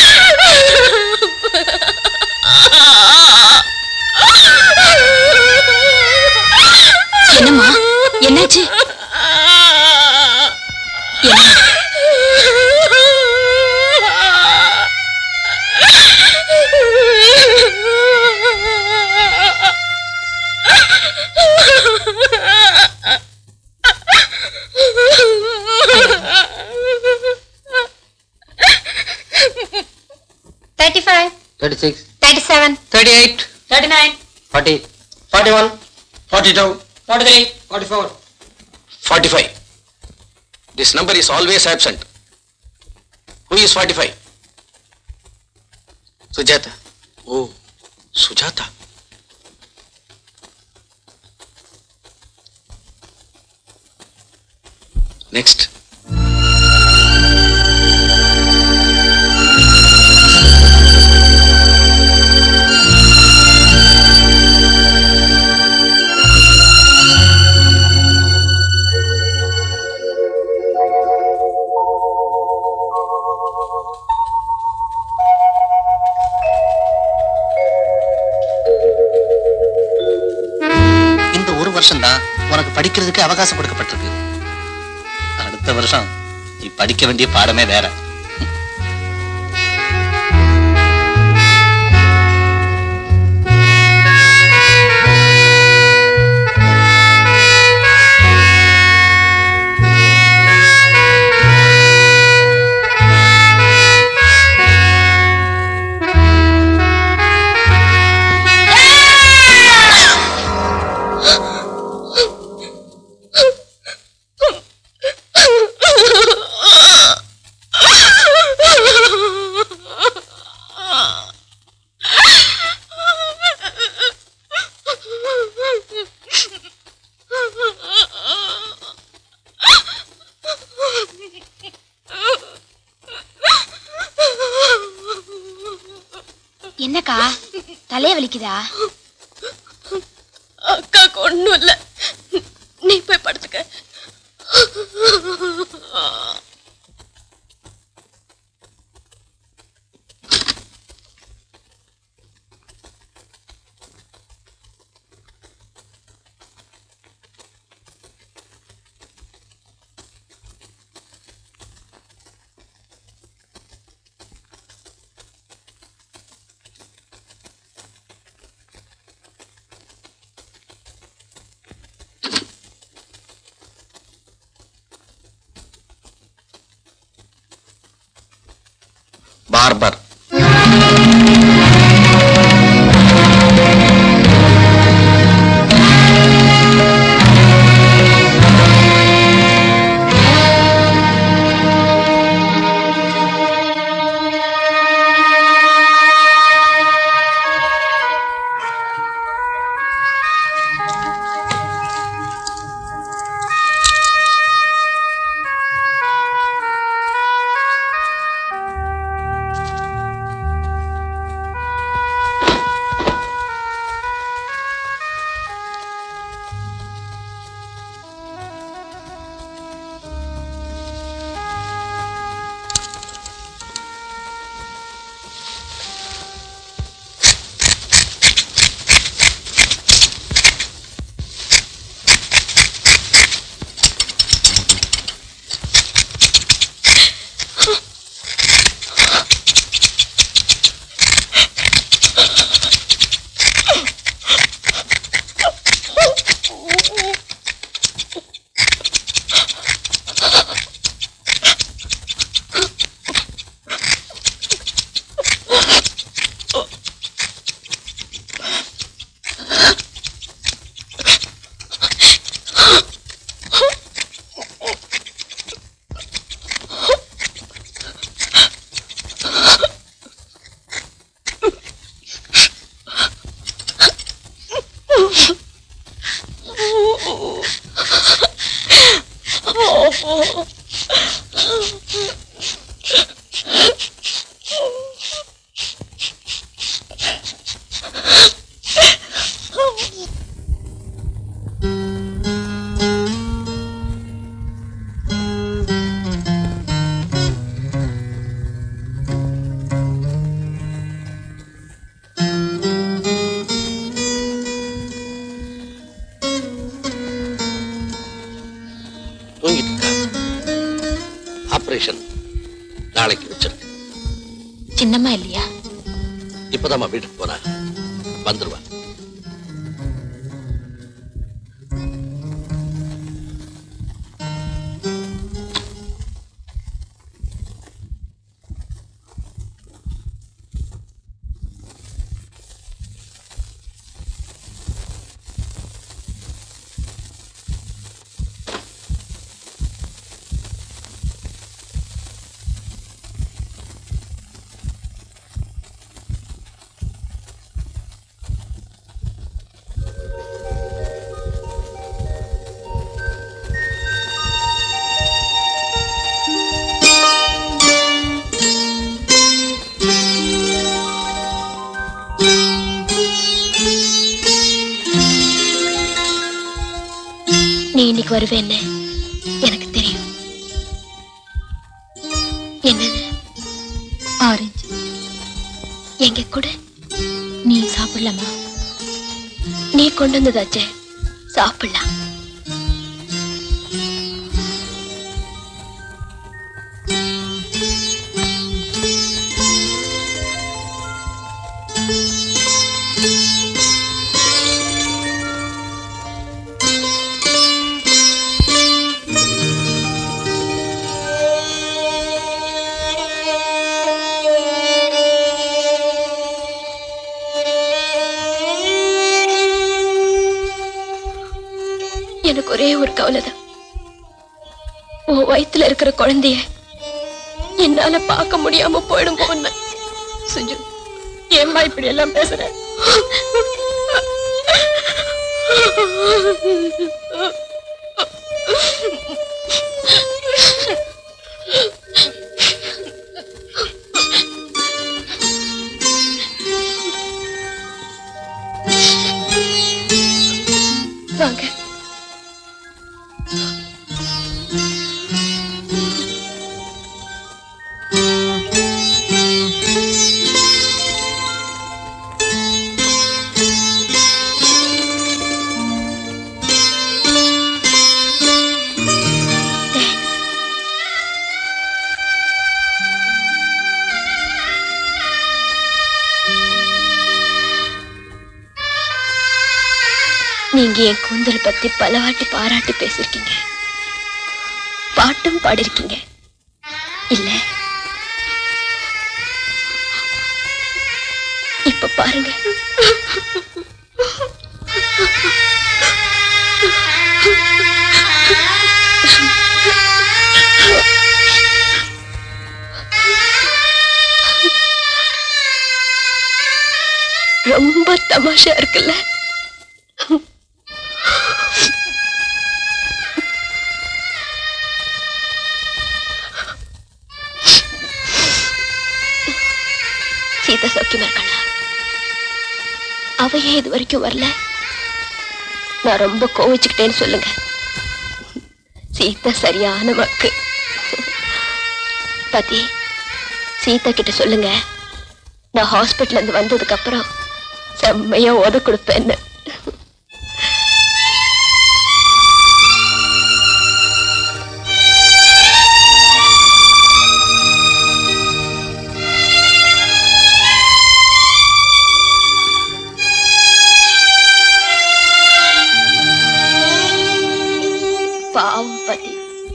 என்னம்மா என்னாச்சு என்ன Thirty-five, Thirty-six, thirty-seven, thirty-eight, thirty-nine, forty, forty-one, forty-two, forty-three, forty-four. forty-five. This number is always absent. Who is forty-five? Sujata. Oh, Sujata. Next. இந்த ஒரு வருஷம் தான் உனக்கு படிக்கிறதுக்கு அவகாசம் கொடுக்கப்பட்டிருக்கு அடுத்த வருஷம் நீ படிக்க வேண்டிய பாடமே வேற என்னக்கா தலைய வலிக்குதா அக்காக்கு ஒண்ணும் இல்ல நீ போய் படுத்துக்க Barber. சின்னம்மா இல்லையா இப்பதாம்மா வீட்டுக்கு போறா வந்துருவா நீ இன்னைக்கு வருவேன்னு எனக்கு தெரியும் என்னது ஆரஞ்சு எங்க கூட நீ சாப்பிடலாமா நீ கொண்டு வந்ததாச்சே சாப்பிடலாம் எனக்கு ஒரே ஒரு கவலைதான் உன் வயித்துல இருக்கிற குழந்தைய என்னால பார்க்க முடியாம போயிடும் போன சுஜு ஏம்மா இப்படி எல்லாம் பேசுற வாங்க நீங்க என் கூந்தல் பத்தி பல வாட்டி பாராட்டி பேசிருக்கீங்க பாட்டும் பாடிருக்கீங்க இல்ல இப்ப பாருங்க ரொம்ப தமாஷா இருக்குல்ல சீதா சௌக்கியமா இருக்காளா அவ ஏன் இது வரைக்கும் வரல நான் ரொம்ப கோவிச்சுக்கிட்டேன்னு சொல்லுங்க சீதா சரியான மக்கு பதி சீதா கிட்ட சொல்லுங்க நான் ஹாஸ்பிட்டல்ல இருந்து வந்ததுக்கு அப்புறம் செம்மையா உத கொடுப்பேன்னு பாவம் பதி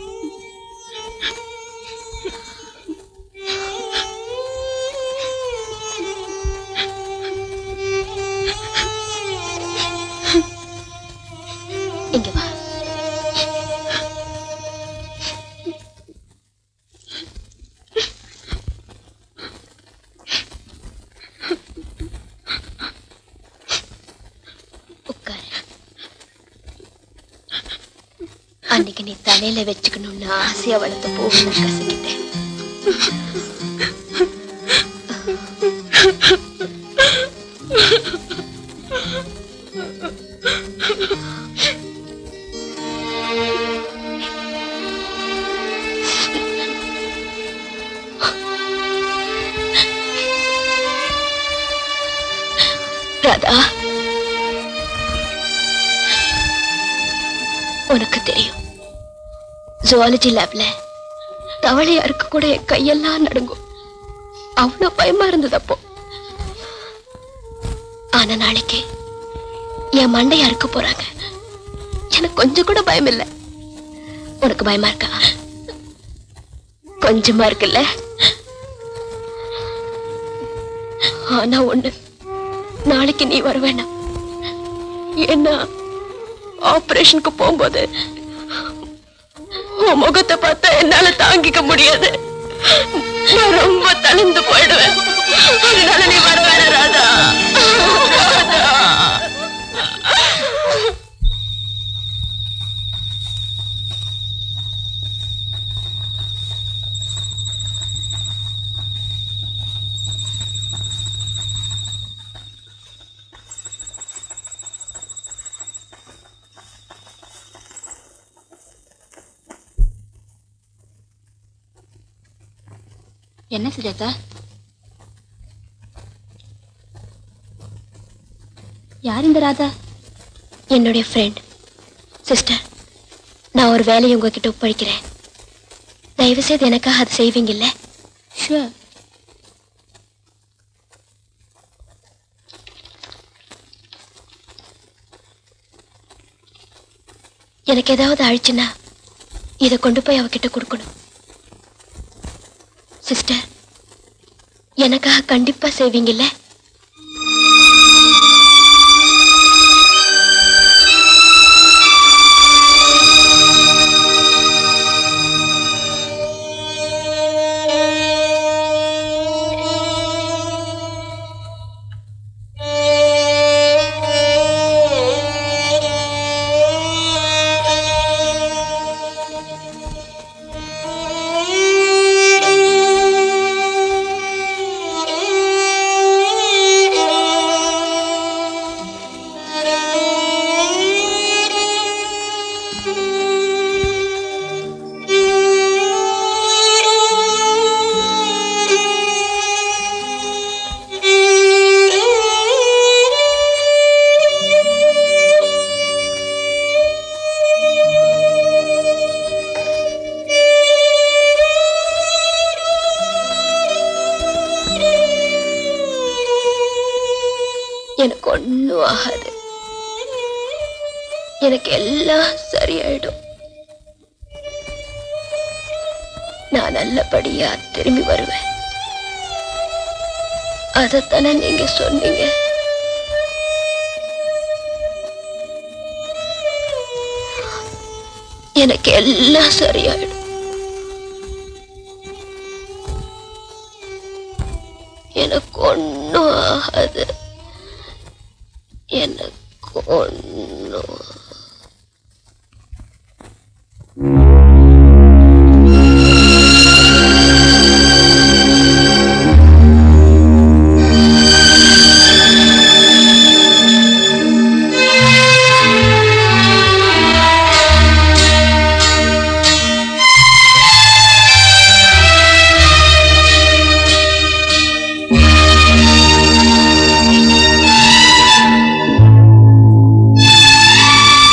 இங்க வா உட்காரு அன்னைக்கு நீ தலையில வச்சுக்கணும்னு ஆசையா வளர்த்த பூவை கசக்கிட்டேன் ராதா உனக்கு தெரியும் ஜுவாலஜி லேப்ல தவளையாருக்கு கூட என் கையெல்லாம் நடுங்கும் அவ்வளவு பயமா இருந்தது அப்போ ஆனா நாளைக்கு என் மண்டைய அறுக்க போறாங்க எனக்கு கொஞ்சம் கூட பயம் இல்ல உனக்கு பயமா இருக்கா கொஞ்சமா இருக்குல்ல ஆனா ஒண்ணு நாளைக்கு நீ வர வேண்டாம் ஏன்னா ஆபரேஷனுக்கு போகும்போது உன் முகத்தை பார்த்தா என்னால தாங்கிக்க முடியாது நான் ரொம்ப தளர்ந்து போயிடுவேன் அதனால நீ வர வேணாம் ராதா ராதா என்ன சுஜாதா யார் இந்த ராதா என்னுடைய ஃப்ரெண்ட் சிஸ்டர் நான் ஒரு வேலையை உங்ககிட்ட ஒப்படைக்கிறேன் தயவு செய்து எனக்காக அது செய்வீங்கல்ல ஷுவர் எனக்கு ஏதாவது ஆயிடுச்சுன்னா இதை கொண்டு போய் அவகிட்ட கொடுக்கணும் சிஸ்டர் எனக்காக கண்டிப்பா செய்வீங்கல்ல எனக்கு ஒண்ணும் ஆகாது எனக்கு எல்லாம் சரியாயிடும் நான் நல்லபடியா திரும்பி வருவேன் அதைத்தானே நீங்க சொன்னீங்க எனக்கு எல்லாம் சரியாயிடும் எனக்கு ஒண்ணும் ஆகாது எனக்கு ஒண்ணும் ஆ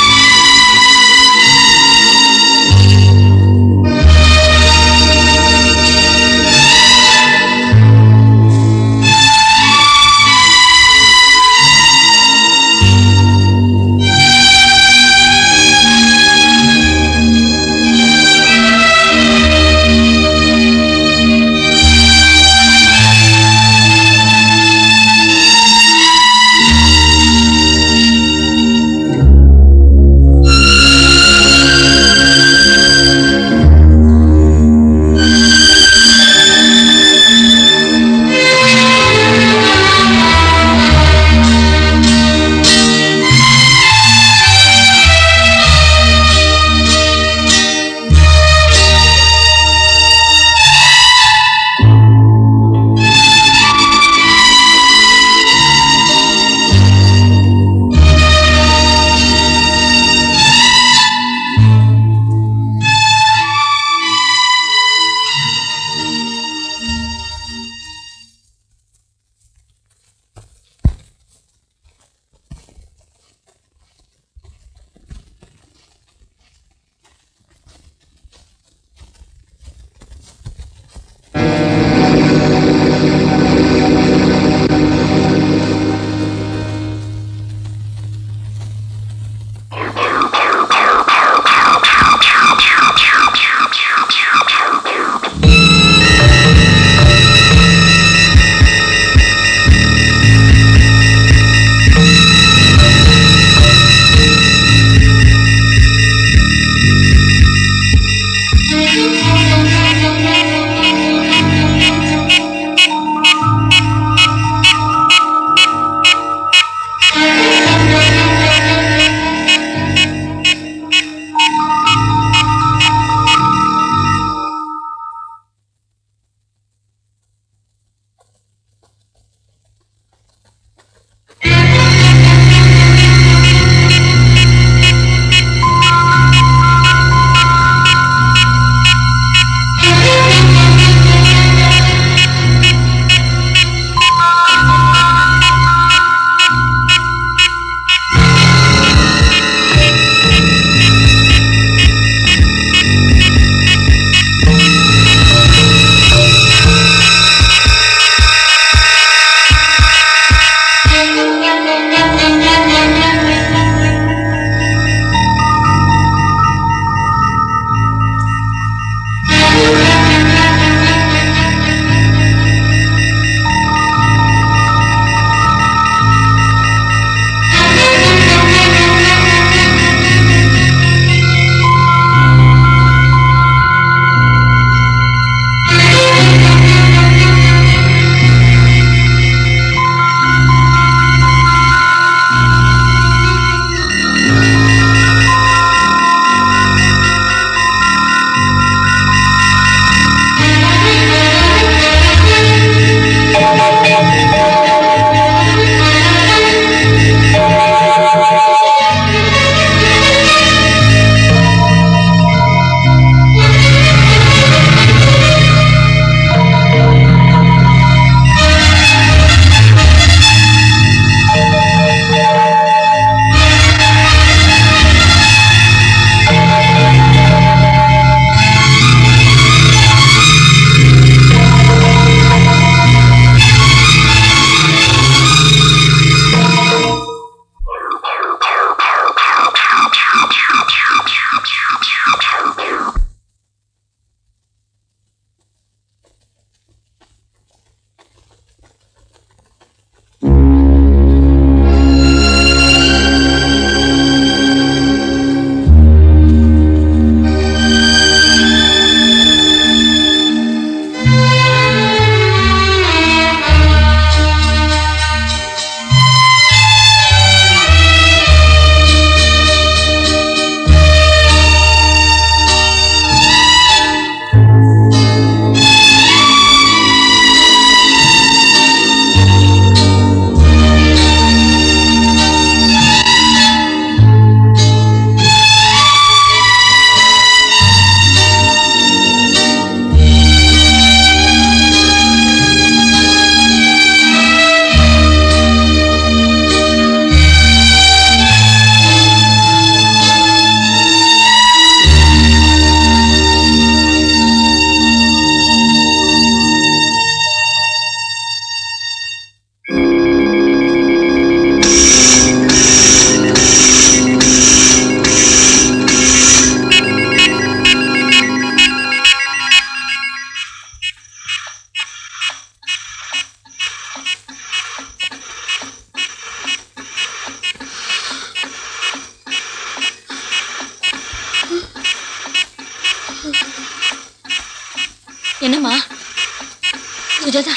என்னம்மா சுஜாதா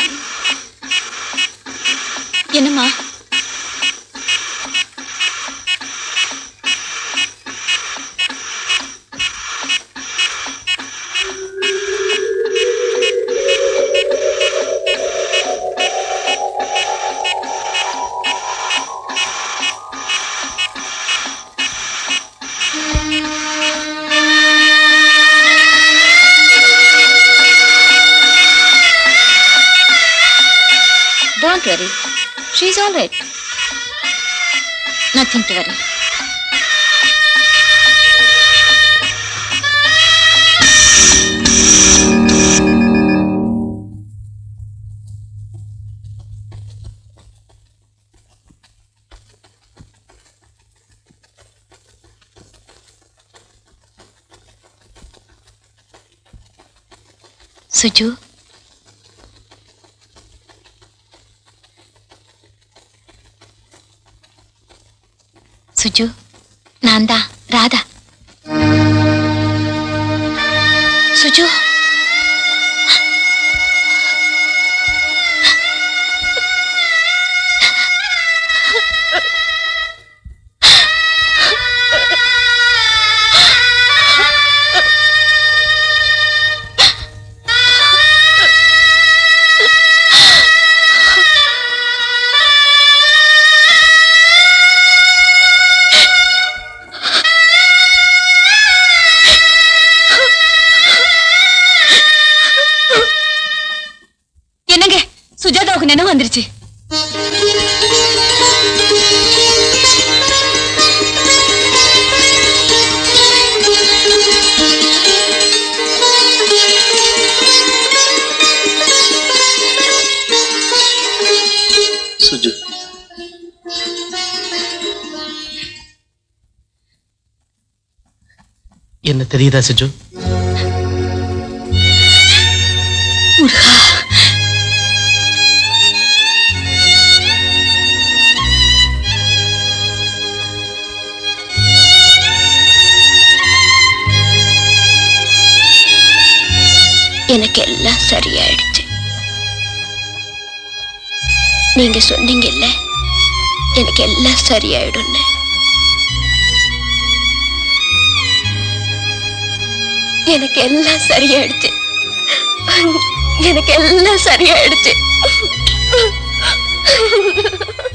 என்னம்மா Don't worry. She's all right. Nothing to worry. சுஜு சுஜு நான் தான் ராதா சுஜு என்னங்க சுஜாதாவுக்கு நினைவு வந்துருச்சு சுஜு என்ன தெரியுதா சுஜு எனக்கு எல்லாம் சரியாயிடுச்சு நீங்க சொன்னீங்கல்ல எனக்கு எல்லாம் சரியாயிடும்னு எனக்கு எல்லாம் சரியாயிடுச்சு எனக்கு எல்லாம் சரியாயிடுச்சு